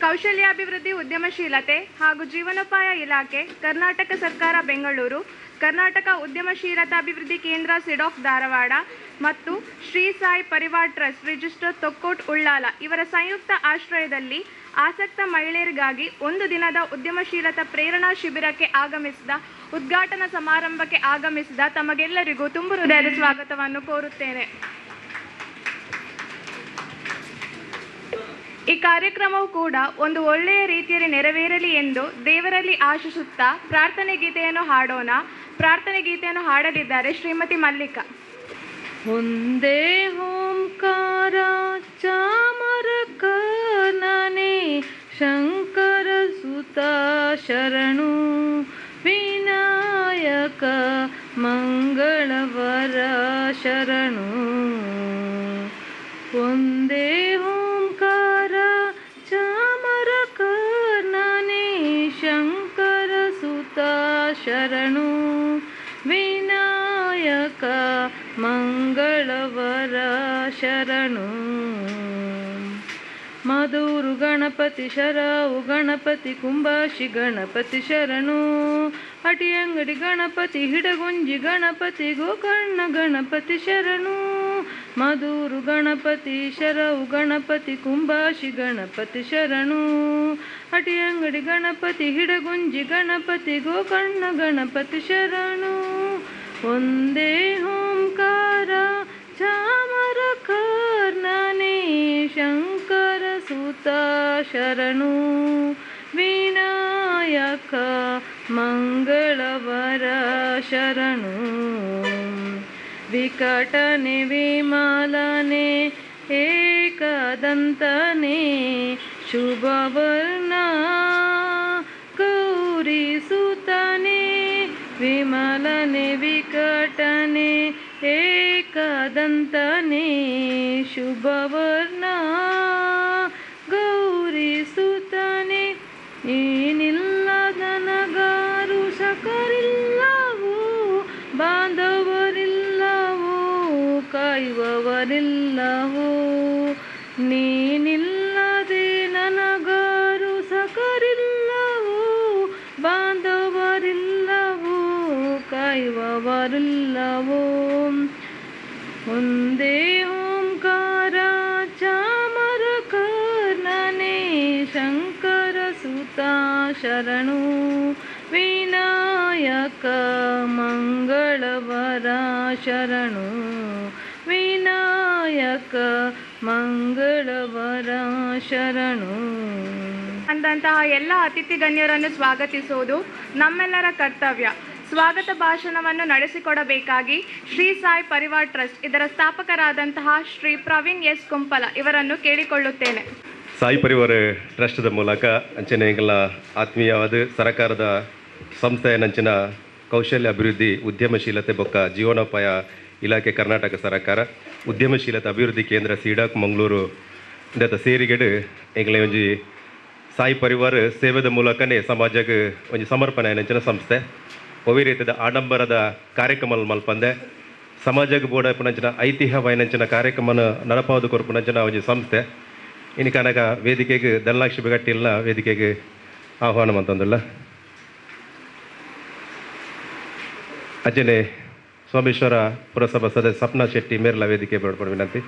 ಕೌಶಲ್ಯಾಭಿವೃದ್ಧಿ ಉದ್ಯಮಶೀಲತೆ ಹಾಗೂ ಜೀವನೋಪಾಯ ಇಲಾಖೆ ಕರ್ನಾಟಕ ಸರ್ಕಾರ ಬೆಂಗಳೂರು ಕರ್ನಾಟಕ ಉದ್ಯಮಶೀಲತಾಭಿವೃದ್ಧಿ ಕೇಂದ್ರ ಸಿಡಾಫ್ ಧಾರವಾಡ ಮತ್ತು ಶ್ರೀ ಸಾಯಿ ಪರಿವಾರ್ ಟ್ರಸ್ಟ್ ರಿಜಿಸ್ಟರ್ ತೊಕ್ಕೋಟ್ ಉಳ್ಳಾಲ ಇವರ ಸಂಯುಕ್ತ ಆಶ್ರಯದಲ್ಲಿ ಆಸಕ್ತ ಮಹಿಳೆಯರಿಗಾಗಿ ಒಂದು ದಿನದ ಉದ್ಯಮಶೀಲತಾ ಪ್ರೇರಣಾ ಶಿಬಿರಕ್ಕೆ ಆಗಮಿಸಿದ ಉದ್ಘಾಟನಾ ಸಮಾರಂಭಕ್ಕೆ ಆಗಮಿಸಿದ ತಮಗೆಲ್ಲರಿಗೂ ತುಂಬು ಹೃದಯದ ಸ್ವಾಗತವನ್ನು ಕೋರುತ್ತೇನೆ ಈ ಕಾರ್ಯಕ್ರಮವು ಕೂಡ ಒಂದು ಒಳ್ಳೆಯ ರೀತಿಯಲ್ಲಿ ನೆರವೇರಲಿ ಎಂದು ದೇವರಲ್ಲಿ ಆಶಿಸುತ್ತಾ ಪ್ರಾರ್ಥನೆ ಗೀತೆಯನ್ನು ಹಾಡೋಣ ಪ್ರಾರ್ಥನೆ ಗೀತೆಯನ್ನು ಹಾಡಲಿದ್ದಾರೆ ಶ್ರೀಮತಿ ಮಲ್ಲಿಕಾ ಒಂದೇ ಓಂಕಾರ ಚಾಮರಕನೇ ಶಂಕರ ಸುತ ಶರಣು ವಿನಾಯಕ ಮಂಗಳವರ ಶರಣು ಒಂದೇ ಓಂಕಾರ ಚಾಮರಕರ್ಣನೇ ಶಂಕರ ಸುತ ಶರಣು ವಿನಾಯಕ ಮಂಗಳವರ ಶರಣು ಮಧುರು ಗಣಪತಿ ಶರವು ಗಣಪತಿ ಕುಂಬಾಶಿ ಗಣಪತಿ ಶರಣು ಅಟಿಯಂಗಡಿ ಗಣಪತಿ ಹಿಡಗುಂಜಿ ಗಣಪತಿ ಗೋಕರ್ಣ ಗಣಪತಿ ಶರಣು ಮಧುರು ಗಣಪತಿ ಶರವು ಗಣಪತಿ ಕುಂಬಾಶಿ ಗಣಪತಿ ಶರಣು ಅಟಿಯಂಗಡಿ ಗಣಪತಿ ಹಿಡಗುಂಜಿ ಗಣಪತಿ ಗೋಕರ್ಣ ಗಣಪತಿ ಶರಣು ಒಂದೇ ಓಂಕಾರ ಚಾಮರ ಕರ್ಣನೇ ಶಂಕರ ಸುತ ಶರಣು ವಿನಾಯಕ ಮಂಗಳವರ ಶರಣು ವಿಕಟನೆ ವಿಮಲನೆ ಏಕದಂತನೆ ಶುಭವರ್ಣ ಗೌರಿ ಸುತನೆ ವಿಮಲನೆ ವಿಕಟನೆ ಏಕದಂತನೆ ಶುಭವರ್ಣ ಗೌರಿ ಸುತನೆ ಏನಿಲ್ಲದನಗಾರು ಸಕರಿಲ್ಲವೋ ಬಾಂಧವರಿಲ್ಲವೋ ಕಾಯುವವರಿಲ್ಲವೋ ನೀನಿಲ್ಲದೆ ನನಗಾರು ಸಕರಿಲ್ಲವೋ ಬಾಂಧವರಿಲ್ಲವೋ ಕಾಯುವವರಿಲ್ಲವೋ ಒಂದೇ ಓಂಕಾರ ಚಾಮರ ಕರ್ಣನೇ ಶಂಕರ ಸುತ ಶರಣು ವಿನಾಯಕ ಮಂಗಳವರ ಶರಣು ವಿನಾಯಕ ಮಂಗಳವರ ಶರಣು ಅಂದಂತಹ ಎಲ್ಲ ಅತಿಥಿ ಗಣ್ಯರನ್ನು ಸ್ವಾಗತಿಸುವುದು ನಮ್ಮೆಲ್ಲರ ಕರ್ತವ್ಯ ಸ್ವಾಗತ ಭಾಷಣವನ್ನು ನಡೆಸಿಕೊಡಬೇಕಾಗಿ ಶ್ರೀ ಸಾಯಿ ಪರಿವಾರ್ ಟ್ರಸ್ಟ್ ಇದರ ಸ್ಥಾಪಕರಾದಂತಹ ಶ್ರೀ ಪ್ರವೀಣ್ ಎಸ್ ಕುಂಪಲ ಇವರನ್ನು ಕೇಳಿಕೊಳ್ಳುತ್ತೇನೆ ಸಾಯಿ ಪರಿವಾರ ಟ್ರಸ್ಟ್ದ ಮೂಲಕ ಅಂಚನೆ ಎಂಗಳ ಆತ್ಮೀಯವಾದ ಸರಕಾರದ ಸಂಸ್ಥೆಯ ನಂಚಿನ ಕೌಶಲ್ಯ ಅಭಿವೃದ್ಧಿ ಉದ್ಯಮಶೀಲತೆ ಬೊಕ್ಕ ಜೀವನೋಪಾಯ ಇಲಾಖೆ ಕರ್ನಾಟಕ ಸರ್ಕಾರ ಉದ್ಯಮಶೀಲತೆ ಅಭಿವೃದ್ಧಿ ಕೇಂದ್ರ ಸೀಡಾಕ್ ಮಂಗಳೂರು ಇಂದತ ಸೇರಿಗೆಡು ಎಂಗ್ಲೆ ಒಂಜಿ ಸಾಯಿ ಪರಿವಾರ ಸೇವೆದ ಮೂಲಕನೇ ಸಮಾಜಕ್ಕೆ ಒಂಜಿ ಸಮರ್ಪಣೆ ನಂಚಿನ ಸಂಸ್ಥೆ ಒವಿ ರೀತಿಯ ಆಡಂಬರದ ಕಾರ್ಯಕ್ರಮ ಮಲ್ಪಂದೆ ಸಮಾಜಕ್ಕೆ ಬೋಡ ಪುನಂಚಿನ ಐತಿಹ್ಯವಾಯಿನಂಚಿನ ಕಾರ್ಯಕ್ರಮನ ನಡಪಾವದು ಕೊರ್ಪುನಂಚಿನ ಒಂಜಿ ಸಂಸ್ಥೆ ಇನ್ನು ಕನಕ ವೇದಿಕೆಗೆ ಧನಲಕ್ಷ್ಮಿ ಬೆಗಟ್ಟಿಲ್ಲ ವೇದಿಕೆಗೆ ಆಹ್ವಾನ ಅಂತಂದಿಲ್ಲ ಅಜ್ಜನೆ ಸೋಮೇಶ್ವರ ಪುರಸಭಾ ಸದಸ್ಯ ಸಪ್ನಾ ಶೆಟ್ಟಿ ಮೇರ್ಲ ವೇದಿಕೆ ಬೇಡ್ಕೊಂಡು ವಿನಂತಿ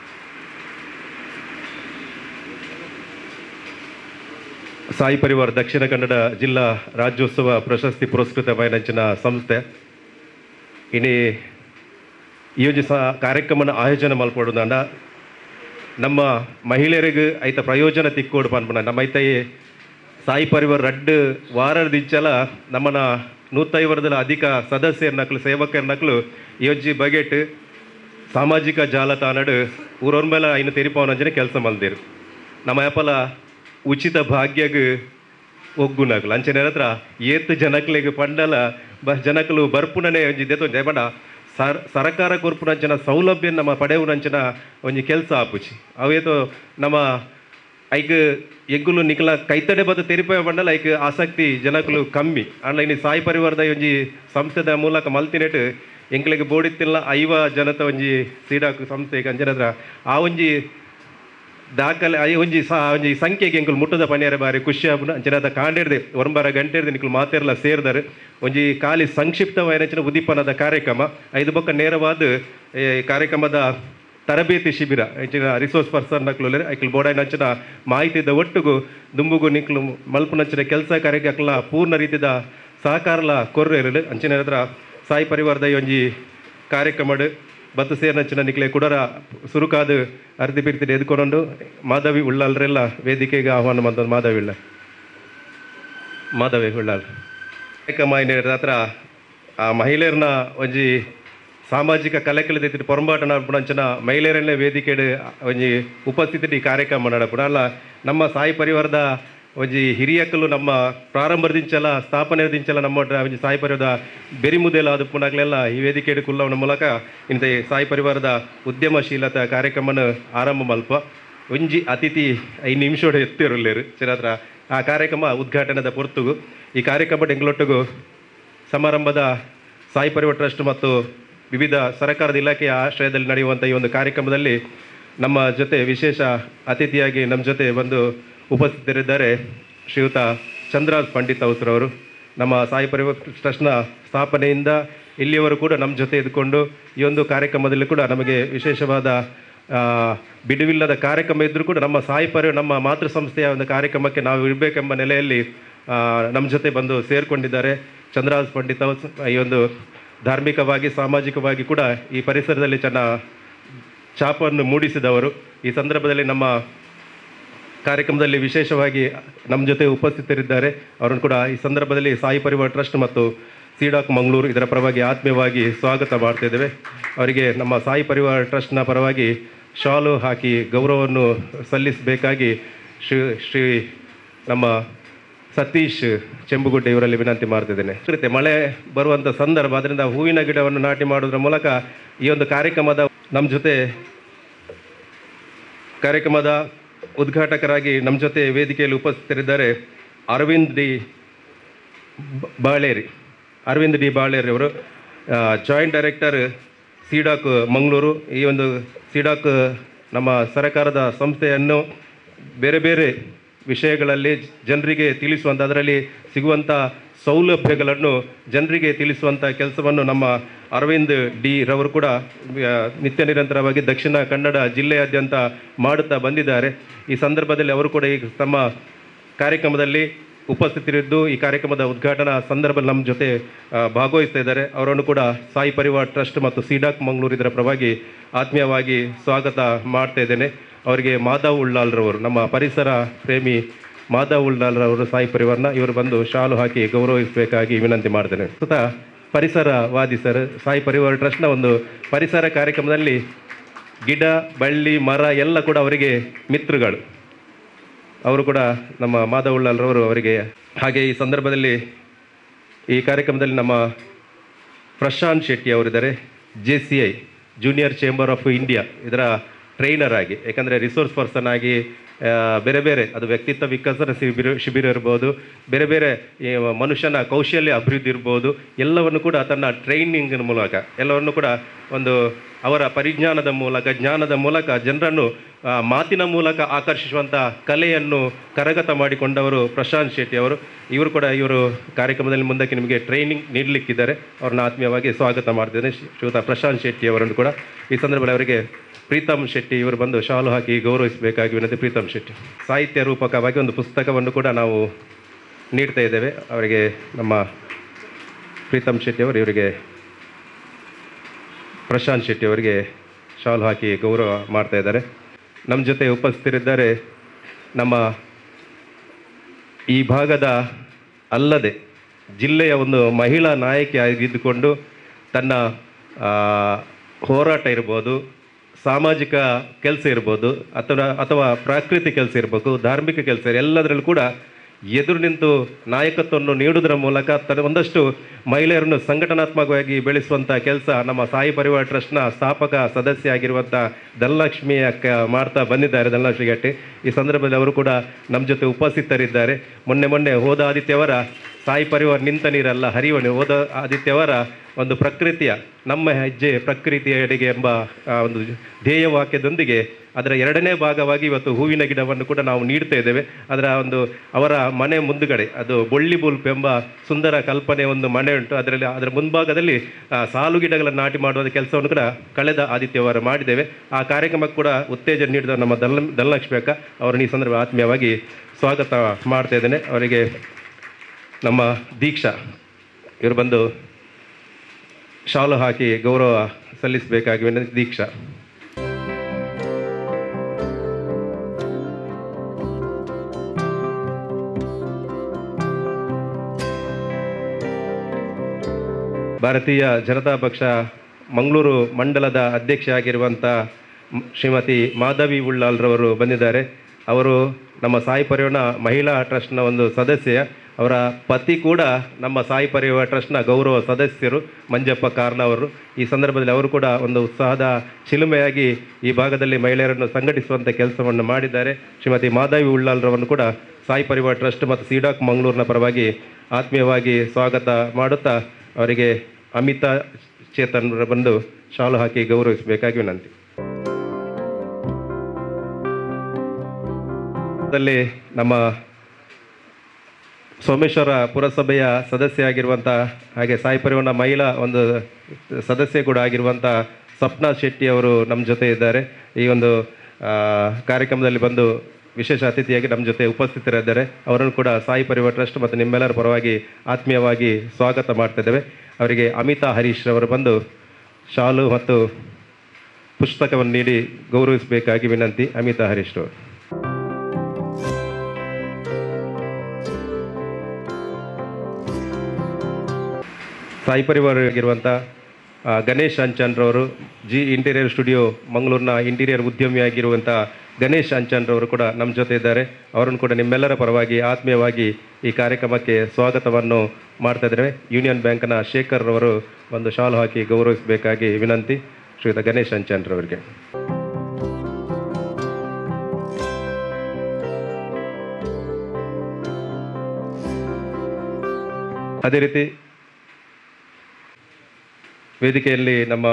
ಸಾಯಿ ಪರಿವಾರ ದಕ್ಷಿಣ ಕನ್ನಡ ಜಿಲ್ಲಾ ರಾಜ್ಯೋತ್ಸವ ಪ್ರಶಸ್ತಿ ಪುರಸ್ಕೃತ ವೈನಂಚಿನ ಸಂಸ್ಥೆ ಇನಿ ಈ ಒಂದು ಸ ಕಾರ್ಯಕ್ರಮನ ಆಯೋಜನೆ ಮಲ್ಪಡುದಂಡ ನಮ್ಮ ಮಹಿಳೆಯರಿಗೆ ಐತ ಪ್ರಯೋಜನ ತಿಕ್ಕೋಡು ಪನ್ಪನ ನಮ್ಮ ಐತ ಈ ಸಾಯಿ ಪರಿವಾರ ರಡ್ಡು ವಾರದಿಚ್ಚಲ ನಮ್ಮನ ನೂತೈವರದಲ ಅಧಿಕ ಸದಸ್ಯರ್ನಕ್ಲು ಸೇವಕರ್ನಕ್ಲು ಯೋಜಿ ಬಗೆಟ್ ಸಾಮಾಜಿಕ ಜಾಲತಾಣಡು ಊರೊರ್ ಮೇಲೆ ಐನು ತೆರಿಪವನಂಜನೆ ಕೆಲಸ ಮಲ್ದಿರು ನಮ್ಮ ಯಾಪಲ ಉಚಿತ ಭಾಗ್ಯಗ್ ಒಗ್ಗುನಕ್ಲು ಅಂಚನೆ ಹತ್ರ ಏತ್ ಜನಕ್ಲಿಗೆ ಪಂಡಲ ಬ ಜನಕಲು ಬರ್ಪುನನೆ ಒಂಜಿ ದೇತ ಜಯಬಂಡ ಸರ್ ಸರಕಾರ ಕೊರ್ಪುನಂಚಿನ ಸೌಲಭ್ಯ ನಮ್ಮ ಪಡೆಯುನಂಚಿನ ಒಂಜಿ ಕೆಲಸ ಆಪುಚಿ ಅವೇತೋ ನಮ್ಮ ಐಕ್ ಎಗ್ಗುಲು ನಿಕಲ ಕೈತಡೆ ಬದ ತೆರಿಪ ಬಂಡಲ ಐಕ್ ಆಸಕ್ತಿ ಜನಕಲು ಕಮ್ಮಿ ಅಂಡ್ಲ ಇನ್ನು ಸಾಯಿ ಪರಿವಾರದ ಒಂಜಿ ಸಂಸ್ಥೆದ ಮೂಲಕ ಮಲ್ತಿನೆಟ್ ಎಂಕ್ಲೆಗ್ ಬೋಡಿತ್ತಿಲ್ಲ ಐವ ಜನತ ಒಂಜಿ ಸೀಡಾಕು ಸಂಸ್ಥೆ ಅಂಜನ ಹತ್ರ ಆ ಒಂಜಿ ದಾಖಲೆ ಅಯ್ಯ ಒಂಜಿ ಸಾ ಒಂಜಿ ಸಂಖ್ಯೆಗೆ ಎಂಕುಲು ಮುಟ್ಟದ ಪನಿಯರ ಬಾರಿ ಖುಷಿ ಆಪುನ ಅಂಚನಾದ ಕಾಂಡಿರ್ದೆ ಒಂಬರ ಗಂಟೆ ಇರ್ದೆ ನಿಕ್ಲು ಮಾತೆರ್ಲ ಸೇರ್ದಾರೆ ಒಂಜಿ ಖಾಲಿ ಸಂಕ್ಷಿಪ್ತವಾಯಿನಚಿನ ಉದ್ದೀಪನದ ಕಾರ್ಯಕ್ರಮ ಐದು ಬೊಕ್ಕ ನೇರವಾದ ಈ ಕಾರ್ಯಕ್ರಮದ ತರಬೇತಿ ಶಿಬಿರ ಹೆಚ್ಚಿನ ರಿಸೋರ್ಸ್ ಪರ್ಸನ್ ನಕ್ಲು ಐಕ್ಲು ಬೋಡಾಯ್ ನಂಚಿನ ಮಾಹಿತಿದ ಒಟ್ಟಿಗೂ ದುಂಬುಗು ನಿಕ್ಲು ಮಲ್ಪು ನಂಚಿನ ಕೆಲಸ ಕಾರ್ಯಕ್ಕೆ ಅಕ್ಲ ಪೂರ್ಣ ರೀತಿದ ಸಹಕಾರಲ ಕೊರ್ರೆರು ಅಂಚಿನ ಹತ್ರ ಸಾಯಿ ಪರಿವಾರದ ಈ ಒಂಜಿ ಕಾರ್ಯಕ್ರಮಡ್ ಬತ್ತು ಸೇರ್ನಂಚಿನ ನಿಕ್ಲೆ ಕುಡರ ಸುರುಕಾದ ಅರ್ಧಿ ಬಿರ್ತಿಡ್ ಎದ್ಕೊಂಡು ಮಾಧವಿ ಉಳ್ಳಾಲ್ರೆಲ್ಲ ವೇದಿಕೆಗೆ ಆಹ್ವಾನ ಮಂದ ಮಾಧವಿ ಉಳ್ಳ ಮಾಧವಿ ಉಳ್ಳಾಲ್ ಕಾರ್ಯಕ್ರಮ ಏನಿದೆ ಹತ್ರ ಆ ಮಹಿಳೆಯರನ್ನ ಒಂಜಿ ಸಾಮಾಜಿಕ ಕಲೆಕಲೆ ತೆತ್ತಿಟ್ಟು ಪೊರಂಬಾಟ ನಡಪುಣಂಚನ ಮಹಿಳೆಯರನ್ನೇ ವೇದಿಕೆಡ್ ಒಂಜಿ ಉಪಸ್ಥಿತಿ ಈ ಕಾರ್ಯಕ್ರಮ ನಡಪುಣ ಅಲ್ಲ ನಮ್ಮ ಸಾಯಿ ಪರಿವಾರದ ಒಂಜಿ ಹಿರಿಯಕ್ಕಲು ನಮ್ಮ ಪ್ರಾರಂಭದಿಂಚಲ ಸ್ಥಾಪನೆದಿಂಚಲ ನಮ್ಮ ಒಟ್ಟ ಒಂಜಿ ಸಾಯಿ ಪರಿವಾರದ ಬೆರಿಮುದೆಲ ಅದು ಪುಣಗ್ಲೆಲ್ಲ ಈ ವೇದಿಕೆ ಕುಲ್ಲವನ ಮೂಲಕ ಇಂಥ ಈ ಸಾಯಿ ಪರಿವಾರದ ಉದ್ಯಮಶೀಲತಾ ಕಾರ್ಯಕ್ರಮನ ಆರಂಭ ಮಲ್ಪ ಒಂಜಿ ಅತಿಥಿ ಐದು ನಿಮಿಷೋಡ ಎತ್ತಿರಲ್ಲೇರು ಚಿರತ್ರ ಆ ಕಾರ್ಯಕ್ರಮ ಉದ್ಘಾಟನೆದ ಪೊರ್ತುಗು ಈ ಕಾರ್ಯಕ್ರಮ ಎಂಗ್ಲೊಟ್ಟಿಗೂ ಸಮಾರಂಭದ ಸಾಯಿ ಪರಿವಾರ ಟ್ರಸ್ಟ್ ಮತ್ತು ವಿವಿಧ ಸರ್ಕಾರದ ಇಲಾಖೆಯ ಆಶ್ರಯದಲ್ಲಿ ನಡೆಯುವಂಥ ಈ ಒಂದು ಕಾರ್ಯಕ್ರಮದಲ್ಲಿ ನಮ್ಮ ಜೊತೆ ವಿಶೇಷ ಅತಿಥಿಯಾಗಿ ನಮ್ಮ ಜೊತೆ ಬಂದು ಉಪಸ್ಥಿತರಿದ್ದಾರೆ ಶ್ರೀಯುತ ಚಂದ್ರಾಜ್ ಪಂಡಿತ್ ಅವಸರವರು ನಮ್ಮ ಸಾಯಿ ಪರಿವಾರ ಟ್ರಸ್ಟ್ನ ಸ್ಥಾಪನೆಯಿಂದ ಇಲ್ಲಿಯವರು ಕೂಡ ನಮ್ಮ ಜೊತೆ ಇದ್ಕೊಂಡು ಈ ಒಂದು ಕಾರ್ಯಕ್ರಮದಲ್ಲಿ ಕೂಡ ನಮಗೆ ವಿಶೇಷವಾದ ಆ, ಬಿಡುವಿಲ್ಲದ ಕಾರ್ಯಕ್ರಮ ಇದ್ದರೂ ಕೂಡ ನಮ್ಮ ಸಾಯಿ ಪರಿ ನಮ್ಮ ಮಾತೃ ಸಂಸ್ಥೆಯ ಒಂದು ಕಾರ್ಯಕ್ರಮಕ್ಕೆ ನಾವು ಇರಬೇಕೆಂಬ ನೆಲೆಯಲ್ಲಿ ಆ, ನಮ್ಮ ಜೊತೆ ಬಂದು ಸೇರಿಕೊಂಡಿದ್ದಾರೆ ಚಂದ್ರರಾಜ್ ಪಂಡಿತ್ ಅವರು ಈ ಒಂದು ಧಾರ್ಮಿಕವಾಗಿ ಸಾಮಾಜಿಕವಾಗಿ ಕೂಡ ಈ ಪರಿಸರದಲ್ಲಿ ಚೆನ್ನ ಛಾಪನ್ನು ಮೂಡಿಸಿದವರು ಈ ಸಂದರ್ಭದಲ್ಲಿ ನಮ್ಮ ಕಾರ್ಯಕ್ರಮದಲ್ಲಿ ವಿಶೇಷವಾಗಿ ನಮ್ಮ ಜೊತೆ ಉಪಸ್ಥಿತರಿದ್ದಾರೆ ಅವರನ್ನು ಕೂಡ ಈ ಸಂದರ್ಭದಲ್ಲಿ ಸಾಯಿ ಪರಿವಾರ ಟ್ರಸ್ಟ್ ಮತ್ತು ಸಿಡಾಕ್ ಮಂಗಳೂರು ಇದರ ಪರವಾಗಿ ಆತ್ಮೀಯವಾಗಿ ಸ್ವಾಗತ ಮಾಡ್ತಿದ್ದೇವೆ ಅವರಿಗೆ ನಮ್ಮ ಸಾಯಿ ಪರಿವಾರ ಟ್ರಸ್ಟ್ನ ಪರವಾಗಿ ಶಾಲು ಹಾಕಿ ಗೌರವವನ್ನು ಸಲ್ಲಿಸಬೇಕಾಗಿ ಶ್ರೀ ಶ್ರೀ ನಮ್ಮ ಸತೀಶ್ ಚೆಂಬುಗುಡ್ಡೆ ಇವರಲ್ಲಿ ವಿನಂತಿ ಮಾಡ್ತಿದ್ದೇನೆ ಇರುತ್ತೆ ಮಳೆ ಬರುವಂಥ ಸಂದರ್ಭ ಅದರಿಂದ ಹೂವಿನ ಗಿಡವನ್ನು ನಾಟಿ ಮಾಡೋದ್ರ ಮೂಲಕ ಈ ಒಂದು ಕಾರ್ಯಕ್ರಮದ ನಮ್ಮ ಜೊತೆ ಕಾರ್ಯಕ್ರಮದ ಉದ್ಘಾಟಕರಾಗಿ ನಮ್ಮ ಜೊತೆ ವೇದಿಕೆಯಲ್ಲಿ ಉಪಸ್ಥಿತರಿದ್ದಾರೆ ಅರವಿಂದ್ ಡಿ ಬ- ಬಾಳೇರಿ ಅರವಿಂದ್ ಡಿ ಬಾಳೇರಿ ಅವರು ಜಾಯಿಂಟ್ ಡೈರೆಕ್ಟರ್ ಸಿಡಾಕ್ ಮಂಗಳೂರು ಈ ಒಂದು ಸಿಡಾಕ್ ನಮ್ಮ ಸರ್ಕಾರದ ಸಂಸ್ಥೆಯನ್ನು ಬೇರೆ ಬೇರೆ ವಿಷಯಗಳಲ್ಲಿ ಜನರಿಗೆ ತಿಳಿಸುವಂಥ ಅದರಲ್ಲಿ ಸಿಗುವಂಥ ಸೌಲಭ್ಯಗಳನ್ನು ಜನರಿಗೆ ತಿಳಿಸುವಂಥ ಕೆಲಸವನ್ನು ನಮ್ಮ ಅರವಿಂದ್ ಡಿ ರವರು ಕೂಡ ಆ, ನಿತ್ಯ ನಿರಂತರವಾಗಿ ದಕ್ಷಿಣ ಕನ್ನಡ ಜಿಲ್ಲೆಯಾದ್ಯಂತ ಮಾಡುತ್ತಾ ಬಂದಿದ್ದಾರೆ ಈ ಸಂದರ್ಭದಲ್ಲಿ ಅವರು ಕೂಡ ಈಗ ತಮ್ಮ ಕಾರ್ಯಕ್ರಮದಲ್ಲಿ ಉಪಸ್ಥಿತರಿದ್ದು ಈ ಕಾರ್ಯಕ್ರಮದ ಉದ್ಘಾಟನಾ ಸಂದರ್ಭದಲ್ಲಿ ನಮ್ಮ ಜೊತೆ ಆ, ಭಾಗವಹಿಸ್ತಾ ಇದ್ದಾರೆ ಅವರನ್ನು ಕೂಡ ಸಾಯಿ ಪರಿವಾರ್ ಟ್ರಸ್ಟ್ ಮತ್ತು ಸಿಡಾಕ್ ಮಂಗಳೂರು ಇದರ ಪರವಾಗಿ ಆತ್ಮೀಯವಾಗಿ ಸ್ವಾಗತ ಮಾಡ್ತಾ ಇದ್ದೇನೆ ಅವರಿಗೆ ಮಾಧವ್ ಉಳ್ಳಾಲ್ರವರು ನಮ್ಮ ಪರಿಸರ ಪ್ರೇಮಿ ಮಾಧವ್ ಉಳ್ಳಾಲ್ರವರು ಸಾಯಿ ಪರಿವಾರನ ಇವರು ಬಂದು ಶಾಲು ಹಾಕಿ ಗೌರವಿಸಬೇಕಾಗಿ ವಿನಂತಿ ಮಾಡ್ತೇನೆ ಸುತ ಪರಿಸರವಾದಿ ಸರ್ ಸಾಯಿ ಪರಿವಾರ ಟ್ರಸ್ಟ್ನ ಒಂದು ಪರಿಸರ ಕಾರ್ಯಕ್ರಮದಲ್ಲಿ ಗಿಡ ಬಳ್ಳಿ ಮರ ಎಲ್ಲ ಕೂಡ ಅವರಿಗೆ ಮಿತ್ರಗಳು ಅವರು ಕೂಡ ನಮ್ಮ ಮಾಧವ್ ಉಳ್ಳಾಲ್ರವರು ಅವರಿಗೆ ಹಾಗೆ ಈ ಸಂದರ್ಭದಲ್ಲಿ ಈ ಕಾರ್ಯಕ್ರಮದಲ್ಲಿ ನಮ್ಮ ಪ್ರಶಾಂತ್ ಶೆಟ್ಟಿ ಅವರಿದ್ದಾರೆ J C I junior chamber of India ಇದರ ಟ್ರೈನರ್ ಆಗಿ ಯಾಕಂದರೆ ರಿಸೋರ್ಸ್ ಪರ್ಸನ್ ಆಗಿ ಆ, ಬೇರೆ ಬೇರೆ ಅದು ವ್ಯಕ್ತಿತ್ವ ವಿಕಸನ ಶಿಬಿರ ಶಿಬಿರ ಇರ್ಬೋದು ಬೇರೆ ಬೇರೆ ಈ ಮನುಷ್ಯನ ಕೌಶಲ್ಯ ಅಭಿವೃದ್ಧಿ ಇರ್ಬೋದು ಎಲ್ಲವನ್ನು ಕೂಡ ತನ್ನ ಟ್ರೈನಿಂಗಿನ ಮೂಲಕ ಎಲ್ಲವನ್ನು ಕೂಡ ಒಂದು ಅವರ ಪರಿಜ್ಞಾನದ ಮೂಲಕ ಜ್ಞಾನದ ಮೂಲಕ ಜನರನ್ನು ಆ, ಮಾತಿನ ಮೂಲಕ ಆಕರ್ಷಿಸುವಂಥ ಕಲೆಯನ್ನು ಕರಗತ ಮಾಡಿಕೊಂಡವರು ಪ್ರಶಾಂತ್ ಶೆಟ್ಟಿ ಅವರು ಇವರು ಕೂಡ ಇವರು ಕಾರ್ಯಕ್ರಮದಲ್ಲಿ ಮುಂದಕ್ಕೆ ನಿಮಗೆ ಟ್ರೈನಿಂಗ್ ನೀಡಲಿಕ್ಕಿದ್ದಾರೆ ಅವ್ರನ್ನ ಆತ್ಮೀಯವಾಗಿ ಸ್ವಾಗತ ಮಾಡ್ತಿದ್ದೇನೆ ಶ್ರೀಯುತ ಪ್ರಶಾಂತ್ ಶೆಟ್ಟಿ ಅವರನ್ನು ಕೂಡ ಈ ಸಂದರ್ಭದಲ್ಲಿ ಅವರಿಗೆ ಪ್ರೀತಮ್ ಶೆಟ್ಟಿ ಇವರು ಬಂದು ಶಾಲು ಹಾಕಿ ಗೌರವಿಸಬೇಕಾಗಿ ವಿನಂತಿ ಪ್ರೀತಮ್ ಶೆಟ್ಟಿ ಸಾಹಿತ್ಯ ರೂಪಕವಾಗಿ ಒಂದು ಪುಸ್ತಕವನ್ನು ಕೂಡ ನಾವು ನೀಡ್ತಾ ಇದ್ದೇವೆ ಅವರಿಗೆ ನಮ್ಮ ಪ್ರೀತಮ್ ಶೆಟ್ಟಿ ಅವರು ಇವರಿಗೆ ಪ್ರಶಾಂತ್ ಶೆಟ್ಟಿ ಅವರಿಗೆ ಶಾಲು ಹಾಕಿ ಗೌರವ ಮಾಡ್ತಾ ಇದ್ದಾರೆ ನಮ್ಮ ಜೊತೆ ಉಪಸ್ಥಿತರಿದ್ದಾರೆ ನಮ್ಮ ಈ ಭಾಗದ ಅಲ್ಲದೆ ಜಿಲ್ಲೆಯ ಒಂದು ಮಹಿಳಾ ನಾಯಕಿ ಆಗಿದ್ದುಕೊಂಡು ತನ್ನ ಆ, ಹೋರಾಟ ಇರ್ಬೋದು ಸಾಮಾಜಿಕ ಕೆಲಸ ಇರ್ಬೋದು ಅಥವಾ ಅಥವಾ ಪ್ರಾಕೃತಿಕ ಕೆಲಸ ಇರಬೇಕು ಧಾರ್ಮಿಕ ಕೆಲಸ ಎಲ್ಲದರಲ್ಲೂ ಕೂಡ ಎದುರು ನಿಂತು ನಾಯಕತ್ವವನ್ನು ನೀಡುವುದರ ಮೂಲಕ ತನ್ನ ಒಂದಷ್ಟು ಮಹಿಳೆಯರನ್ನು ಸಂಘಟನಾತ್ಮಕವಾಗಿ ಬೆಳೆಸುವಂಥ ಕೆಲಸ ನಮ್ಮ ಸಾಯಿ ಪರಿವಾರ ಟ್ರಸ್ಟ್ನ ಸ್ಥಾಪಕ ಸದಸ್ಯ ಆಗಿರುವಂಥ ಧನಲಕ್ಷ್ಮಿ ಅಕ್ಕ ಮಾಡ್ತಾ ಬಂದಿದ್ದಾರೆ ಧನಲಕ್ಷ್ಮಿ ಗಟ್ಟಿ ಈ ಸಂದರ್ಭದಲ್ಲಿ ಅವರು ಕೂಡ ನಮ್ಮ ಜೊತೆ ಉಪಸ್ಥಿತರಿದ್ದಾರೆ ಮೊನ್ನೆ ಮೊನ್ನೆ ಹೋದ ಆದಿತ್ಯವರ ಸಾಯಿ ಪರಿವಾರ ನಿಂತ ನೀರಲ್ಲ ಹರಿವಣಿ ಹೋದ ಆದಿತ್ಯವರ ಒಂದು ಪ್ರಕೃತಿಯ ನಮ್ಮ ಹೆಜ್ಜೆ ಪ್ರಕೃತಿಯ ಎಡೆಗೆ ಎಂಬ ಆ, ಒಂದು ಧ್ಯೇಯ ವಾಕ್ಯದೊಂದಿಗೆ ಅದರ ಎರಡನೇ ಭಾಗವಾಗಿ ಇವತ್ತು ಹೂವಿನ ಗಿಡವನ್ನು ಕೂಡ ನಾವು ನೀಡ್ತಾ ಇದ್ದೇವೆ ಅದರ ಒಂದು ಅವರ ಮನೆ ಮುಂದುಗಡೆ ಅದು ಬೊಳ್ಳಿ ಬುಲ್ಪ್ ಎಂಬ ಸುಂದರ ಕಲ್ಪನೆ ಒಂದು ಮನೆ ಉಂಟು ಅದರಲ್ಲಿ ಅದರ ಮುಂಭಾಗದಲ್ಲಿ ಆ, ಸಾಲು ಗಿಡಗಳನ್ನು ನಾಟಿ ಮಾಡುವ ಕೆಲಸವನ್ನು ಕೂಡ ಕಳೆದ ಆದಿತ್ಯವಾರ ಮಾಡಿದ್ದೇವೆ ಆ ಕಾರ್ಯಕ್ರಮಕ್ಕೆ ಕೂಡ ಉತ್ತೇಜನ ನೀಡಿದ ನಮ್ಮ ಧನ ಧನಲಕ್ಷ್ಮಿ ಅಕ್ಕ ಅವರನ್ನು ಈ ಸಂದರ್ಭ ಆತ್ಮೀಯವಾಗಿ ಸ್ವಾಗತ ಮಾಡ್ತಾ ಇದ್ದೇನೆ ಅವರಿಗೆ ನಮ್ಮ ದೀಕ್ಷಾ ಇವರು ಬಂದು ಶಾಲು ಹಾಕಿ ಗೌರವ ಸಲ್ಲಿಸಬೇಕಾಗಿ ವಿನಂತಿ ದೀಕ್ಷಾ ಭಾರತೀಯ ಜನತಾ ಪಕ್ಷ ಮಂಗಳೂರು ಮಂಡಲದ ಅಧ್ಯಕ್ಷೆ ಆಗಿರುವಂಥ ಮ್- ಶ್ರೀಮತಿ ಮಾಧವಿ ಉಳ್ಳಾಲ್ರವರು ಬಂದಿದ್ದಾರೆ ಅವರು ನಮ್ಮ ಸಾಯಿ ಪರಿವಾರ ಮಹಿಳಾ ಟ್ರಸ್ಟ್ನ ಒಂದು ಸದಸ್ಯ ಅವರ ಪತಿ ಕೂಡ ನಮ್ಮ ಸಾಯಿ ಪರಿವಾರ ಟ್ರಸ್ಟ್ನ ಗೌರವ ಸದಸ್ಯರು ಮಂಜಪ್ಪ ಕಾರ್ನವರು ಈ ಸಂದರ್ಭದಲ್ಲಿ ಅವರು ಕೂಡ ಒಂದು ಉತ್ಸಾಹದ ಚಿಲುಮೆಯಾಗಿ ಈ ಭಾಗದಲ್ಲಿ ಮಹಿಳೆಯರನ್ನು ಸಂಘಟಿಸುವಂಥ ಕೆಲಸವನ್ನು ಮಾಡಿದ್ದಾರೆ ಶ್ರೀಮತಿ ಮಾಧವಿ ಉಳ್ಳಾಲ್ರವನ್ನು ಕೂಡ ಸಾಯಿ ಪರಿವಾರ ಟ್ರಸ್ಟ್ ಮತ್ತು ಸಿಡಾಕ್ ಮಂಗಳೂರಿನ ಪರವಾಗಿ ಆತ್ಮೀಯವಾಗಿ ಸ್ವಾಗತ ಮಾಡುತ್ತಾ ಅವರಿಗೆ ಅಮಿತಾ ಚೇತನ್ ಬಂದು ಶಾಲು ಹಾಕಿ ಗೌರವಿಸಬೇಕಾಗಿ ವಿನಂತಿ ದಲ್ಲಿ ನಮ್ಮ ಸೋಮೇಶ್ವರ ಪುರಸಭೆಯ ಸದಸ್ಯ ಆಗಿರುವಂಥ ಹಾಗೆ ಸಾಯಿ ಪರಿವಾರ ಮಹಿಳಾ ಒಂದು ಸದಸ್ಯೆ ಕೂಡ ಆಗಿರುವಂಥ ಸ್ವಪ್ನ ಶೆಟ್ಟಿ ಅವರು ನಮ್ಮ ಜೊತೆ ಇದ್ದಾರೆ ಈ ಒಂದು ಆ, ಕಾರ್ಯಕ್ರಮದಲ್ಲಿ ಬಂದು ವಿಶೇಷ ಅತಿಥಿಯಾಗಿ ನಮ್ಮ ಜೊತೆ ಉಪಸ್ಥಿತರಿದ್ದಾರೆ ಅವರನ್ನು ಕೂಡ ಸಾಯಿ ಪರಿವಾರ ಟ್ರಸ್ಟ್ ಮತ್ತು ನಿಮ್ಮೆಲ್ಲರ ಪರವಾಗಿ ಆತ್ಮೀಯವಾಗಿ ಸ್ವಾಗತ ಮಾಡ್ತಾ ಇದ್ದೇವೆ ಅವರಿಗೆ ಅಮಿತಾ ಹರೀಶ್ ಅವರು ಬಂದು ಶಾಲು ಮತ್ತು ಪುಸ್ತಕವನ್ನು ನೀಡಿ ಗೌರವಿಸಬೇಕಾಗಿ ವಿನಂತಿ ಅಮಿತಾ ಹರೀಶ್ ಅವರು ಸಾಯಿ ಪರಿವಾರ ಆಗಿರುವಂಥ ಆ, ಗಣೇಶ್ ಅಂಚನ್ರವರು ಜಿ ಇಂಟೀರಿಯರ್ ಸ್ಟುಡಿಯೋ ಮಂಗಳೂರಿನ ಇಂಟೀರಿಯರ್ ಉದ್ಯಮಿಯಾಗಿರುವಂಥ ಗಣೇಶ್ ಅಂಚನ್ರವರು ಕೂಡ ನಮ್ಮ ಜೊತೆ ಇದ್ದಾರೆ ಅವರನ್ನು ಕೂಡ ನಿಮ್ಮೆಲ್ಲರ ಪರವಾಗಿ ಆತ್ಮೀಯವಾಗಿ ಈ ಕಾರ್ಯಕ್ರಮಕ್ಕೆ ಸ್ವಾಗತವನ್ನು ಮಾಡ್ತಾ ಇದ್ದೇವೆ ಯೂನಿಯನ್ ಬ್ಯಾಂಕ್ನ ಶೇಖರ್ ರವರು ಒಂದು ಶಾಲು ಹಾಕಿ ಗೌರವಿಸಬೇಕಾಗಿ ವಿನಂತಿ ಶ್ರೀಯುತ ಗಣೇಶ್ ಅಂಚನ್ರವರಿಗೆ ಅದೇ ರೀತಿ ವೇದಿಕೆಯಲ್ಲಿ ನಮ್ಮ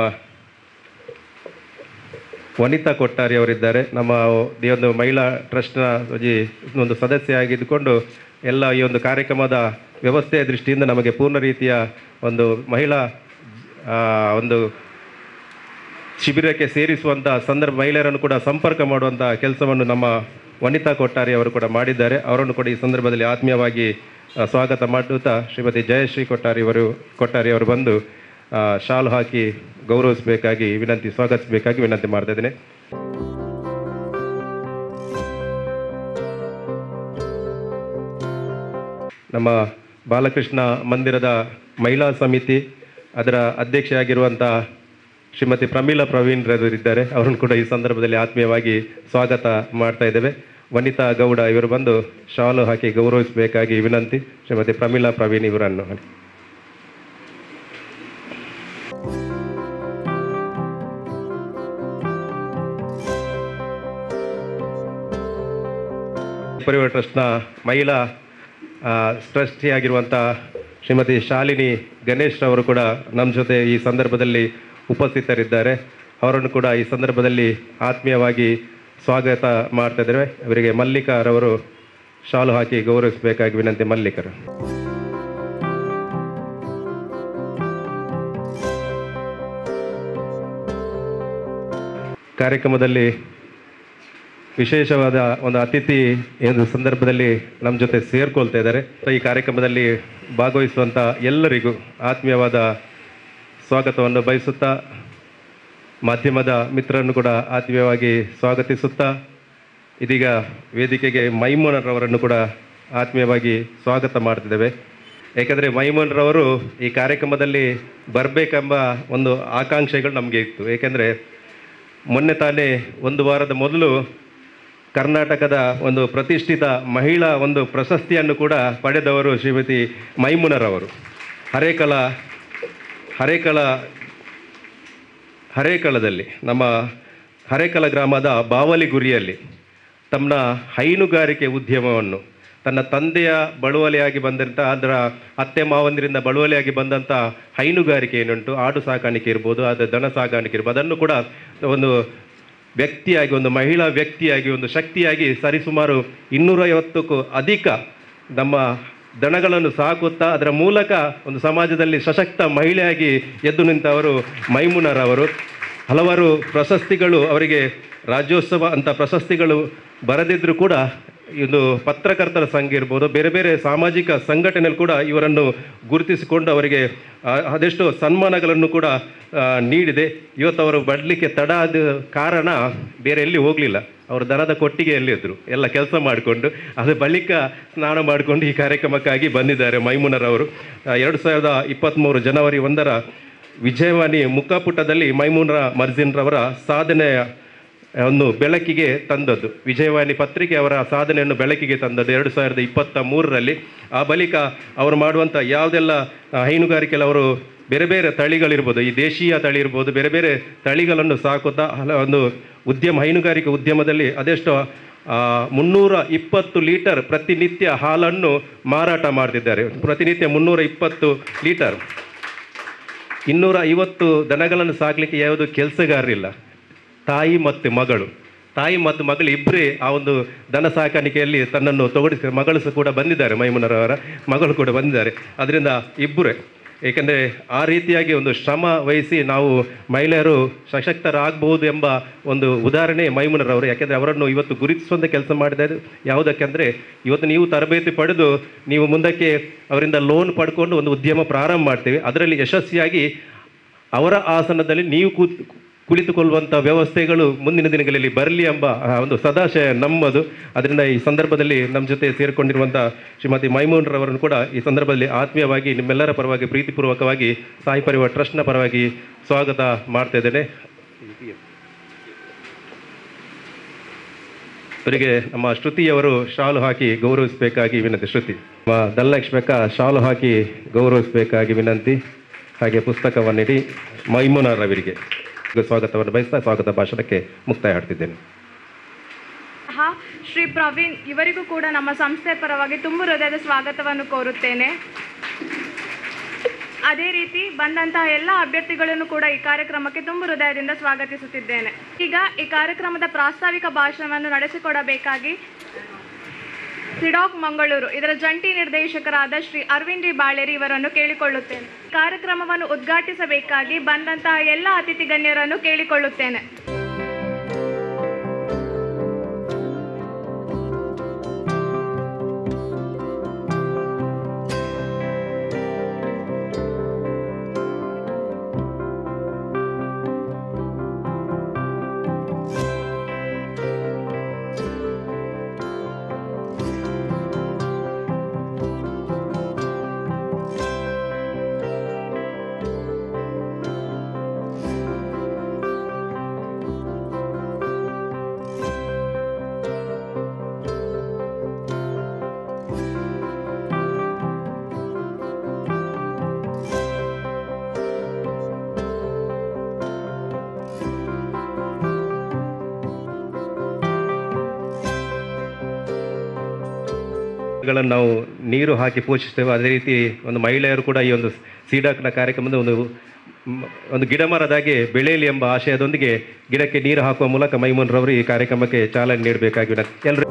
ವನಿತಾ ಕೊಟ್ಟಾರಿ ಅವರಿದ್ದಾರೆ ನಮ್ಮ ಈ ಒಂದು ಮಹಿಳಾ ಟ್ರಸ್ಟ್ನ ಈ ಒಂದು ಸದಸ್ಯ ಆಗಿದ್ದುಕೊಂಡು ಎಲ್ಲ ಈ ಒಂದು ಕಾರ್ಯಕ್ರಮದ ವ್ಯವಸ್ಥೆಯ ದೃಷ್ಟಿಯಿಂದ ನಮಗೆ ಪೂರ್ಣ ರೀತಿಯ ಒಂದು ಮಹಿಳಾ ಆ, ಒಂದು ಶಿಬಿರಕ್ಕೆ ಸೇರಿಸುವಂಥ ಸಂದರ್ಭ ಮಹಿಳೆಯರನ್ನು ಕೂಡ ಸಂಪರ್ಕ ಮಾಡುವಂಥ ಕೆಲಸವನ್ನು ನಮ್ಮ ವನಿತಾ ಕೊಟ್ಟಾರಿ ಅವರು ಕೂಡ ಮಾಡಿದ್ದಾರೆ ಅವರನ್ನು ಕೂಡ ಈ ಸಂದರ್ಭದಲ್ಲಿ ಆತ್ಮೀಯವಾಗಿ ಆ, ಸ್ವಾಗತ ಮಾಡುತ್ತಾ ಶ್ರೀಮತಿ ಜಯಶ್ರೀ ಕೊಟ್ಟಾರಿ ಅವರು ಕೊಟ್ಟಾರಿ ಅವರು ಬಂದು ಆ, ಶಾಲು ಹಾಕಿ ಗೌರವಿಸಬೇಕಾಗಿ ವಿನಂತಿ ಸ್ವಾಗತಿಸಬೇಕಾಗಿ ವಿನಂತಿ ಮಾಡ್ತಾ ಇದ್ದೇನೆ ನಮ್ಮ ಬಾಲಕೃಷ್ಣ ಮಂದಿರದ ಮಹಿಳಾ ಸಮಿತಿ ಅದರ ಅಧ್ಯಕ್ಷೆಯಾಗಿರುವಂಥ ಶ್ರೀಮತಿ ಪ್ರಮೀಳಾ ಪ್ರವೀಣ್ ಇದ್ದಾರೆ ಅವರನ್ನು ಕೂಡ ಈ ಸಂದರ್ಭದಲ್ಲಿ ಆತ್ಮೀಯವಾಗಿ ಸ್ವಾಗತ ಮಾಡ್ತಾ ಇದ್ದೇವೆ ವನಿತಾ ಗೌಡ ಇವರು ಬಂದು ಶಾಲು ಹಾಕಿ ಗೌರವಿಸಬೇಕಾಗಿ ವಿನಂತಿ ಶ್ರೀಮತಿ ಪ್ರಮೀಳಾ ಪ್ರವೀಣ್ ಇವರನ್ನು ಪರಿವಾರ ಟ್ರಸ್ಟ್ನ ಮಹಿಳಾ ಟ್ರಸ್ಟಿ ಆಗಿರುವಂಥ ಶ್ರೀಮತಿ ಶಾಲಿನಿ ಗಣೇಶ್ ಅವರು ಕೂಡ ನಮ್ಮ ಜೊತೆ ಈ ಸಂದರ್ಭದಲ್ಲಿ ಉಪಸ್ಥಿತರಿದ್ದಾರೆ ಅವರನ್ನು ಕೂಡ ಈ ಸಂದರ್ಭದಲ್ಲಿ ಆತ್ಮೀಯವಾಗಿ ಸ್ವಾಗತ ಮಾಡ್ತಾ ಇದ್ದೇವೆ ಅವರಿಗೆ ಮಲ್ಲಿಕಾರವರು ಶಾಲು ಹಾಕಿ ಗೌರವಿಸಬೇಕಾಗಿ ವಿನಂತಿ ಮಲ್ಲಿಕರು ಕಾರ್ಯಕ್ರಮದಲ್ಲಿ ವಿಶೇಷವಾದ ಒಂದು ಅತಿಥಿ ಈ ಒಂದು ಸಂದರ್ಭದಲ್ಲಿ ನಮ್ಮ ಜೊತೆ ಸೇರ್ಕೊಳ್ತಾ ಇದ್ದಾರೆ ಈ ಕಾರ್ಯಕ್ರಮದಲ್ಲಿ ಭಾಗವಹಿಸುವಂಥ ಎಲ್ಲರಿಗೂ ಆತ್ಮೀಯವಾದ ಸ್ವಾಗತವನ್ನು ಬಯಸುತ್ತಾ ಮಾಧ್ಯಮದ ಮಿತ್ರರನ್ನು ಕೂಡ ಆತ್ಮೀಯವಾಗಿ ಸ್ವಾಗತಿಸುತ್ತಾ ಇದೀಗ ವೇದಿಕೆಗೆ ಮೈಮೋನರವರನ್ನು ಕೂಡ ಆತ್ಮೀಯವಾಗಿ ಸ್ವಾಗತ ಮಾಡ್ತಿದ್ದೇವೆ ಏಕೆಂದರೆ ಮೈಮೋನ್ರವರು ಈ ಕಾರ್ಯಕ್ರಮದಲ್ಲಿ ಬರಬೇಕೆಂಬ ಒಂದು ಆಕಾಂಕ್ಷೆಗಳು ನಮಗೆ ಇತ್ತು ಏಕೆಂದರೆ ಮೊನ್ನೆ ತಾನೇ ಒಂದು ವಾರದ ಮೊದಲು ಕರ್ನಾಟಕದ ಒಂದು ಪ್ರತಿಷ್ಠಿತ ಮಹಿಳಾ ಒಂದು ಪ್ರಶಸ್ತಿಯನ್ನು ಕೂಡ ಪಡೆದವರು ಶ್ರೀಮತಿ ಮೈಮುನರವರು ಹರೇಕಳ ಹರೇಕಳ ಹರೇಕಳದಲ್ಲಿ ನಮ್ಮ ಹರೇಕಳ ಗ್ರಾಮದ ಬಾವಲಿಗುರಿಯಲ್ಲಿ ತಮ್ಮ ಹೈನುಗಾರಿಕೆ ಉದ್ಯಮವನ್ನು ತನ್ನ ತಂದೆಯ ಬಳುವಳಿಯಾಗಿ ಬಂದಂಥ ಅದರ ಅತ್ತೆ ಮಾವಂದಿರಿಂದ ಬಳುವಳಿಯಾಗಿ ಬಂದಂಥ ಹೈನುಗಾರಿಕೆ ಏನುಂಟು ಆಡು ಸಾಕಾಣಿಕೆ ಇರ್ಬೋದು ಅದು ದನ ಸಾಕಾಣಿಕೆ ಇರ್ಬೋದು ಅದನ್ನು ಕೂಡ ಒಂದು ವ್ಯಕ್ತಿಯಾಗಿ ಒಂದು ಮಹಿಳಾ ವ್ಯಕ್ತಿಯಾಗಿ ಒಂದು ಶಕ್ತಿಯಾಗಿ ಸರಿಸುಮಾರು ಇನ್ನೂರೈವತ್ತಕ್ಕೂ ಅಧಿಕ ನಮ್ಮ ದನಗಳನ್ನು ಸಾಕುತ್ತಾ ಅದರ ಮೂಲಕ ಒಂದು ಸಮಾಜದಲ್ಲಿ ಸಶಕ್ತ ಮಹಿಳೆಯಾಗಿ ಎದ್ದು ನಿಂತವರು ಮೈಮುನರವರು ಹಲವಾರು ಪ್ರಶಸ್ತಿಗಳು ಅವರಿಗೆ ರಾಜ್ಯೋತ್ಸವ ಅಂತ ಪ್ರಶಸ್ತಿಗಳು ಬರದಿದ್ದರೂ ಕೂಡ ಇದು ಪತ್ರಕರ್ತರ ಸಂಘ ಇರ್ಬೋದು ಬೇರೆ ಬೇರೆ ಸಾಮಾಜಿಕ ಸಂಘಟನೆಯಲ್ಲಿ ಕೂಡ ಇವರನ್ನು ಗುರುತಿಸಿಕೊಂಡು ಅವರಿಗೆ ಆ, ಅದೆಷ್ಟೋ ಸನ್ಮಾನಗಳನ್ನು ಕೂಡ ಆ, ನೀಡಿದೆ ಇವತ್ತು ಅವರು ಬಡಲಿಕ್ಕೆ ತಡ ಆದ ಕಾರಣ ಬೇರೆ ಎಲ್ಲಿ ಹೋಗಲಿಲ್ಲ ಅವರು ದನದ ಕೊಟ್ಟಿಗೆಯಲ್ಲಿದ್ದರು ಎಲ್ಲ ಕೆಲಸ ಮಾಡಿಕೊಂಡು ಅದು ಬಳಿಕ ಸ್ನಾನ ಮಾಡಿಕೊಂಡು ಈ ಕಾರ್ಯಕ್ರಮಕ್ಕಾಗಿ ಬಂದಿದ್ದಾರೆ ಮೈಮುನರವರು ಆ, ಎರಡು ಸಾವಿರದ ಇಪ್ಪತ್ತ್ಮೂರು ಜನವರಿ ಒಂದರ ವಿಜಯವಾಣಿ ಮುಖಪುಟದಲ್ಲಿ ಮೈಮೂನರ ಮರ್ಜಿನ್ರವರ ಸಾಧನೆಯ ಒಂದು ಬೆಳಕಿಗೆ ತಂದದ್ದು ವಿಜಯವಾಣಿ ಪತ್ರಿಕೆ ಅವರ ಸಾಧನೆಯನ್ನು ಬೆಳಕಿಗೆ ತಂದದ್ದು ಎರಡು ಸಾವಿರದ ಇಪ್ಪತ್ತ ಮೂರರಲ್ಲಿ ಆ ಬಳಿಕ ಅವರು ಮಾಡುವಂಥ ಯಾವುದೆಲ್ಲ ಆ, ಹೈನುಗಾರಿಕೆಯಲ್ಲಿ ಅವರು ಬೇರೆ ಬೇರೆ ತಳಿಗಳಿರ್ಬೋದು ಈ ದೇಶೀಯ ತಳಿ ಇರ್ಬೋದು ಬೇರೆ ಬೇರೆ ತಳಿಗಳನ್ನು ಸಾಕುತ್ತಾ ಹಲ ಒಂದು ಉದ್ಯಮ ಹೈನುಗಾರಿಕೆ ಉದ್ಯಮದಲ್ಲಿ ಅದೆಷ್ಟೋ ಆ, ಮುನ್ನೂರ ಇಪ್ಪತ್ತು ಲೀಟರ್ ಪ್ರತಿನಿತ್ಯ ಹಾಲನ್ನು ಮಾರಾಟ ಮಾಡ್ತಿದ್ದಾರೆ ಪ್ರತಿನಿತ್ಯ ಮುನ್ನೂರ ಇಪ್ಪತ್ತು ಲೀಟರ್ ಇನ್ನೂರ ಐವತ್ತು ದನಗಳನ್ನು ಸಾಕಲಿಕ್ಕೆ ಯಾವುದು ಕೆಲಸಗಾರರಿಲ್ಲ ತಾಯಿ ಮತ್ತು ಮಗಳು ತಾಯಿ ಮತ್ತು ಮಗಳು ಇಬ್ಬರೇ ಆ ಒಂದು ದನ ಸಾಕಾಣಿಕೆಯಲ್ಲಿ ತನ್ನನ್ನು ತೊಡಗಿಸಿ ಮಗಳು ಸಹ ಕೂಡ ಬಂದಿದ್ದಾರೆ ಮೈಮುನರವರ ಮಗಳು ಕೂಡ ಬಂದಿದ್ದಾರೆ ಅದರಿಂದ ಇಬ್ಬರೇ ಏಕೆಂದರೆ ಆ ರೀತಿಯಾಗಿ ಒಂದು ಶ್ರಮ ವಹಿಸಿ ನಾವು ಮಹಿಳೆಯರು ಸಶಕ್ತರಾಗಬಹುದು ಎಂಬ ಒಂದು ಉದಾಹರಣೆ ಮೈಮುನರವರು ಯಾಕೆಂದರೆ ಅವರನ್ನು ಇವತ್ತು ಗುರುತಿಸುವಂಥ ಕೆಲಸ ಮಾಡಿದ್ದಾರೆ ಯಾವುದಕ್ಕೆಂದರೆ ಇವತ್ತು ನೀವು ತರಬೇತಿ ಪಡೆದು ನೀವು ಮುಂದಕ್ಕೆ ಅವರಿಂದ ಲೋನ್ ಪಡ್ಕೊಂಡು ಒಂದು ಉದ್ಯಮ ಪ್ರಾರಂಭ ಮಾಡ್ತೀವಿ ಅದರಲ್ಲಿ ಯಶಸ್ವಿಯಾಗಿ ಅವರ ಆಸನದಲ್ಲಿ ನೀವು ಕೂತ್ ಕುಳಿತುಕೊಳ್ಳುವಂಥ ವ್ಯವಸ್ಥೆಗಳು ಮುಂದಿನ ದಿನಗಳಲ್ಲಿ ಬರಲಿ ಎಂಬ ಆ, ಒಂದು ಸದಾಶಯ ನಮ್ಮದು ಅದರಿಂದ ಈ ಸಂದರ್ಭದಲ್ಲಿ ನಮ್ಮ ಜೊತೆ ಸೇರಿಕೊಂಡಿರುವಂಥ ಶ್ರೀಮತಿ ಮೈಮೂನ್ರವರನ್ನು ಕೂಡ ಈ ಸಂದರ್ಭದಲ್ಲಿ ಆತ್ಮೀಯವಾಗಿ ನಿಮ್ಮೆಲ್ಲರ ಪರವಾಗಿ ಪ್ರೀತಿಪೂರ್ವಕವಾಗಿ ಸಾಯಿ ಪರಿವಾರ ಟ್ರಸ್ಟ್ನ ಪರವಾಗಿ ಸ್ವಾಗತ ಮಾಡ್ತಾ ಇದ್ದೇನೆ ಅವರಿಗೆ ನಮ್ಮ ಶ್ರುತಿಯವರು ಶಾಲು ಹಾಕಿ ಗೌರವಿಸಬೇಕಾಗಿ ವಿನಂತಿ ಶ್ರುತಿ ನಮ್ಮ ಧನಲಕ್ಷ್ಮಕ್ಕ ಶಾಲು ಹಾಕಿ ಗೌರವಿಸಬೇಕಾಗಿ ವಿನಂತಿ ಹಾಗೆ ಪುಸ್ತಕವನ್ನಿಡಿ ಮೈಮುನರವರಿಗೆ ಸ್ವಾಗತವನ್ನು ಬಯಸ್ತಾ ಸ್ವಾಗತ ಭಾಷಣಕ್ಕೆ ಮುಕ್ತಾಯ ಹಾಡ್ತಿದ್ದೇನೆ ಹಾ ಶ್ರೀ ಪ್ರವೀಣ್ ಇವರಿಗೂ ಕೂಡ ನಮ್ಮ ಸಂಸ್ಥೆ ಪರವಾಗಿ ತುಂಬ ಹೃದಯದ ಸ್ವಾಗತವನ್ನು ಕೋರುತ್ತೇನೆ ಅದೇ ರೀತಿ ಬಂದಂತಹ ಎಲ್ಲ ಅಭ್ಯರ್ಥಿಗಳನ್ನು ಕೂಡ ಈ ಕಾರ್ಯಕ್ರಮಕ್ಕೆ ತುಂಬ ಹೃದಯದಿಂದ ಸ್ವಾಗತಿಸುತ್ತಿದ್ದೇನೆ ಈಗ ಈ ಕಾರ್ಯಕ್ರಮದ ಪ್ರಾಸ್ತಾವಿಕ ಭಾಷಣವನ್ನು ನಡೆಸಿಕೊಡಬೇಕಾಗಿ ಸಿಡಾಕ್ ಮಂಗಳೂರು ಇದರ ಜಂಟಿ ನಿರ್ದೇಶಕರಾದ ಶ್ರೀ ಅರವಿಂದ್ ಡಿ ಬಾಳೇರಿ ಇವರನ್ನು ಕೇಳಿಕೊಳ್ಳುತ್ತೇನೆ ಕಾರ್ಯಕ್ರಮವನ್ನು ಉದ್ಘಾಟಿಸಬೇಕಾಗಿ ಬಂದಂತಹ ಎಲ್ಲ ಅತಿಥಿ ಗಣ್ಯರನ್ನು ಕೇಳಿಕೊಳ್ಳುತ್ತೇನೆ ಗಳನ್ನು ನಾವು ನೀರು ಹಾಕಿ ಪೋಷಿಸ್ತೇವೆ ಅದೇ ರೀತಿ ಒಂದು ಮಹಿಳೆಯರು ಕೂಡ ಈ ಒಂದು ಸೀಡಾಕ್ನ ಕಾರ್ಯಕ್ರಮದ ಒಂದು ಮ್, ಒಂದು ಗಿಡ ಮರದಾಗೆ ಬೆಳೆಯಲಿ ಎಂಬ ಆಶಯದೊಂದಿಗೆ ಗಿಡಕ್ಕೆ ನೀರು ಹಾಕುವ ಮೂಲಕ ಮೈಮೂನ್ರವರು ಈ ಕಾರ್ಯಕ್ರಮಕ್ಕೆ ಚಾಲನೆ ನೀಡಬೇಕಾಗಿ ವಿನಂತಿ ಎಲ್ಲರೂ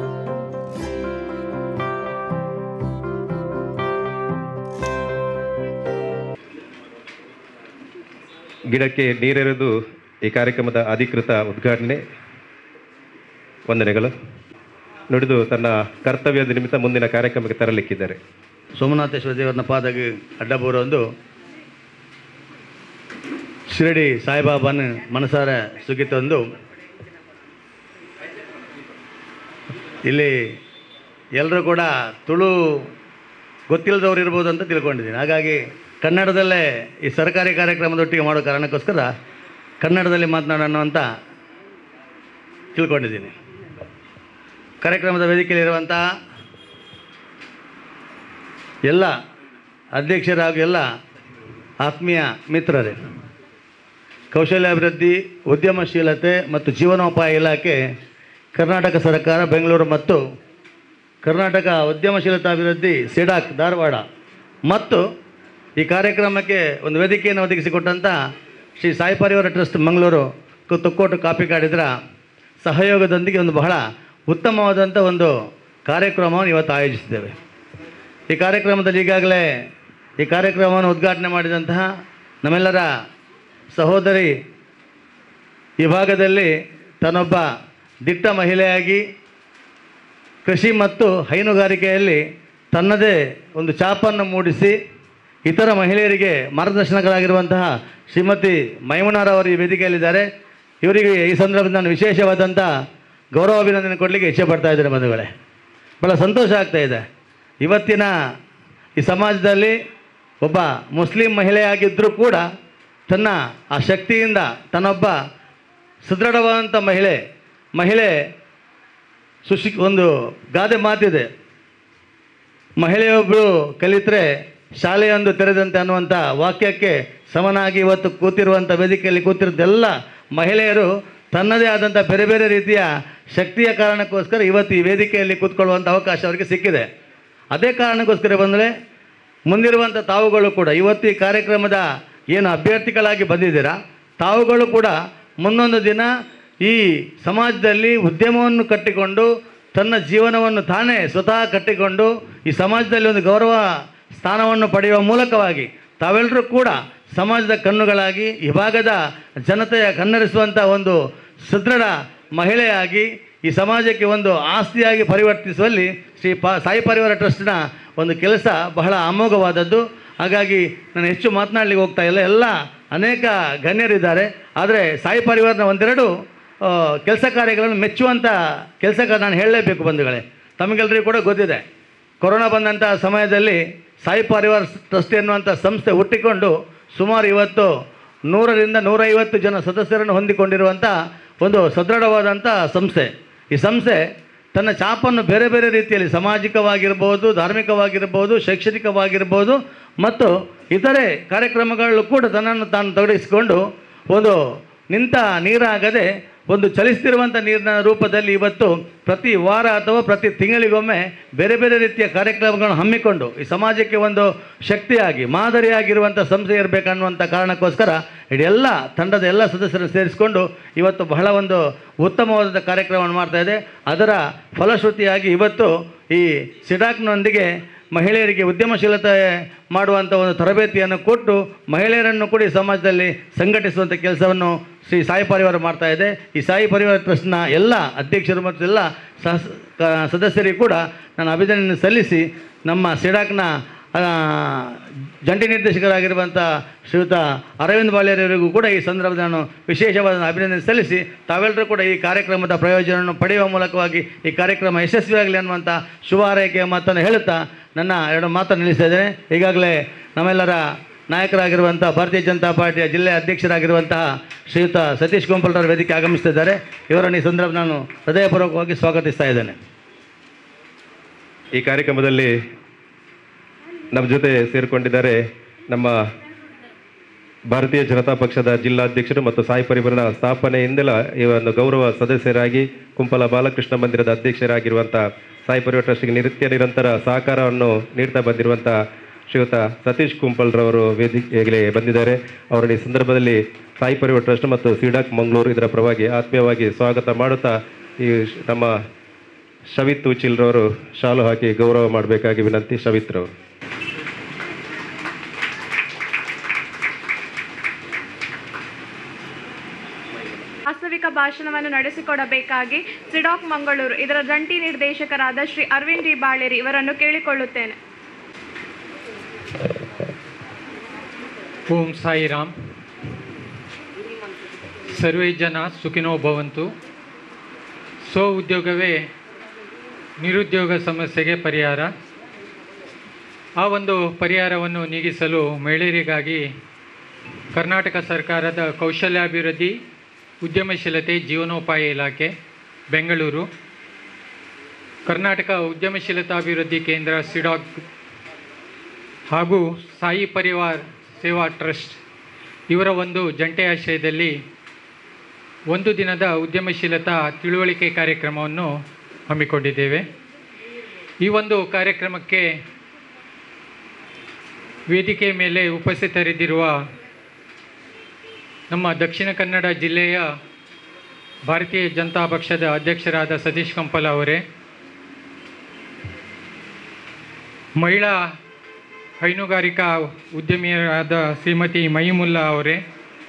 ಗಿಡಕ್ಕೆ ನೀರೆರೆದು ಈ ಕಾರ್ಯಕ್ರಮದ ಅಧಿಕೃತ ಉದ್ಘಾಟನೆ ವಂದನೆಗಳು ನುಡಿದು ತನ್ನ ಕರ್ತವ್ಯದ ನಿಮಿತ್ತ ಮುಂದಿನ ಕಾರ್ಯಕ್ರಮಕ್ಕೆ ತರಲಿಕ್ಕಿದ್ದಾರೆ ಸೋಮನಾಥೇಶ್ವರ ದೇವರನ್ನ ಪಾದಗೆ ಅಡ್ಡ ಬರೋದು ಶಿರಡಿ ಸಾಯಿಬಾಬಾನ ಮನಸಾರ ಸುಗಿತೊಂದು ಇಲ್ಲಿ ಎಲ್ಲರೂ ಕೂಡ ತುಳು ಗೊತ್ತಿಲ್ಲದವ್ರು ಇರ್ಬೋದು ಅಂತ ತಿಳ್ಕೊಂಡಿದ್ದೀನಿ ಹಾಗಾಗಿ ಕನ್ನಡದಲ್ಲೇ ಈ ಸರ್ಕಾರಿ ಕಾರ್ಯಕ್ರಮದೊಟ್ಟಿಗೆ ಮಾಡೋ ಕಾರಣಕ್ಕೋಸ್ಕರ ಕನ್ನಡದಲ್ಲಿ ಮಾತನಾಡೋಣ ಅಂತ ತಿಳ್ಕೊಂಡಿದ್ದೀನಿ ಕಾರ್ಯಕ್ರಮದ ವೇದಿಕೆಯಲ್ಲಿರುವಂಥ ಎಲ್ಲ ಅಧ್ಯಕ್ಷರು ಹಾಗೂ ಎಲ್ಲ ಆತ್ಮೀಯ ಮಿತ್ರರೇ ಕೌಶಲ್ಯಾಭಿವೃದ್ಧಿ ಉದ್ಯಮಶೀಲತೆ ಮತ್ತು ಜೀವನೋಪಾಯ ಇಲಾಖೆ ಕರ್ನಾಟಕ ಸರ್ಕಾರ ಬೆಂಗಳೂರು ಮತ್ತು ಕರ್ನಾಟಕ ಉದ್ಯಮಶೀಲತಾಭಿವೃದ್ಧಿ ಸಿಡಾಕ್ ಧಾರವಾಡ ಮತ್ತು ಈ ಕಾರ್ಯಕ್ರಮಕ್ಕೆ ಒಂದು ವೇದಿಕೆಯನ್ನು ಒದಗಿಸಿಕೊಟ್ಟಂಥ ಶ್ರೀ ಸಾಯಿ ಪರಿವಾರ ಟ್ರಸ್ಟ್ ಮಂಗಳೂರು ಕು- ತುಕ್ಕೋಟು ಕಾಪಿ ಕಾಡಿದರ ಸಹಯೋಗದೊಂದಿಗೆ ಒಂದು ಬಹಳ ಉತ್ತಮವಾದಂಥ ಒಂದು ಕಾರ್ಯಕ್ರಮವನ್ನು ಇವತ್ತು ಆಯೋಜಿಸಿದ್ದೇವೆ ಈ ಕಾರ್ಯಕ್ರಮದಲ್ಲಿ ಈಗಾಗಲೇ ಈ ಕಾರ್ಯಕ್ರಮವನ್ನು ಉದ್ಘಾಟನೆ ಮಾಡಿದಂತಹ ನಮ್ಮೆಲ್ಲರ ಸಹೋದರಿ ಈ ಭಾಗದಲ್ಲಿ ತನ್ನೊಬ್ಬ ದಿಟ್ಟ ಮಹಿಳೆಯಾಗಿ ಕೃಷಿ ಮತ್ತು ಹೈನುಗಾರಿಕೆಯಲ್ಲಿ ತನ್ನದೇ ಒಂದು ಛಾಪನ್ನು ಮೂಡಿಸಿ ಇತರ ಮಹಿಳೆಯರಿಗೆ ಮಾರ್ಗದರ್ಶನಗಳಾಗಿರುವಂತಹ ಶ್ರೀಮತಿ ಮೈಮುನಾರವರು ಈ ವೇದಿಕೆಯಲ್ಲಿದ್ದಾರೆ ಇವರಿಗೆ ಈ ಸಂದರ್ಭದಲ್ಲಿ ನಾನು ವಿಶೇಷವಾದಂಥ ಗೌರವಾಭಿನಂದನೆ ಕೊಡಲಿಕ್ಕೆ ಇಚ್ಛೆ ಪಡ್ತಾ ಇದ್ದೇನೆ ಬಂಧುಗಳೇ ಭಾಳ ಸಂತೋಷ ಆಗ್ತಾ ಇದೆ ಇವತ್ತಿನ ಈ ಸಮಾಜದಲ್ಲಿ ಒಬ್ಬ ಮುಸ್ಲಿಂ ಮಹಿಳೆಯಾಗಿದ್ದರೂ ಕೂಡ ತನ್ನ ಆ ಶಕ್ತಿಯಿಂದ ತನ್ನೊಬ್ಬ ಸುದೃಢವಾದಂಥ ಮಹಿಳೆ ಮಹಿಳೆ ಸುಶಿ ಒಂದು ಗಾದೆ ಮಾತಿದೆ ಮಹಿಳೆಯೊಬ್ಬರು ಕಲಿತರೆ ಶಾಲೆಯೊಂದು ತೆರೆದಂತೆ ಅನ್ನುವಂಥ ವಾಕ್ಯಕ್ಕೆ ಸಮನಾಗಿ ಇವತ್ತು ಕೂತಿರುವಂಥ ವೇದಿಕೆಯಲ್ಲಿ ಕೂತಿರೋದೆಲ್ಲ ಮಹಿಳೆಯರು ತನ್ನದೇ ಆದಂಥ ಬೇರೆ ಬೇರೆ ರೀತಿಯ ಶಕ್ತಿಯ ಕಾರಣಕ್ಕೋಸ್ಕರ ಇವತ್ತು ಈ ವೇದಿಕೆಯಲ್ಲಿ ಕೂತ್ಕೊಳ್ಳುವಂಥ ಅವಕಾಶ ಅವರಿಗೆ ಸಿಕ್ಕಿದೆ ಅದೇ ಕಾರಣಕ್ಕೋಸ್ಕರ ಬಂದರೆ ಮುಂದಿರುವಂಥ ತಾವುಗಳು ಕೂಡ ಇವತ್ತು ಈ ಕಾರ್ಯಕ್ರಮದ ಏನು ಅಭ್ಯರ್ಥಿಗಳಾಗಿ ಬಂದಿದ್ದೀರಾ ತಾವುಗಳು ಕೂಡ ಮುಂದೊಂದು ದಿನ ಈ ಸಮಾಜದಲ್ಲಿ ಉದ್ಯಮವನ್ನು ಕಟ್ಟಿಕೊಂಡು ತನ್ನ ಜೀವನವನ್ನು ತಾನೇ ಸ್ವತಃ ಕಟ್ಟಿಕೊಂಡು ಈ ಸಮಾಜದಲ್ಲಿ ಒಂದು ಗೌರವ ಸ್ಥಾನವನ್ನು ಪಡೆಯುವ ಮೂಲಕವಾಗಿ ತಾವೆಲ್ಲರೂ ಕೂಡ ಸಮಾಜದ ಕಣ್ಣುಗಳಾಗಿ ಈ ಭಾಗದ ಜನತೆಯ ಕಣ್ಣರಿಸುವಂಥ ಒಂದು ಸುದೃಢ ಮಹಿಳೆಯಾಗಿ ಈ ಸಮಾಜಕ್ಕೆ ಒಂದು ಆಸ್ತಿಯಾಗಿ ಪರಿವರ್ತಿಸುವಲ್ಲಿ ಶ್ರೀ ಪ ಸಾಯಿ ಪರಿವಾರ ಟ್ರಸ್ಟ್ನ ಒಂದು ಕೆಲಸ ಬಹಳ ಅಮೋಘವಾದದ್ದು ಹಾಗಾಗಿ ನಾನು ಹೆಚ್ಚು ಮಾತನಾಡಲಿಕ್ಕೆ ಹೋಗ್ತಾ ಇಲ್ಲ ಎಲ್ಲ ಅನೇಕ ಗಣ್ಯರಿದ್ದಾರೆ ಆದರೆ ಸಾಯಿ ಪರಿವಾರನ ಒಂದೆರಡು ಕೆಲಸ ಕಾರ್ಯಗಳನ್ನು ಮೆಚ್ಚುವಂಥ ಕೆಲಸ ನಾನು ಹೇಳಲೇಬೇಕು ಬಂಧುಗಳೇ ತಮಗೆಲ್ಲರಿಗೂ ಕೂಡ ಗೊತ್ತಿದೆ ಕೊರೋನಾ ಬಂದಂಥ ಸಮಯದಲ್ಲಿ ಸಾಯಿ ಪರಿವಾರ ಟ್ರಸ್ಟ್ ಎನ್ನುವಂಥ ಸಂಸ್ಥೆ ಹುಟ್ಟಿಕೊಂಡು ಸುಮಾರು ಇವತ್ತು ನೂರರಿಂದ ನೂರೈವತ್ತು ಜನ ಸದಸ್ಯರನ್ನು ಹೊಂದಿಕೊಂಡಿರುವಂಥ ಒಂದು ಸದೃಢವಾದಂಥ ಸಂಸ್ಥೆ ಈ ಸಂಸ್ಥೆ ತನ್ನ ಛಾಪನ್ನು ಬೇರೆ ಬೇರೆ ರೀತಿಯಲ್ಲಿ ಸಾಮಾಜಿಕವಾಗಿರ್ಬೋದು ಧಾರ್ಮಿಕವಾಗಿರ್ಬೋದು ಶೈಕ್ಷಣಿಕವಾಗಿರ್ಬೋದು ಮತ್ತು ಇತರೆ ಕಾರ್ಯಕ್ರಮಗಳಲ್ಲೂ ಕೂಡ ತನ್ನನ್ನು ತಾನು ತೊಡಗಿಸಿಕೊಂಡು ಒಂದು ನಿಂತ ನೀರಾಗದೆ ಒಂದು ಚಲಿಸ್ತಿರುವಂಥ ನೀರಿನ ರೂಪದಲ್ಲಿ ಇವತ್ತು ಪ್ರತಿ ವಾರ ಅಥವಾ ಪ್ರತಿ ತಿಂಗಳಿಗೊಮ್ಮೆ ಬೇರೆ ಬೇರೆ ರೀತಿಯ ಕಾರ್ಯಕ್ರಮಗಳನ್ನು ಹಮ್ಮಿಕೊಂಡು ಈ ಸಮಾಜಕ್ಕೆ ಒಂದು ಶಕ್ತಿಯಾಗಿ ಮಾದರಿಯಾಗಿರುವಂಥ ಸಂಸ್ಥೆ ಇರಬೇಕನ್ನುವಂಥ ಕಾರಣಕ್ಕೋಸ್ಕರ ಇಡೀ ಎಲ್ಲ ತಂಡದ ಎಲ್ಲ ಸದಸ್ಯರನ್ನು ಸೇರಿಸಿಕೊಂಡು ಇವತ್ತು ಬಹಳ ಒಂದು ಉತ್ತಮವಾದ ಕಾರ್ಯಕ್ರಮವನ್ನು ಮಾಡ್ತಾ ಇದೆ ಅದರ ಫಲಶ್ರುತಿಯಾಗಿ ಇವತ್ತು ಈ ಸಿಡಾಕ್ನೊಂದಿಗೆ ಮಹಿಳೆಯರಿಗೆ ಉದ್ಯಮಶೀಲತೆ ಮಾಡುವಂಥ ಒಂದು ತರಬೇತಿಯನ್ನು ಕೊಟ್ಟು ಮಹಿಳೆಯರನ್ನು ಕೂಡ ಈ ಸಮಾಜದಲ್ಲಿ ಸಂಘಟಿಸುವಂಥ ಕೆಲಸವನ್ನು ಶ್ರೀ ಸಾಯಿ ಪರಿವಾರ ಮಾಡ್ತಾ ಇದೆ ಈ ಸಾಯಿ ಪರಿವಾರ ಟ್ರಸ್ಟ್ನ ಎಲ್ಲ ಅಧ್ಯಕ್ಷರು ಮತ್ತು ಎಲ್ಲ ಸಹ ಕ- ಸದಸ್ಯರಿಗೂ ಕೂಡ ನಾನು ಅಭಿನಂದನೆ ಸಲ್ಲಿಸಿ ನಮ್ಮ ಸಿಡಾಕ್ನ ಆ, ಜಂಟಿ ನಿರ್ದೇಶಕರಾಗಿರುವಂಥ ಶ್ರೀಯುತ ಅರವಿಂದ್ ಬಾಳ್ಯರವರಿಗೂ ಕೂಡ ಈ ಸಂದರ್ಭದಲ್ಲಿ ನಾನು ವಿಶೇಷವಾದ ಅಭಿನಂದನೆ ಸಲ್ಲಿಸಿ ತಾವೆಲ್ಲರೂ ಕೂಡ ಈ ಕಾರ್ಯಕ್ರಮದ ಪ್ರಯೋಜನವನ್ನು ಪಡೆಯುವ ಮೂಲಕವಾಗಿ ಈ ಕಾರ್ಯಕ್ರಮ ಯಶಸ್ವಿಯಾಗಲಿ ಅನ್ನುವಂಥ ಶುಭ ಹಾರೈಕೆಯ ಮಾತನ್ನು ಹೇಳುತ್ತಾ ನನ್ನ ಎರಡು ಮಾತನ್ನು ನಿಲ್ಲಿಸ್ತಾ ಇದ್ದೇನೆ ಈಗಾಗಲೇ ನಮ್ಮೆಲ್ಲರ ನಾಯಕರಾಗಿರುವಂಥ ಭಾರತೀಯ ಜನತಾ ಪಾರ್ಟಿಯ ಜಿಲ್ಲೆಯ ಅಧ್ಯಕ್ಷರಾಗಿರುವಂತಹ ಶ್ರೀಯುತ ಸತೀಶ್ ಗೋಂಪಲ್ರವರ ವೇದಿಕೆ ಆಗಮಿಸ್ತಿದ್ದಾರೆ ಇವರನ್ನು ಈ ಸಂದರ್ಭ ನಾನು ಹೃದಯಪೂರ್ವಕವಾಗಿ ಸ್ವಾಗತಿಸ್ತಾ ಇದ್ದೇನೆ ಈ ಕಾರ್ಯಕ್ರಮದಲ್ಲಿ ನಮ್ಮ ಜೊತೆ ಸೇರಿಕೊಂಡಿದ್ದಾರೆ ನಮ್ಮ ಭಾರತೀಯ ಜನತಾ ಪಕ್ಷದ ಜಿಲ್ಲಾಧ್ಯಕ್ಷರು ಮತ್ತು ಸಾಯಿ ಪರಿವಾರನ ಸ್ಥಾಪನೆಯಿಂದಲ ಈ ಒಂದು ಗೌರವ ಸದಸ್ಯರಾಗಿ ಕುಂಪಲ ಬಾಲಕೃಷ್ಣ ಮಂದಿರದ ಅಧ್ಯಕ್ಷರಾಗಿರುವಂಥ ಸಾಯಿ ಪರಿವಾರ ಟ್ರಸ್ಟ್ಗೆ ನಿತ್ಯ ನಿರಂತರ ಸಹಕಾರವನ್ನು ನೀಡ್ತಾ ಬಂದಿರುವಂಥ ಶ್ರೀಯುತ ಸತೀಶ್ ಕುಂಪಲ್ರವರು ವೇದಿಕೆಗೆ ಬಂದಿದ್ದಾರೆ ಅವರನ್ನು ಈ ಸಂದರ್ಭದಲ್ಲಿ ಸಾಯಿ ಪರಿವಾರ ಟ್ರಸ್ಟ್ ಮತ್ತು ಸಿಡಾಕ್ ಮಂಗಳೂರು ಇದರ ಪರವಾಗಿ ಆತ್ಮೀಯವಾಗಿ ಸ್ವಾಗತ ಮಾಡುತ್ತಾ ಈ ಶ- ನಮ್ಮ ಶವಿತ್ ಉಚಿಲ್ರವರು ಶಾಲು ಹಾಕಿ ಗೌರವ ಮಾಡಬೇಕಾಗಿ ವಿನಂತಿ ಶವಿತ್ರವರು ವಾಸ್ತವಿಕ ಭಾಷಣವನ್ನು ನಡೆಸಿಕೊಡಬೇಕಾಗಿ ಸಿಡಾಕ್ ಮಂಗಳೂರು ಇದರ ಜಂಟಿ ನಿರ್ದೇಶಕರಾದ ಶ್ರೀ ಅರವಿಂದ್ ಡಿ ಬಾಳೇರಿ ಇವರನ್ನು ಕೇಳಿಕೊಳ್ಳುತ್ತೇನೆ ಓಂ ಸಾಯಿರಾಮ್ ಸರ್ವೇ ಜನ ಸುಖಿನೋ ಭವಂತು ಸ್ವ ಉದ್ಯೋಗವೇ ನಿರುದ್ಯೋಗ ಸಮಸ್ಯೆಗೆ ಪರಿಹಾರ ಆ ಒಂದು ಪರಿಹಾರವನ್ನು ನೀಗಿಸಲು ಮಹಿಳೆಯರಿಗಾಗಿ ಕರ್ನಾಟಕ ಸರ್ಕಾರದ ಕೌಶಲ್ಯಾಭಿವೃದ್ಧಿ ಉದ್ಯಮಶೀಲತೆ ಜೀವನೋಪಾಯ ಇಲಾಖೆ ಬೆಂಗಳೂರು ಕರ್ನಾಟಕ ಉದ್ಯಮಶೀಲತಾಭಿವೃದ್ಧಿ ಕೇಂದ್ರ ಸಿಡಾಕ್ ಹಾಗೂ ಸಾಯಿ ಪರಿವಾರ್ ಸೇವಾ ಟ್ರಸ್ಟ್ ಇವರ ಒಂದು ಜಂಟೆ ಆಶ್ರಯದಲ್ಲಿ ಒಂದು ದಿನದ ಉದ್ಯಮಶೀಲತಾ ತಿಳುವಳಿಕೆ ಕಾರ್ಯಕ್ರಮವನ್ನು ಹಮ್ಮಿಕೊಂಡಿದ್ದೇವೆ ಈ ಒಂದು ಕಾರ್ಯಕ್ರಮಕ್ಕೆ ವೇದಿಕೆ ಮೇಲೆ ಉಪಸ್ಥಿತರಿದ್ದಿರುವ ನಮ್ಮ ದಕ್ಷಿಣ ಕನ್ನಡ ಜಿಲ್ಲೆಯ ಭಾರತೀಯ ಜನತಾ ಪಕ್ಷದ ಅಧ್ಯಕ್ಷರಾದ ಸತೀಶ್ ಕಂಪಲ ಅವರೇ ಮಹಿಳಾ ಹೈನುಗಾರಿಕಾ ಉದ್ಯಮಿಯರಾದ ಶ್ರೀಮತಿ ಮೈಮುಲ್ಲಾ ಅವರೇ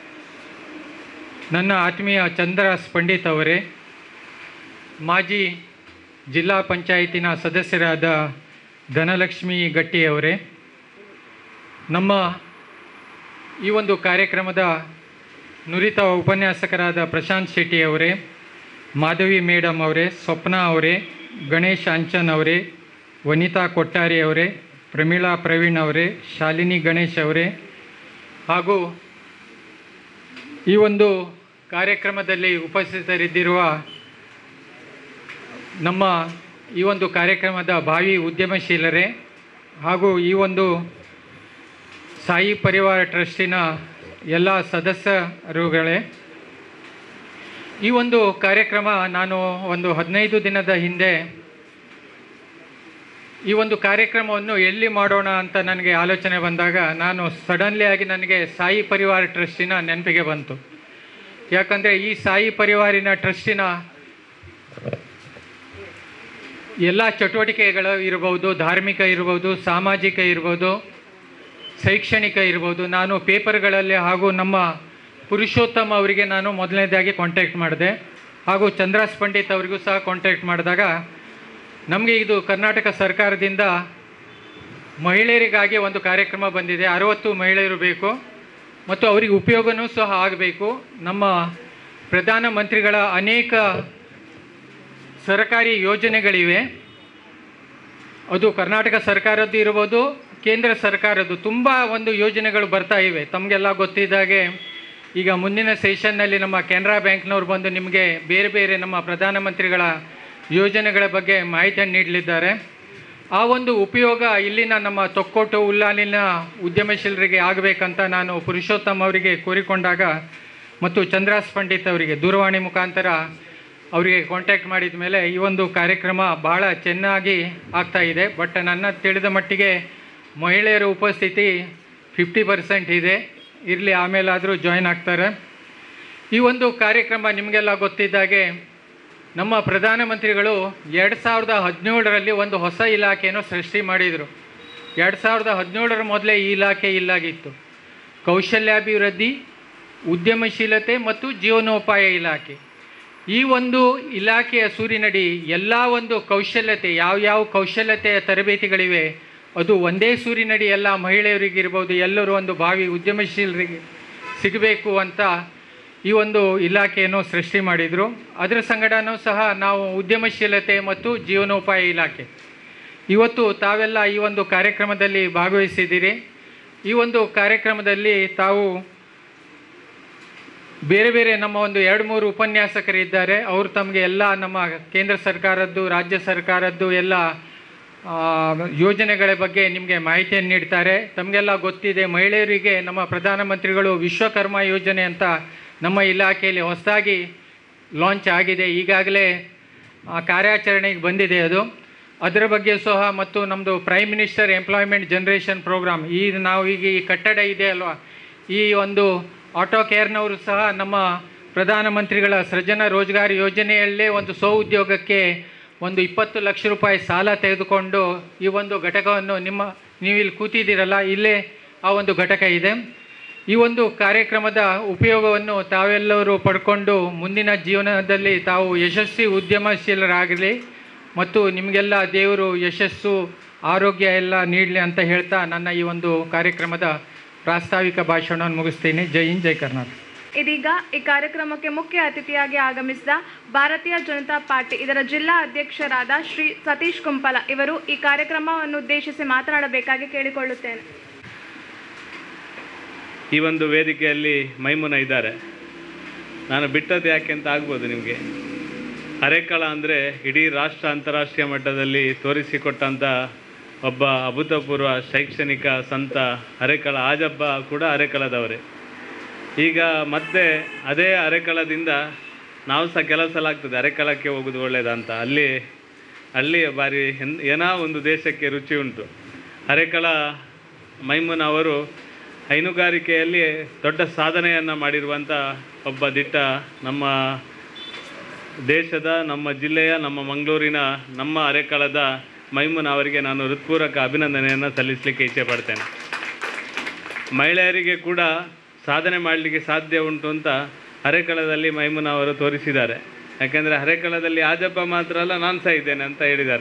ನನ್ನ ಆತ್ಮೀಯ ಚಂದ್ರಾಸ್ ಪಂಡಿತ್ ಅವರೇ ಮಾಜಿ ಜಿಲ್ಲಾ ಪಂಚಾಯತಿನ ಸದಸ್ಯರಾದ ಧನಲಕ್ಷ್ಮಿ ಗಟ್ಟಿ ಅವರೇ ನಮ್ಮ ಈ ಒಂದು ಕಾರ್ಯಕ್ರಮದ ನುರಿತ ಉಪನ್ಯಾಸಕರಾದ ಪ್ರಶಾಂತ್ ಶೆಟ್ಟಿ ಅವರೇ ಮಾಧವಿ ಮೇಡಮ್ ಅವರೇ ಸ್ವಪ್ನ ಅವರೇ ಗಣೇಶ್ ಅಂಚನ್ ಅವರೇ ವನಿತಾ ಕೊಟ್ಟಾರಿ ಅವರೇ ಪ್ರಮೀಳಾ ಪ್ರವೀಣ್ ಅವರೇ ಶಾಲಿನಿ ಗಣೇಶ್ ಅವರೇ ಹಾಗೂ ಈ ಒಂದು ಕಾರ್ಯಕ್ರಮದಲ್ಲಿ ಉಪಸ್ಥಿತರಿದ್ದಿರುವ ನಮ್ಮ ಈ ಒಂದು ಕಾರ್ಯಕ್ರಮದ ಭಾವಿ ಉದ್ಯಮಶೀಲರೇ ಹಾಗೂ ಈ ಒಂದು ಸಾಯಿ ಪರಿವಾರ ಟ್ರಸ್ಟಿನ ಎಲ್ಲ ಸದಸ್ಯರುಗಳೇ ಈ ಒಂದು ಕಾರ್ಯಕ್ರಮ ನಾನು ಒಂದು ಹದಿನೈದು ದಿನದ ಹಿಂದೆ ಈ ಒಂದು ಕಾರ್ಯಕ್ರಮವನ್ನು ಎಲ್ಲಿ ಮಾಡೋಣ ಅಂತ ನನಗೆ ಆಲೋಚನೆ ಬಂದಾಗ ನಾನು ಸಡನ್ಲಿ ಆಗಿ ನನಗೆ ಸಾಯಿ ಪರಿವಾರ ಟ್ರಸ್ಟಿನ ನೆನಪಿಗೆ ಬಂತು ಯಾಕಂದರೆ ಈ ಸಾಯಿ ಪರಿವಾರಿನ ಟ್ರಸ್ಟಿನ ಎಲ್ಲ ಚಟುವಟಿಕೆಗಳು ಇರ್ಬೋದು ಧಾರ್ಮಿಕ ಇರ್ಬೋದು ಸಾಮಾಜಿಕ ಇರ್ಬೋದು ಶೈಕ್ಷಣಿಕ ಇರ್ಬೋದು ನಾನು ಪೇಪರ್ಗಳಲ್ಲಿ ಹಾಗೂ ನಮ್ಮ ಪುರುಷೋತ್ತಮ ಅವರಿಗೆ ನಾನು ಮೊದಲನೇದಾಗಿ ಕಾಂಟ್ಯಾಕ್ಟ್ ಮಾಡಿದೆ ಹಾಗೂ ಚಂದ್ರಾಸ್ ಪಂಡಿತ್ ಅವರಿಗೂ ಸಹ ಕಾಂಟ್ಯಾಕ್ಟ್ ಮಾಡಿದಾಗ ನಮಗೆ ಇದು ಕರ್ನಾಟಕ ಸರ್ಕಾರದಿಂದ ಮಹಿಳೆಯರಿಗಾಗಿ ಒಂದು ಕಾರ್ಯಕ್ರಮ ಬಂದಿದೆ ಅರವತ್ತು ಮಹಿಳೆಯರು ಬೇಕು ಮತ್ತು ಅವರಿಗೆ ಉಪಯೋಗನೂ ಸಹ ಆಗಬೇಕು ನಮ್ಮ ಪ್ರಧಾನಮಂತ್ರಿಗಳ ಅನೇಕ ಸರ್ಕಾರಿ ಯೋಜನೆಗಳಿವೆ ಅದು ಕರ್ನಾಟಕ ಸರ್ಕಾರದ್ದು ಇರ್ಬೋದು ಕೇಂದ್ರ ಸರ್ಕಾರದ್ದು ತುಂಬ ಒಂದು ಯೋಜನೆಗಳು ಬರ್ತಾ ಇವೆ ತಮಗೆಲ್ಲ ಗೊತ್ತಿದ್ದಾಗೆ ಈಗ ಮುಂದಿನ ಸೆಷನ್ನಲ್ಲಿ ನಮ್ಮ ಕೆನರಾ ಬ್ಯಾಂಕ್ನವ್ರು ಬಂದು ನಿಮಗೆ ಬೇರೆ ಬೇರೆ ನಮ್ಮ ಪ್ರಧಾನಮಂತ್ರಿಗಳ ಯೋಜನೆಗಳ ಬಗ್ಗೆ ಮಾಹಿತಿಯನ್ನು ನೀಡಲಿದ್ದಾರೆ ಆ ಒಂದು ಉಪಯೋಗ ಇಲ್ಲಿನ ನಮ್ಮ ತೊಕ್ಕೋಟು ಉಲ್ಲಾಲಿನ ಉದ್ಯಮಶೀಲರಿಗೆ ಆಗಬೇಕಂತ ನಾನು ಪುರುಷೋತ್ತಮ್ ಅವರಿಗೆ ಕೋರಿಕೊಂಡಾಗ ಮತ್ತು ಚಂದ್ರಾಸ್ ಪಂಡಿತ್ ಅವರಿಗೆ ದೂರವಾಣಿ ಮುಖಾಂತರ ಅವರಿಗೆ ಕಾಂಟ್ಯಾಕ್ಟ್ ಮಾಡಿದ ಮೇಲೆ ಈ ಒಂದು ಕಾರ್ಯಕ್ರಮ ಬಹಳ ಚೆನ್ನಾಗಿ ಆಗ್ತಾ ಇದೆ ಬಟ್ ನನ್ನ ತಿಳಿದ ಮಟ್ಟಿಗೆ ಮಹಿಳೆಯರ ಉಪಸ್ಥಿತಿ ಫಿಫ್ಟಿ ಪರ್ಸೆಂಟ್ ಇದೆ ಇರಲಿ ಆಮೇಲಾದರೂ ಜಾಯ್ನ್ ಆಗ್ತಾರೆ ಈ ಒಂದು ಕಾರ್ಯಕ್ರಮ ನಿಮಗೆಲ್ಲ ಗೊತ್ತಿದ್ದಾಗೆ ನಮ್ಮ ಪ್ರಧಾನಮಂತ್ರಿಗಳು ಎರಡು ಸಾವಿರದ ಹದಿನೇಳರಲ್ಲಿ ಒಂದು ಹೊಸ ಇಲಾಖೆಯನ್ನು ಸೃಷ್ಟಿ ಮಾಡಿದರು ಎರಡು ಸಾವಿರದ ಹದಿನೇಳರ ಮೊದಲೇ ಈ ಇಲಾಖೆ ಇಲ್ಲಾಗಿತ್ತು ಕೌಶಲ್ಯಾಭಿವೃದ್ಧಿ ಉದ್ಯಮಶೀಲತೆ ಮತ್ತು ಜೀವನೋಪಾಯ ಇಲಾಖೆ ಈ ಒಂದು ಇಲಾಖೆಯ ಸೂರಿನಡಿ ಎಲ್ಲ ಒಂದು ಕೌಶಲ್ಯತೆ ಯಾವ್ಯಾವ ಕೌಶಲ್ಯತೆಯ ತರಬೇತಿಗಳಿವೆ ಅದು ಒಂದೇ ಸೂರಿನಡಿ ಎಲ್ಲ ಮಹಿಳೆಯರಿಗಿರ್ಬೋದು ಎಲ್ಲರೂ ಒಂದು ಭಾವಿ ಉದ್ಯಮಶೀಲರಿಗೆ ಸಿಗಬೇಕು ಅಂತ ಈ ಒಂದು ಇಲಾಖೆಯನ್ನು ಸೃಷ್ಟಿ ಮಾಡಿದರು ಅದರ ಸಂಗಡನೂ ಸಹ ನಾವು ಉದ್ಯಮಶೀಲತೆ ಮತ್ತು ಜೀವನೋಪಾಯ ಇಲಾಖೆ ಇವತ್ತು ತಾವೆಲ್ಲ ಈ ಒಂದು ಕಾರ್ಯಕ್ರಮದಲ್ಲಿ ಭಾಗವಹಿಸಿದ್ದೀರಿ ಈ ಒಂದು ಕಾರ್ಯಕ್ರಮದಲ್ಲಿ ತಾವು ಬೇರೆ ಬೇರೆ ನಮ್ಮ ಒಂದು ಎರಡು ಮೂರು ಉಪನ್ಯಾಸಕರಿದ್ದಾರೆ ಅವರು ತಮಗೆ ಎಲ್ಲ ನಮ್ಮ ಕೇಂದ್ರ ಸರ್ಕಾರದ್ದು ರಾಜ್ಯ ಸರ್ಕಾರದ್ದು ಎಲ್ಲ ಆ, ಯೋಜನೆಗಳ ಬಗ್ಗೆ ನಿಮಗೆ ಮಾಹಿತಿಯನ್ನು ನೀಡ್ತಾರೆ ತಮಗೆಲ್ಲ ಗೊತ್ತಿದೆ ಮಹಿಳೆಯರಿಗೆ ನಮ್ಮ ಪ್ರಧಾನಮಂತ್ರಿಗಳು ವಿಶ್ವಕರ್ಮ ಯೋಜನೆ ಅಂತ ನಮ್ಮ ಇಲಾಖೆಯಲ್ಲಿ ಹೊಸದಾಗಿ ಲಾಂಚ್ ಆಗಿದೆ ಈಗಾಗಲೇ ಆ, ಕಾರ್ಯಾಚರಣೆಗೆ ಬಂದಿದೆ ಅದು ಅದರ ಬಗ್ಗೆ ಸಹ ಮತ್ತು ನಮ್ಮದು prime minister employment generation programme ಈ ನಾವು ಈಗ ಈ ಕಟ್ಟಡ ಇದೆ ಅಲ್ವಾ ಈ ಒಂದು ಆಟೋ ಕೇರ್ನವರು ಸಹ ನಮ್ಮ ಪ್ರಧಾನಮಂತ್ರಿಗಳ ಸೃಜನ ರೋಜ್ಗಾರ್ ಯೋಜನೆಯಲ್ಲೇ ಒಂದು ಸ್ವ ಉದ್ಯೋಗಕ್ಕೆ ಒಂದು ಇಪ್ಪತ್ತು ಲಕ್ಷ ರೂಪಾಯಿ ಸಾಲ ತೆಗೆದುಕೊಂಡು ಈ ಒಂದು ಘಟಕವನ್ನು ನಿಮ್ಮ ನೀವು ಇಲ್ಲಿ ಕೂತಿದ್ದೀರಲ್ಲ ಇಲ್ಲೇ ಆ ಒಂದು ಘಟಕ ಇದೆ ಈ ಒಂದು ಕಾರ್ಯಕ್ರಮದ ಉಪಯೋಗವನ್ನು ತಾವೆಲ್ಲರೂ ಪಡ್ಕೊಂಡು ಮುಂದಿನ ಜೀವನದಲ್ಲಿ ತಾವು ಯಶಸ್ವಿ ಉದ್ಯಮಶೀಲರಾಗಲಿ ಮತ್ತು ನಿಮಗೆಲ್ಲ ದೇವರು ಯಶಸ್ಸು ಆರೋಗ್ಯ ಎಲ್ಲ ನೀಡಲಿ ಅಂತ ಹೇಳ್ತಾ ನನ್ನ ಈ ಒಂದು ಕಾರ್ಯಕ್ರಮದ ಪ್ರಾಸ್ತಾವಿಕ ಭಾಷಣವನ್ನು ಮುಗಿಸ್ತೀನಿ ಜೈ ಹಿಂದ್ ಜೈ ಕರ್ನಾಟಕ ಇದೀಗ ಈ ಕಾರ್ಯಕ್ರಮಕ್ಕೆ ಮುಖ್ಯ ಅತಿಥಿಯಾಗಿ ಆಗಮಿಸಿದ ಭಾರತೀಯ ಜನತಾ ಪಾರ್ಟಿ ಇದರ ಜಿಲ್ಲಾ ಅಧ್ಯಕ್ಷರಾದ ಶ್ರೀ ಸತೀಶ್ ಕುಂಪಲ ಇವರು ಈ ಕಾರ್ಯಕ್ರಮವನ್ನು ಉದ್ದೇಶಿಸಿ ಮಾತನಾಡಬೇಕಾಗಿ ಕೇಳಿಕೊಳ್ಳುತ್ತೇನೆ ಈ ಒಂದು ವೇದಿಕೆಯಲ್ಲಿ ಮೈಮುನ ಇದ್ದಾರೆ ನಾನು ಬಿಟ್ಟದ್ದು ಯಾಕೆ ಅಂತ ಆಗ್ಬೋದು ನಿಮಗೆ ಅರೆಕಳ ಅಂದರೆ ಇಡೀ ರಾಷ್ಟ್ರ ಅಂತಾರಾಷ್ಟ್ರೀಯ ಮಟ್ಟದಲ್ಲಿ ತೋರಿಸಿಕೊಟ್ಟಂಥ ಒಬ್ಬ ಅಭೂತಪೂರ್ವ ಶೈಕ್ಷಣಿಕ ಸಂತ ಅರೆಕಳ ಆಜಬ್ಬ ಕೂಡ ಅರೆಕಳದವರೇ ಈಗ ಮತ್ತೆ ಅದೇ ಅರೆಕಳದಿಂದ ನಾವು ಸಹ ಕೆಲವು ಸಲ ಆಗ್ತದೆ ಅರೆಕಳಕ್ಕೆ ಹೋಗೋದು ಒಳ್ಳೆಯದಂತ ಅಲ್ಲಿ ಅಲ್ಲಿ ಬಾರಿ ಎನ್- ಏನೋ ಒಂದು ದೇಶಕ್ಕೆ ರುಚಿ ಉಂಟು ಅರೆಕಳ ಮೈಮುನ್ ಅವರು ಹೈನುಗಾರಿಕೆಯಲ್ಲಿ ದೊಡ್ಡ ಸಾಧನೆಯನ್ನು ಮಾಡಿರುವಂಥ ಒಬ್ಬ ದಿಟ್ಟ ನಮ್ಮ ದೇಶದ ನಮ್ಮ ಜಿಲ್ಲೆಯ ನಮ್ಮ ಮಂಗಳೂರಿನ ನಮ್ಮ ಅರೆಕಳದ ಮೈಮುನ್ ಅವರಿಗೆ ನಾನು ಹೃತ್ಪೂರ್ವಕ ಅಭಿನಂದನೆಯನ್ನು ಸಲ್ಲಿಸಲಿಕ್ಕೆ ಇಚ್ಛೆ ಪಡ್ತೇನೆ ಮಹಿಳೆಯರಿಗೆ ಕೂಡ ಸಾಧನೆ ಮಾಡಲಿಕ್ಕೆ ಸಾಧ್ಯ ಉಂಟು ಅಂತ ಹರೆಕಳದಲ್ಲಿ ಮೈಮುನ ಅವರು ತೋರಿಸಿದ್ದಾರೆ ಯಾಕೆಂದರೆ ಹರೆಕಳದಲ್ಲಿ ಆಜಪ್ಪ ಮಾತ್ರ ಅಲ್ಲ ನಾನು ಸಹ ಇದ್ದೇನೆ ಅಂತ ಹೇಳಿದ್ದಾರೆ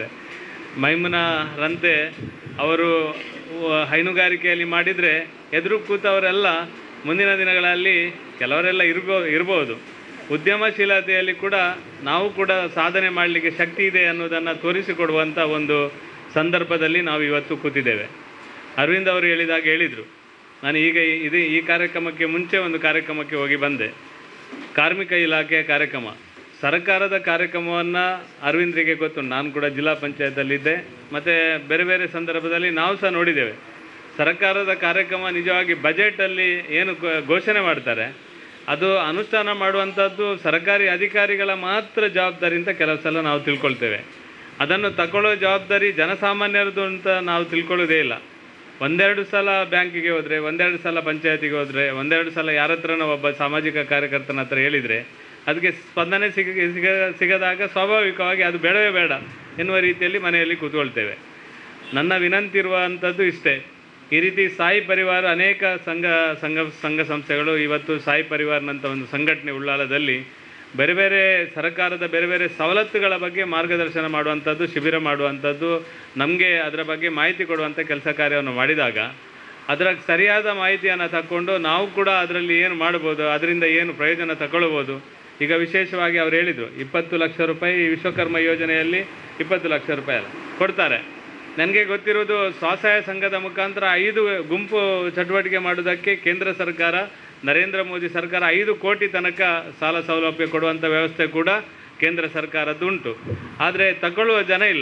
ಮೈಮುನರಂತೆ ಅವರು ವ- ಹೈನುಗಾರಿಕೆಯಲ್ಲಿ ಮಾಡಿದರೆ ಎದುರು ಕೂತವರೆಲ್ಲ ಮುಂದಿನ ದಿನಗಳಲ್ಲಿ ಕೆಲವರೆಲ್ಲ ಇರ್ಬೋ ಇರ್ಬೋದು ಉದ್ಯಮಶೀಲತೆಯಲ್ಲಿ ಕೂಡ ನಾವು ಕೂಡ ಸಾಧನೆ ಮಾಡಲಿಕ್ಕೆ ಶಕ್ತಿ ಇದೆ ಅನ್ನೋದನ್ನು ತೋರಿಸಿಕೊಡುವಂಥ ಒಂದು ಸಂದರ್ಭದಲ್ಲಿ ನಾವು ಇವತ್ತು ಕೂತಿದ್ದೇವೆ ಅರವಿಂದ್ ಅವರು ಹೇಳಿದಾಗ ಹೇಳಿದರು ನಾನು ಈಗ ಈ- ಇದು ಈ ಕಾರ್ಯಕ್ರಮಕ್ಕೆ ಮುಂಚೆ ಒಂದು ಕಾರ್ಯಕ್ರಮಕ್ಕೆ ಹೋಗಿ ಬಂದೆ ಕಾರ್ಮಿಕ ಇಲಾಖೆಯ ಕಾರ್ಯಕ್ರಮ ಸರ್ಕಾರದ ಕಾರ್ಯಕ್ರಮವನ್ನು ಅರವಿಂದ್ರಿಗೆ ಗೊತ್ತು ನಾನು ಕೂಡ ಜಿಲ್ಲಾ ಪಂಚಾಯತಲ್ಲಿದ್ದೆ ಮತ್ತು ಬೇರೆ ಬೇರೆ ಸಂದರ್ಭದಲ್ಲಿ ನಾವು ಸಹ ನೋಡಿದ್ದೇವೆ ಸರ್ಕಾರದ ಕಾರ್ಯಕ್ರಮ ನಿಜವಾಗಿ ಬಜೆಟಲ್ಲಿ ಏನು ಘೋ- ಘೋಷಣೆ ಮಾಡ್ತಾರೆ ಅದು ಅನುಷ್ಠಾನ ಮಾಡುವಂಥದ್ದು ಸರ್ಕಾರಿ ಅಧಿಕಾರಿಗಳ ಮಾತ್ರ ಜವಾಬ್ದಾರಿ ಅಂತ ಕೆಲವು ಸಲ ನಾವು ತಿಳ್ಕೊಳ್ತೇವೆ ಅದನ್ನು ತಗೊಳ್ಳೋ ಜವಾಬ್ದಾರಿ ಜನಸಾಮಾನ್ಯರದು ಅಂತ ನಾವು ತಿಳ್ಕೊಳ್ಳೋದೇ ಇಲ್ಲ ಒಂದೆರಡು ಸಲ ಬ್ಯಾಂಕಿಗೆ ಹೋದರೆ ಒಂದೆರಡು ಸಲ ಪಂಚಾಯತಿಗೆ ಹೋದರೆ ಒಂದೆರಡು ಸಲ ಯಾರ ಹತ್ರನೋ ಒಬ್ಬ ಸಾಮಾಜಿಕ ಕಾರ್ಯಕರ್ತನ ಹತ್ರ ಹೇಳಿದರೆ ಅದಕ್ಕೆ ಸ್ಪಂದನೆ ಸಿಗ ಸಿಗ ಸಿಗದಾಗ ಸ್ವಾಭಾವಿಕವಾಗಿ ಅದು ಬೇಡವೇ ಬೇಡ ಎನ್ನುವ ರೀತಿಯಲ್ಲಿ ಮನೆಯಲ್ಲಿ ಕೂತ್ಕೊಳ್ತೇವೆ ನನ್ನ ವಿನಂತಿ ಇರುವಂಥದ್ದು ಇಷ್ಟೇ ಈ ರೀತಿ ಸಾಯಿ ಪರಿವಾರ ಅನೇಕ ಸಂಘ ಸಂಘ ಸಂಘ ಸಂಸ್ಥೆಗಳು ಇವತ್ತು ಸಾಯಿ ಪರಿವಾರನಂಥ ಒಂದು ಸಂಘಟನೆ ಉಳ್ಳಾಲದಲ್ಲಿ ಬೇರೆ ಬೇರೆ ಸರ್ಕಾರದ ಬೇರೆ ಬೇರೆ ಸವಲತ್ತುಗಳ ಬಗ್ಗೆ ಮಾರ್ಗದರ್ಶನ ಮಾಡುವಂಥದ್ದು ಶಿಬಿರ ಮಾಡುವಂಥದ್ದು ನಮಗೆ ಅದರ ಬಗ್ಗೆ ಮಾಹಿತಿ ಕೊಡುವಂಥ ಕೆಲಸ ಕಾರ್ಯವನ್ನು ಮಾಡಿದಾಗ ಅದರ ಸರಿಯಾದ ಮಾಹಿತಿಯನ್ನು ತಕ್ಕೊಂಡು ನಾವು ಕೂಡ ಅದರಲ್ಲಿ ಏನು ಮಾಡ್ಬೋದು ಅದರಿಂದ ಏನು ಪ್ರಯೋಜನ ತಗೊಳ್ಬೋದು ಈಗ ವಿಶೇಷವಾಗಿ ಅವ್ರು ಹೇಳಿದರು ಇಪ್ಪತ್ತು ಲಕ್ಷ ರೂಪಾಯಿ ವಿಶ್ವಕರ್ಮ ಯೋಜನೆಯಲ್ಲಿ ಇಪ್ಪತ್ತು ಲಕ್ಷ ರೂಪಾಯಿ ಅಲ್ಲ ಕೊಡ್ತಾರೆ ನನಗೆ ಗೊತ್ತಿರೋದು ಸ್ವಸಹಾಯ ಸಂಘದ ಮುಖಾಂತರ ಐದು ಗುಂಪು ಚಟುವಟಿಕೆ ಮಾಡೋದಕ್ಕೆ ಕೇಂದ್ರ ಸರ್ಕಾರ ನರೇಂದ್ರ ಮೋದಿ ಸರ್ಕಾರ ಐದು ಕೋಟಿ ತನಕ ಸಾಲ ಸೌಲಭ್ಯ ಕೊಡುವಂಥ ವ್ಯವಸ್ಥೆ ಕೂಡ ಕೇಂದ್ರ ಸರ್ಕಾರದ್ದು ಉಂಟು ಆದರೆ ತಗೊಳ್ಳುವ ಜನ ಇಲ್ಲ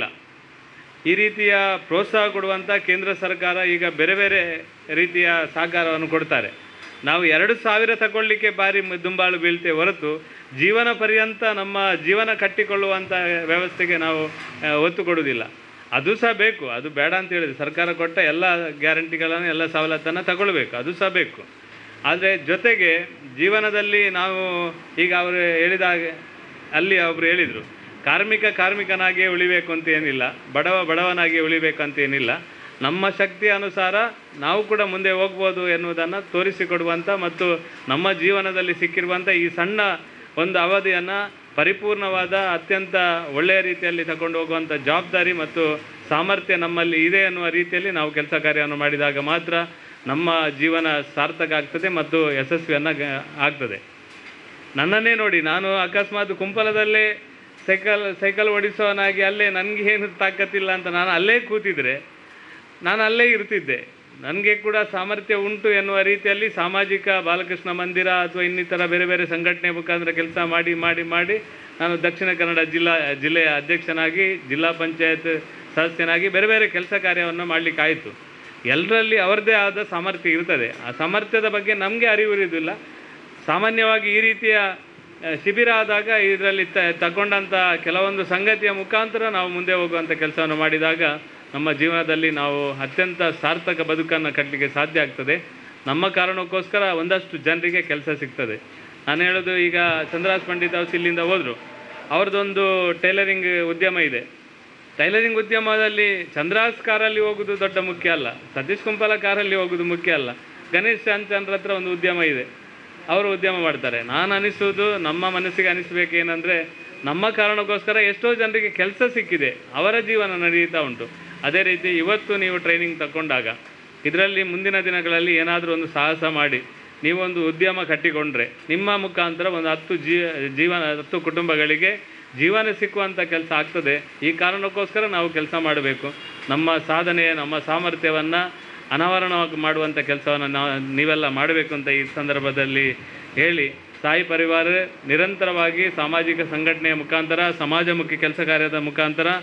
ಈ ರೀತಿಯ ಪ್ರೋತ್ಸಾಹ ಕೊಡುವಂಥ ಕೇಂದ್ರ ಸರ್ಕಾರ ಈಗ ಬೇರೆ ಬೇರೆ ರೀತಿಯ ಸಹಕಾರವನ್ನು ಕೊಡ್ತಾರೆ ನಾವು ಎರಡು ಸಾವಿರ ತಗೊಳ್ಳಿಕ್ಕೆ ಬಾರಿ ಮ- ದುಂಬಾಳು ಬೀಳ್ತೇವೆ ಹೊರತು ಜೀವನ ಪರ್ಯಂತ ನಮ್ಮ ಜೀವನ ಕಟ್ಟಿಕೊಳ್ಳುವಂಥ ವ್ಯವಸ್ಥೆಗೆ ನಾವು ಆ, ಒತ್ತು ಕೊಡುವುದಿಲ್ಲ ಅದು ಸಹ ಬೇಕು ಅದು ಬೇಡ ಅಂತ ಹೇಳಿದೆ ಸರ್ಕಾರ ಕೊಟ್ಟ ಎಲ್ಲ ಗ್ಯಾರಂಟಿಗಳನ್ನು ಎಲ್ಲ ಸವಲತ್ತನ್ನು ತಗೊಳ್ಬೇಕು ಅದು ಸಹ ಬೇಕು ಆದರೆ ಜೊತೆಗೆ ಜೀವನದಲ್ಲಿ ನಾವು ಈಗ ಅವರು ಹೇಳಿದ ಹಾಗೆ ಅಲ್ಲಿ ಒಬ್ಬರು ಹೇಳಿದರು ಕಾರ್ಮಿಕ ಕಾರ್ಮಿಕನಾಗಿಯೇ ಉಳಿಬೇಕು ಅಂತ ಏನಿಲ್ಲ ಬಡವ ಬಡವನಾಗಿಯೇ ಉಳಿಬೇಕು ಅಂತ ಏನಿಲ್ಲ ನಮ್ಮ ಶಕ್ತಿಯ ಅನುಸಾರ ನಾವು ಕೂಡ ಮುಂದೆ ಹೋಗ್ಬೋದು ಎನ್ನುವುದನ್ನು ತೋರಿಸಿಕೊಡುವಂಥ ಮತ್ತು ನಮ್ಮ ಜೀವನದಲ್ಲಿ ಸಿಕ್ಕಿರುವಂಥ ಈ ಸಣ್ಣ ಒಂದು ಅವಧಿಯನ್ನು ಪರಿಪೂರ್ಣವಾದ ಅತ್ಯಂತ ಒಳ್ಳೆಯ ರೀತಿಯಲ್ಲಿ ತಗೊಂಡು ಹೋಗುವಂಥ ಜವಾಬ್ದಾರಿ ಮತ್ತು ಸಾಮರ್ಥ್ಯ ನಮ್ಮಲ್ಲಿ ಇದೆ ಅನ್ನುವ ರೀತಿಯಲ್ಲಿ ನಾವು ಕೆಲಸ ಕಾರ್ಯವನ್ನು ಮಾಡಿದಾಗ ಮಾತ್ರ ನಮ್ಮ ಜೀವನ ಸಾರ್ಥಕ ಆಗ್ತದೆ ಮತ್ತು ಯಶಸ್ವಿಯನ್ನು ಗ- ಆಗ್ತದೆ ನನ್ನನ್ನೇ ನೋಡಿ ನಾನು ಅಕಸ್ಮಾತ್ ಕುಂಪಲದಲ್ಲೇ ಸೈಕಲ್ ಸೈಕಲ್ ಓಡಿಸೋನಾಗಿ ಅಲ್ಲೇ ನನಗೆ ಏನು ತಾಕತ್ತಿಲ್ಲ ಅಂತ ನಾನು ಅಲ್ಲೇ ಕೂತಿದ್ರೆ ನಾನು ಅಲ್ಲೇ ಇರ್ತಿದ್ದೆ ನನಗೆ ಕೂಡ ಸಾಮರ್ಥ್ಯ ಉಂಟು ಎನ್ನುವ ರೀತಿಯಲ್ಲಿ ಸಾಮಾಜಿಕ ಬಾಲಕೃಷ್ಣ ಮಂದಿರ ಅಥವಾ ಇನ್ನಿತರ ಬೇರೆ ಬೇರೆ ಸಂಘಟನೆ ಮುಖಾಂತರ ಕೆಲಸ ಮಾಡಿ ಮಾಡಿ ಮಾಡಿ ನಾನು ದಕ್ಷಿಣ ಕನ್ನಡ ಜಿಲ್ಲಾ ಜಿಲ್ಲೆಯ ಅಧ್ಯಕ್ಷನಾಗಿ ಜಿಲ್ಲಾ ಪಂಚಾಯತ್ ಸದಸ್ಯನಾಗಿ ಬೇರೆ ಬೇರೆ ಕೆಲಸ ಕಾರ್ಯವನ್ನು ಮಾಡಲಿಕ್ಕಾಯಿತು ಎಲ್ಲರಲ್ಲಿ ಅವರದೇ ಆದ ಸಾಮರ್ಥ್ಯ ಇರ್ತದೆ ಆ ಸಾಮರ್ಥ್ಯದ ಬಗ್ಗೆ ನಮಗೆ ಅರಿವು ಇರುವುದಿಲ್ಲ ಸಾಮಾನ್ಯವಾಗಿ ಈ ರೀತಿಯ ಆ, ಶಿಬಿರ ಆದಾಗ ಇದರಲ್ಲಿ ತ ತಗೊಂಡಂಥ ಕೆಲವೊಂದು ಸಂಗತಿಯ ಮುಖಾಂತರ ನಾವು ಮುಂದೆ ಹೋಗುವಂಥ ಕೆಲಸವನ್ನು ಮಾಡಿದಾಗ ನಮ್ಮ ಜೀವನದಲ್ಲಿ ನಾವು ಅತ್ಯಂತ ಸಾರ್ಥಕ ಬದುಕನ್ನು ಕಟ್ಟಲಿಕ್ಕೆ ಸಾಧ್ಯ ಆಗ್ತದೆ ನಮ್ಮ ಕಾರಣಕ್ಕೋಸ್ಕರ ಒಂದಷ್ಟು ಜನರಿಗೆ ಕೆಲಸ ಸಿಗ್ತದೆ ನಾನು ಹೇಳೋದು ಈಗ ಚಂದ್ರಾಸ್ ಪಂಡಿತ್ ಅವರು ಇಲ್ಲಿಂದ ಹೋದರು ಅವ್ರದ್ದೊಂದು ಟೈಲರಿಂಗ್ ಉದ್ಯಮ ಇದೆ ಟೈಲರಿಂಗ್ ಉದ್ಯಮದಲ್ಲಿ ಚಂದ್ರಾಸ್ ಕಾರಲ್ಲಿ ಹೋಗೋದು ದೊಡ್ಡ ಮುಖ್ಯ ಅಲ್ಲ ಸತೀಶ್ ಕುಂಪಲ ಕಾರಲ್ಲಿ ಹೋಗೋದು ಮುಖ್ಯ ಅಲ್ಲ ಗಣೇಶ್ ಚಾಂಚಂದ್ರ ಹತ್ರ ಒಂದು ಉದ್ಯಮ ಇದೆ ಅವರು ಉದ್ಯಮ ಮಾಡ್ತಾರೆ ನಾನು ಅನಿಸೋದು ನಮ್ಮ ಮನಸ್ಸಿಗೆ ಅನಿಸ್ಬೇಕೇನೆಂದರೆ ನಮ್ಮ ಕಾರಣಕ್ಕೋಸ್ಕರ ಎಷ್ಟೋ ಜನರಿಗೆ ಕೆಲಸ ಸಿಕ್ಕಿದೆ ಅವರ ಜೀವನ ನಡೆಯುತ್ತಾ ಉಂಟು ಅದೇ ರೀತಿ ಇವತ್ತು ನೀವು ಟ್ರೈನಿಂಗ್ ತಗೊಂಡಾಗ ಇದರಲ್ಲಿ ಮುಂದಿನ ದಿನಗಳಲ್ಲಿ ಏನಾದರೂ ಒಂದು ಸಾಹಸ ಮಾಡಿ ನೀವೊಂದು ಉದ್ಯಮ ಕಟ್ಟಿಕೊಂಡ್ರೆ ನಿಮ್ಮ ಮುಖಾಂತರ ಒಂದು ಹತ್ತು ಜೀ ಜೀವನ ಹತ್ತು ಕುಟುಂಬಗಳಿಗೆ ಜೀವನ ಸಿಕ್ಕುವಂಥ ಕೆಲಸ ಆಗ್ತದೆ ಈ ಕಾರಣಕ್ಕೋಸ್ಕರ ನಾವು ಕೆಲಸ ಮಾಡಬೇಕು ನಮ್ಮ ಸಾಧನೆ ನಮ್ಮ ಸಾಮರ್ಥ್ಯವನ್ನು ಅನಾವರಣವಾಗಿ ಮಾಡುವಂಥ ಕೆಲಸವನ್ನು ನಾವು ನೀವೆಲ್ಲ ಮಾಡಬೇಕು ಅಂತ ಈ ಸಂದರ್ಭದಲ್ಲಿ ಹೇಳಿ ಸಾಯಿ ಪರಿವಾರ ನಿರಂತರವಾಗಿ ಸಾಮಾಜಿಕ ಸಂಘಟನೆಯ ಮುಖಾಂತರ ಸಮಾಜಮುಖಿ ಕೆಲಸ ಕಾರ್ಯದ ಮುಖಾಂತರ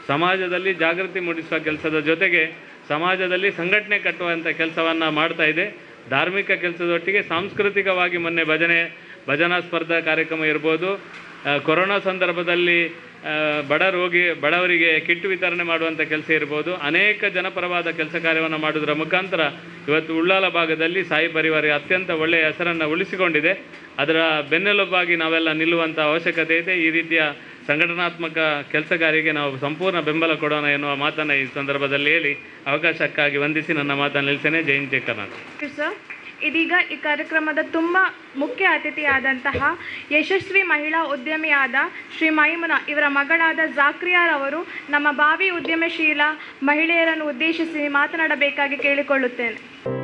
ಸಮಾಜದಲ್ಲಿ ಜಾಗೃತಿ ಮೂಡಿಸುವ ಕೆಲಸದ ಜೊತೆಗೆ ಸಮಾಜದಲ್ಲಿ ಸಂಘಟನೆ ಕಟ್ಟುವಂಥ ಕೆಲಸವನ್ನು ಮಾಡ್ತಾ ಇದೆ ಧಾರ್ಮಿಕ ಕೆಲಸದೊಟ್ಟಿಗೆ ಸಾಂಸ್ಕೃತಿಕವಾಗಿ ಮೊನ್ನೆ ಭಜನೆ ಭಜನಾ ಸ್ಪರ್ಧಾ ಕಾರ್ಯಕ್ರಮ ಇರ್ಬೋದು ಆ, ಕೊರೋನಾ ಸಂದರ್ಭದಲ್ಲಿ ಆ, ಬಡ ರೋಗಿ ಬಡವರಿಗೆ ಕಿಟ್ ವಿತರಣೆ ಮಾಡುವಂಥ ಕೆಲಸ ಇರ್ಬೋದು ಅನೇಕ ಜನಪರವಾದ ಕೆಲಸ ಕಾರ್ಯವನ್ನು ಮಾಡೋದರ ಮುಖಾಂತರ ಇವತ್ತು ಉಳ್ಳಾಲ ಭಾಗದಲ್ಲಿ ಸಾಯಿ ಪರಿವಾರ ಅತ್ಯಂತ ಒಳ್ಳೆಯ ಹೆಸರನ್ನು ಉಳಿಸಿಕೊಂಡಿದೆ ಅದರ ಬೆನ್ನೆಲುಬಾಗಿ ನಾವೆಲ್ಲ ನಿಲ್ಲುವಂಥ ಅವಶ್ಯಕತೆ ಇದೆ ಈ ರೀತಿಯ ಸಂಘಟನಾತ್ಮಕ ಕೆಲಸಗಾರಿಗೆ ನಾವು ಸಂಪೂರ್ಣ ಬೆಂಬಲ ಕೊಡೋಣ ಎನ್ನುವ ಮಾತನ್ನು ಈ ಸಂದರ್ಭದಲ್ಲಿ ಹೇಳಿ ಅವಕಾಶಕ್ಕಾಗಿ ವಂದಿಸಿ ನನ್ನ ಮಾತನ್ನು ನಿಲ್ಲಿಸ್ತೇನೆ ಜೈ ಹಿಂದ್ ಜೈ ಕರ್ನಾಟಕ ಸರ್ ಇದೀಗ ಈ ಕಾರ್ಯಕ್ರಮದ ತುಂಬ ಮುಖ್ಯ ಅತಿಥಿಯಾದಂತಹ ಯಶಸ್ವಿ ಮಹಿಳಾ ಉದ್ಯಮಿಯಾದ ಶ್ರೀ ಮೈಮುನಾ ಇವರ ಮಗಳಾದ ಜಾಕ್ರಿಯಾರ್ ಅವರು ನಮ್ಮ ಭಾವಿ ಉದ್ಯಮಶೀಲ ಮಹಿಳೆಯರನ್ನು ಉದ್ದೇಶಿಸಿ ಮಾತನಾಡಬೇಕಾಗಿ ಕೇಳಿಕೊಳ್ಳುತ್ತೇನೆ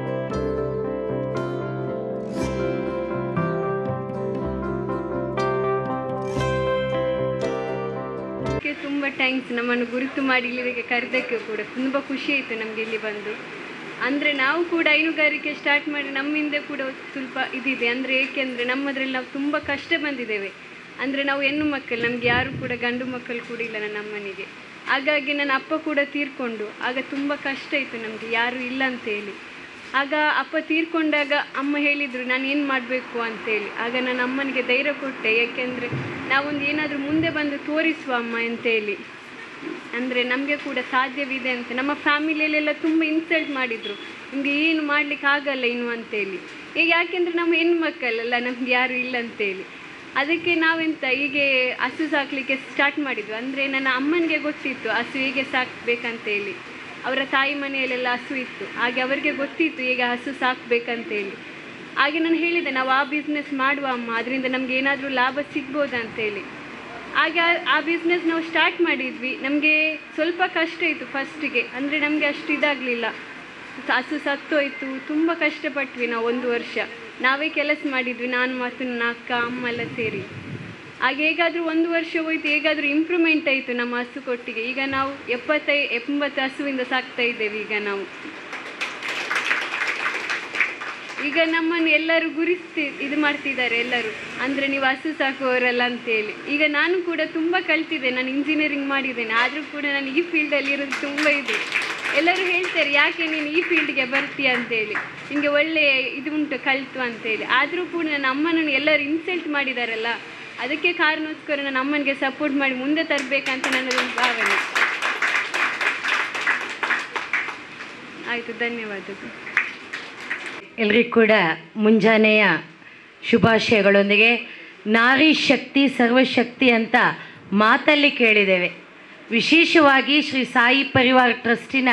ಅದಕ್ಕೆ ತುಂಬ ಥ್ಯಾಂಕ್ಸ್ ನಮ್ಮನ್ನು ಗುರುತು ಮಾಡಿ ಇಲ್ಲಿಗೆ ಕರೆದಕ್ಕೆ ಕೂಡ ತುಂಬ ಖುಷಿ ಆಯಿತು ನಮಗೆ ಇಲ್ಲಿ ಬಂದು ಅಂದರೆ ನಾವು ಕೂಡ ಹೈನುಗಾರಿಕೆ ಸ್ಟಾರ್ಟ್ ಮಾಡಿ ನಮ್ಮಿಂದ ಕೂಡ ಸ್ವಲ್ಪ ಇದಿದೆ ಅಂದರೆ ಏಕೆಂದರೆ ನಮ್ಮದ್ರಲ್ಲಿ ನಾವು ತುಂಬ ಕಷ್ಟ ಬಂದಿದ್ದೇವೆ ಅಂದರೆ ನಾವು ಹೆಣ್ಣು ಮಕ್ಕಳು ನಮಗೆ ಯಾರು ಕೂಡ ಗಂಡು ಮಕ್ಕಳು ಕೂಡ ಇಲ್ಲ ನನ್ನ ಅಮ್ಮನಿಗೆ ಹಾಗಾಗಿ ನನ್ನ ಅಪ್ಪ ಕೂಡ ತೀರ್ಕೊಂಡು ಆಗ ತುಂಬ ಕಷ್ಟ ಇತ್ತು ನಮಗೆ ಯಾರು ಇಲ್ಲ ಅಂತೇಳಿ ಆಗ ಅಪ್ಪ ತೀರ್ಕೊಂಡಾಗ ಅಮ್ಮ ಹೇಳಿದರು ನಾನು ಏನು ಮಾಡಬೇಕು ಅಂತೇಳಿ ಆಗ ನನ್ನ ಅಮ್ಮನಿಗೆ ಧೈರ್ಯ ಕೊಟ್ಟೆ ಯಾಕೆಂದರೆ ನಾವೊಂದು ಏನಾದರೂ ಮುಂದೆ ಬಂದು ತೋರಿಸುವ ಅಮ್ಮ ಅಂತೇಳಿ ಅಂದರೆ ನಮಗೆ ಕೂಡ ಸಾಧ್ಯವಿದೆ ಅಂತ ನಮ್ಮ ಫ್ಯಾಮಿಲಿಯಲ್ಲೆಲ್ಲ ತುಂಬ ಇನ್ಸಲ್ಟ್ ಮಾಡಿದರು ನಿಮಗೆ ಏನು ಮಾಡಲಿಕ್ಕೆ ಆಗಲ್ಲ ಇನ್ನು ಅಂತೇಳಿ ಈಗ ಯಾಕೆಂದರೆ ನಮ್ಮ ಹೆಣ್ಮಕ್ಕಳಲ್ಲ ನಮ್ಗೆ ಯಾರು ಇಲ್ಲ ಅಂತೇಳಿ ಅದಕ್ಕೆ ನಾವೆಂತ ಹೀಗೆ ಹಸು ಸಾಕಲಿಕ್ಕೆ ಸ್ಟಾರ್ಟ್ ಮಾಡಿದ್ವಿ ಅಂದರೆ ನನ್ನ ಅಮ್ಮನಿಗೆ ಗೊತ್ತಿತ್ತು ಹಸು ಹೇಗೆ ಸಾಕಬೇಕಂತೇಳಿ ಅವರ ತಾಯಿ ಮನೆಯಲ್ಲೆಲ್ಲ ಹಸು ಇತ್ತು ಹಾಗೆ ಅವರಿಗೆ ಗೊತ್ತಿತ್ತು ಈಗ ಹಸು ಸಾಕಬೇಕಂತೇಳಿ ಹಾಗೆ ನಾನು ಹೇಳಿದೆ ನಾವು ಆ ಬಿಸ್ನೆಸ್ ಮಾಡುವ ಅಮ್ಮ ಅದರಿಂದ ನಮ್ಗೆ ಏನಾದರೂ ಲಾಭ ಸಿಗ್ಬೋದಂತೇಳಿ ಹಾಗೆ ಆ- ಆ ಬಿಸ್ನೆಸ್ ನಾವು ಸ್ಟಾರ್ಟ್ ಮಾಡಿದ್ವಿ ನಮಗೆ ಸ್ವಲ್ಪ ಕಷ್ಟ ಇತ್ತು ಫಸ್ಟಿಗೆ ಅಂದರೆ ನಮಗೆ ಅಷ್ಟು ಇದಾಗಲಿಲ್ಲ ಹಸು ಸತ್ತೋಯ್ತು ತುಂಬ ಕಷ್ಟಪಟ್ವಿ ನಾವು ಒಂದು ವರ್ಷ ನಾವೇ ಕೆಲಸ ಮಾಡಿದ್ವಿ ನಾನು ಮತ್ತು ನನ್ನ ಅಕ್ಕ ಅಮ್ಮ ಎಲ್ಲ ಸೇರಿ ಹಾಗೆ ಹೇಗಾದರೂ ಒಂದು ವರ್ಷ ಹೋಯ್ತು ಹೇಗಾದರೂ ಇಂಪ್ರೂವ್ಮೆಂಟ್ ಆಯಿತು ನಮ್ಮ ಹಸು ಕೊಟ್ಟಿಗೆ ಈಗ ನಾವು ಎಪ್ಪತ್ತೈ ಎಂಬತ್ತು ಹಸುವಿಂದ ಸಾಕ್ತಾ ಇದ್ದೇವೆ ಈಗ ನಾವು ಈಗ ನಮ್ಮನ್ನು ಎಲ್ಲರೂ ಗುರುಸ್ತಿ ಇದು ಮಾಡ್ತಿದ್ದಾರೆ ಎಲ್ಲರೂ ಅಂದರೆ ನೀವು ಹಸು ಸಾಕುವವರಲ್ಲ ಅಂತೇಳಿ ಈಗ ನಾನು ಕೂಡ ತುಂಬ ಕಲ್ತಿದ್ದೆ ನಾನು ಇಂಜಿನಿಯರಿಂಗ್ ಮಾಡಿದ್ದೇನೆ ಆದರೂ ಕೂಡ ನಾನು ಈ ಫೀಲ್ಡಲ್ಲಿ ಇರೋದು ತುಂಬ ಇದೆ ಎಲ್ಲರೂ ಹೇಳ್ತಾರೆ ಯಾಕೆ ನೀನು ಈ ಫೀಲ್ಡ್ಗೆ ಬರ್ತೀಯ ಅಂತೇಳಿ ನಿಮಗೆ ಒಳ್ಳೆ ಇದು ಉಂಟು ಕಲಿತು ಅಂತೇಳಿ ಆದರೂ ಕೂಡ ನನ್ನ ಅಮ್ಮನನ್ನು ಎಲ್ಲರೂ ಇನ್ಸಲ್ಟ್ ಮಾಡಿದಾರಲ್ಲ ಅದಕ್ಕೆ ಕಾರಣಕ್ಕೋಸ್ಕರ ನನ್ನ ಅಮ್ಮನಿಗೆ ಸಪೋರ್ಟ್ ಮಾಡಿ ಮುಂದೆ ತರಬೇಕಂತ ನನ್ನದೊಂದು ಭಾವನೆ ಆಯಿತು ಧನ್ಯವಾದಗಳು ಎಲ್ರಿಗೂ ಕೂಡ ಮುಂಜಾನೆಯ ಶುಭಾಶಯಗಳೊಂದಿಗೆ ನಾರಿ ಶಕ್ತಿ ಸರ್ವಶಕ್ತಿ ಅಂತ ಮಾತಲ್ಲಿ ಕೇಳಿದ್ದೇವೆ ವಿಶೇಷವಾಗಿ ಶ್ರೀ ಸಾಯಿ ಪರಿವಾರ ಟ್ರಸ್ಟಿನ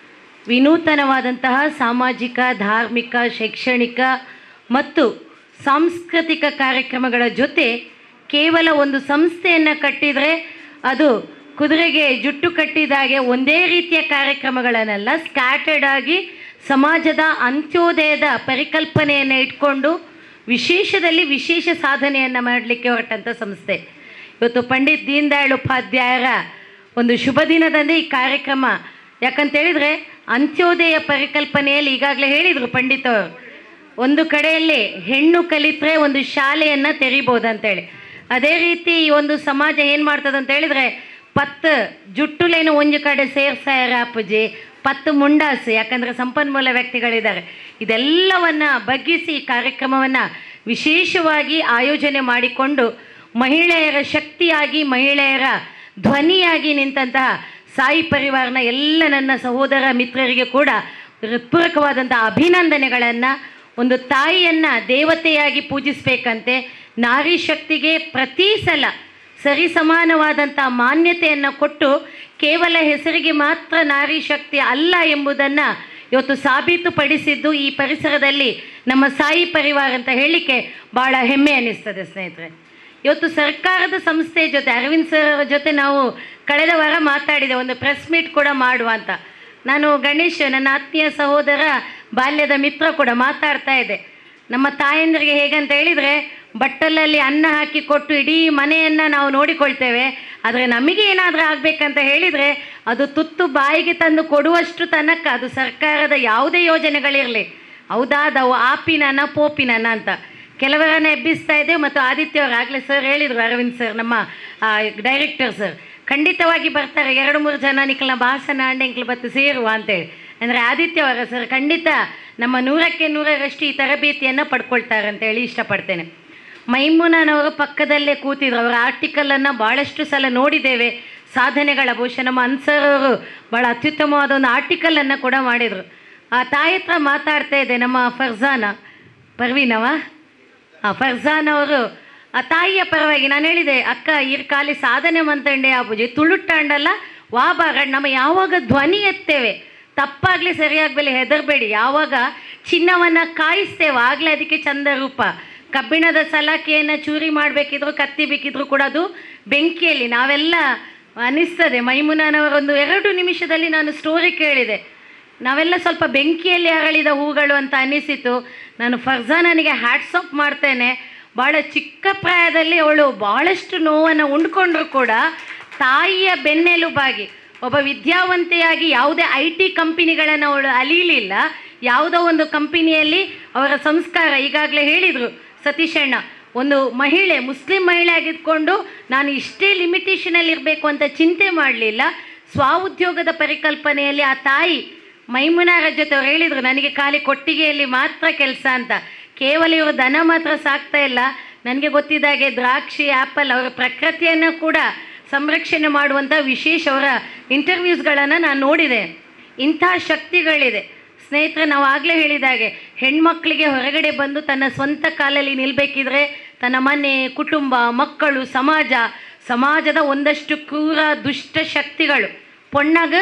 ವಿನೂತನವಾದಂತಹ ಸಾಮಾಜಿಕ ಧಾರ್ಮಿಕ ಶೈಕ್ಷಣಿಕ ಮತ್ತು ಸಾಂಸ್ಕೃತಿಕ ಕಾರ್ಯಕ್ರಮಗಳ ಜೊತೆ ಕೇವಲ ಒಂದು ಸಂಸ್ಥೆಯನ್ನು ಕಟ್ಟಿದರೆ ಅದು ಕುದುರೆಗೆ ಜುಟ್ಟು ಕಟ್ಟಿದಾಗೆ ಒಂದೇ ರೀತಿಯ ಕಾರ್ಯಕ್ರಮಗಳನ್ನೆಲ್ಲ ಸ್ಕ್ಯಾಟರ್ಡ್ ಆಗಿ ಸಮಾಜದ ಅಂತ್ಯೋದಯದ ಪರಿಕಲ್ಪನೆಯನ್ನು ಇಟ್ಕೊಂಡು ವಿಶೇಷದಲ್ಲಿ ವಿಶೇಷ ಸಾಧನೆಯನ್ನು ಮಾಡಲಿಕ್ಕೆ ಹೊರಟಂಥ ಸಂಸ್ಥೆ ಇವತ್ತು ಪಂಡಿತ್ ದೀನ್ ದಯಾಳ್ ಉಪಾಧ್ಯಾಯರ ಒಂದು ಶುಭ ದಿನದಂದೇ ಈ ಕಾರ್ಯಕ್ರಮ ಯಾಕಂತೇಳಿದರೆ ಅಂತ್ಯೋದಯ ಪರಿಕಲ್ಪನೆಯಲ್ಲಿ ಈಗಾಗಲೇ ಹೇಳಿದರು ಪಂಡಿತ್ ಅವರು ಒಂದು ಕಡೆಯಲ್ಲಿ ಹೆಣ್ಣು ಕಲಿತ್ರೆ ಒಂದು ಶಾಲೆಯನ್ನು ತೆರಿಬೋದು ಅಂತೇಳಿ ಅದೇ ರೀತಿ ಈ ಒಂದು ಸಮಾಜ ಏನು ಮಾಡ್ತದೆ ಅಂತ ಹೇಳಿದ್ರೆ ಪತ್ತು ಜುಟ್ಟುಲೇನು ಒಂದು ಕಡೆ ಸೇರ್ಸಾರ ಅಪ್ಪುಜಿ ಪತ್ತು ಮುಂಡಾಸು ಯಾಕಂದರೆ ಸಂಪನ್ಮೂಲ ವ್ಯಕ್ತಿಗಳಿದ್ದಾರೆ ಇದೆಲ್ಲವನ್ನು ಬಗ್ಗಿಸಿ ಈ ಕಾರ್ಯಕ್ರಮವನ್ನು ವಿಶೇಷವಾಗಿ ಆಯೋಜನೆ ಮಾಡಿಕೊಂಡು ಮಹಿಳೆಯರ ಶಕ್ತಿಯಾಗಿ ಮಹಿಳೆಯರ ಧ್ವನಿಯಾಗಿ ನಿಂತಹ ಸಾಯಿ ಪರಿವಾರನ ಎಲ್ಲ ನನ್ನ ಸಹೋದರ ಮಿತ್ರರಿಗೆ ಕೂಡ ಹೃತ್ಪೂರ್ವಕವಾದಂಥ ಅಭಿನಂದನೆಗಳನ್ನು ಒಂದು ತಾಯಿಯನ್ನು ದೇವತೆಯಾಗಿ ಪೂಜಿಸಬೇಕಂತೆ ನಾರಿ ಶಕ್ತಿಗೆ ಪ್ರತಿ ಸಲ ಸರಿ ಸಮಾನವಾದಂಥ ಮಾನ್ಯತೆಯನ್ನು ಕೊಟ್ಟು ಕೇವಲ ಹೆಸರಿಗೆ ಮಾತ್ರ ನಾರಿ ಶಕ್ತಿ ಅಲ್ಲ ಎಂಬುದನ್ನು ಇವತ್ತು ಸಾಬೀತುಪಡಿಸಿದ್ದು ಈ ಪರಿಸರದಲ್ಲಿ ನಮ್ಮ ಸಾಯಿ ಪರಿವಾರ ಅಂತ ಹೇಳಲಿಕ್ಕೆ ಭಾಳ ಹೆಮ್ಮೆ ಅನ್ನಿಸ್ತದೆ ಸ್ನೇಹಿತರೆ ಇವತ್ತು ಸರ್ಕಾರದ ಸಂಸ್ಥೆ ಜೊತೆ ಅರವಿಂದ್ ಸರ್ ಅವರ ಜೊತೆ ನಾವು ಕಳೆದ ವಾರ ಮಾತಾಡಿದೆ ಒಂದು ಪ್ರೆಸ್ ಮೀಟ್ ಕೂಡ ಮಾಡುವ ಅಂತ ನಾನು ಗಣೇಶ್ ನನ್ನ ಆತ್ಮೀಯ ಸಹೋದರ ಬಾಲ್ಯದ ಮಿತ್ರ ಕೂಡ ಮಾತಾಡ್ತಾ ಇದ್ದೆ ನಮ್ಮ ತಾಯಂದ್ರಿಗೆ ಹೇಗಂತ ಹೇಳಿದರೆ ಬಟ್ಟಲಲ್ಲಿ ಅನ್ನ ಹಾಕಿ ಕೊಟ್ಟು ಇಡೀ ಮನೆಯನ್ನು ನಾವು ನೋಡಿಕೊಳ್ತೇವೆ ಆದರೆ ನಮಗೆ ಏನಾದರೂ ಆಗಬೇಕಂತ ಹೇಳಿದರೆ ಅದು ತುತ್ತು ಬಾಯಿಗೆ ತಂದು ಕೊಡುವಷ್ಟು ತನಕ ಅದು ಸರ್ಕಾರದ ಯಾವುದೇ ಯೋಜನೆಗಳಿರಲಿ ಹೌದಾದವು ಆಪಿನನ ಪೋಪಿನನ ಅಂತ ಕೆಲವರನ್ನ ಎಬ್ಬಿಸ್ತಾ ಇದ್ದೇವೆ ಮತ್ತು ಆದಿತ್ಯ ಅವರು ಆಗಲೇ ಸರ್ ಹೇಳಿದರು ಅರವಿಂದ್ ಸರ್ ನಮ್ಮ ಡೈರೆಕ್ಟರ್ ಸರ್ ಖಂಡಿತವಾಗಿ ಬರ್ತಾರೆ ಎರಡು ಮೂರು ಜನ ನಿಕ್ಕಲ ಭಾಷಣ ಅಂಡೆಂಕ್ಲು ಬತ್ತು ಸೇರುವ ಅಂತೇಳಿ ಅಂದರೆ ಆದಿತ್ಯವಾರ ಸರ್ ಖಂಡಿತ ನಮ್ಮ ನೂರಕ್ಕೆ ನೂರರಷ್ಟು ಈ ತರಬೇತಿಯನ್ನು ಪಡ್ಕೊಳ್ತಾರೆ ಅಂತೇಳಿ ಇಷ್ಟಪಡ್ತೇನೆ ಮೈಮುನನವರು ಪಕ್ಕದಲ್ಲೇ ಕೂತಿದ್ರು ಅವರ ಆರ್ಟಿಕಲನ್ನು ಭಾಳಷ್ಟು ಸಲ ನೋಡಿದ್ದೇವೆ ಸಾಧನೆಗಳ ಬಹುಶಃ ನಮ್ಮ ಅನ್ಸರ್ ಅವರು ಭಾಳ ಅತ್ಯುತ್ತಮವಾದ ಒಂದು ಆರ್ಟಿಕಲನ್ನು ಕೂಡ ಮಾಡಿದರು ಆ ತಾಯಿ ಹತ್ರ ಮಾತಾಡ್ತಾ ಇದೆ ನಮ್ಮ ಫರ್ಜಾನ ಪರ್ವೀನವ ಆ ಫರ್ಜಾನ್ ಅವರು ಆ ತಾಯಿಯ ಪರವಾಗಿ ನಾನು ಹೇಳಿದೆ ಅಕ್ಕ ಇರ್ ಕಾಲಿ ಸಾಧನೆ ಮಂತಂಡೆ ಆಬುಜಿ ತುಳುಟ್ಟಾಂಡಲ್ಲ ವಾ ಬಾರಡ್ ನಮ್ಮ ಯಾವಾಗ ಧ್ವನಿ ಎತ್ತೇವೆ ತಪ್ಪಾಗ್ಲಿ ಸರಿಯಾಗ್ಬೇಲಿ ಹೆದರ್ಬೇಡಿ ಯಾವಾಗ ಚಿನ್ನವನ್ನು ಕಾಯಿಸ್ತೇವೆ ಆಗಲೇ ಅದಕ್ಕೆ ಚಂದ ರೂಪ ಕಬ್ಬಿಣದ ಸಲಾಕೆಯನ್ನು ಚೂರಿ ಮಾಡಬೇಕಿದ್ರು ಕತ್ತಿ ಬೇಕಿದ್ರು ಕೂಡ ಅದು ಬೆಂಕಿಯಲ್ಲಿ ನಾವೆಲ್ಲ ಅನಿಸ್ತದೆ ಮೈಮುನನವರೊಂದು ಎರಡು ನಿಮಿಷದಲ್ಲಿ ನಾನು ಸ್ಟೋರಿ ಕೇಳಿದೆ ನಾವೆಲ್ಲ ಸ್ವಲ್ಪ ಬೆಂಕಿಯಲ್ಲಿ ಅರಳಿದ ಹೂಗಳು ಅಂತ ಅನಿಸಿತು ನಾನು ಫರ್ಜಾನನಿಗೆ ಹ್ಯಾಟ್ಸ್ ಆಫ್ ಮಾಡ್ತೇನೆ ಭಾಳ ಚಿಕ್ಕ ಪ್ರಾಯದಲ್ಲಿ ಅವಳು ಭಾಳಷ್ಟು ನೋವನ್ನು ಉಂಡ್ಕೊಂಡ್ರು ಕೂಡ ತಾಯಿಯ ಬೆನ್ನೆಲುಬಾಗಿ ಒಬ್ಬ ವಿದ್ಯಾವಂತೆಯಾಗಿ ಯಾವುದೇ ಐ ಟಿ ಕಂಪನಿಗಳನ್ನು ಅವಳು ಅಲೀಲಿಲ್ಲ ಯಾವುದೋ ಒಂದು ಕಂಪನಿಯಲ್ಲಿ ಅವರ ಸಂಸ್ಕಾರ ಈಗಾಗಲೇ ಹೇಳಿದರು ಸತೀಶಣ್ಣ ಒಂದು ಮಹಿಳೆ ಮುಸ್ಲಿಂ ಮಹಿಳೆ ಆಗಿದ್ಕೊಂಡು ನಾನು ಇಷ್ಟೇ ಲಿಮಿಟೇಷನಲ್ಲಿ ಇರಬೇಕು ಅಂತ ಚಿಂತೆ ಮಾಡಲಿಲ್ಲ ಸ್ವಉದ್ಯೋಗದ ಪರಿಕಲ್ಪನೆಯಲ್ಲಿ ಆ ತಾಯಿ ಮೈಮುನಾರ ಜೊತೆ ಅವ್ರು ಹೇಳಿದರು ನನಗೆ ಖಾಲಿ ಕೊಟ್ಟಿಗೆಯಲ್ಲಿ ಮಾತ್ರ ಕೆಲಸ ಅಂತ ಕೇವಲ ಇವರು ದನ ಮಾತ್ರ ಸಾಕ್ತಾ ಇಲ್ಲ ನನಗೆ ಗೊತ್ತಿದ್ದಾಗೆ ದ್ರಾಕ್ಷಿ ಆ್ಯಪಲ್ ಅವರ ಪ್ರಕೃತಿಯನ್ನು ಕೂಡ ಸಂರಕ್ಷಣೆ ಮಾಡುವಂಥ ವಿಶೇಷ ಅವರ ಇಂಟರ್ವ್ಯೂಸ್ಗಳನ್ನು ನಾನು ನೋಡಿದೆ ಇಂಥ ಶಕ್ತಿಗಳಿದೆ ಸ್ನೇಹಿತರೆ ನಾವು ಆಗಲೇ ಹೇಳಿದಾಗೆ ಹೆಣ್ಮಕ್ಳಿಗೆ ಹೊರಗಡೆ ಬಂದು ತನ್ನ ಸ್ವಂತ ಕಾಲಲ್ಲಿ ನಿಲ್ಲಬೇಕಿದ್ರೆ ತನ್ನ ಮನೆ ಕುಟುಂಬ ಮಕ್ಕಳು ಸಮಾಜ ಸಮಾಜದ ಒಂದಷ್ಟು ಕ್ರೂರ ದುಷ್ಟ ಶಕ್ತಿಗಳು ಪೊಣ್ಣಗ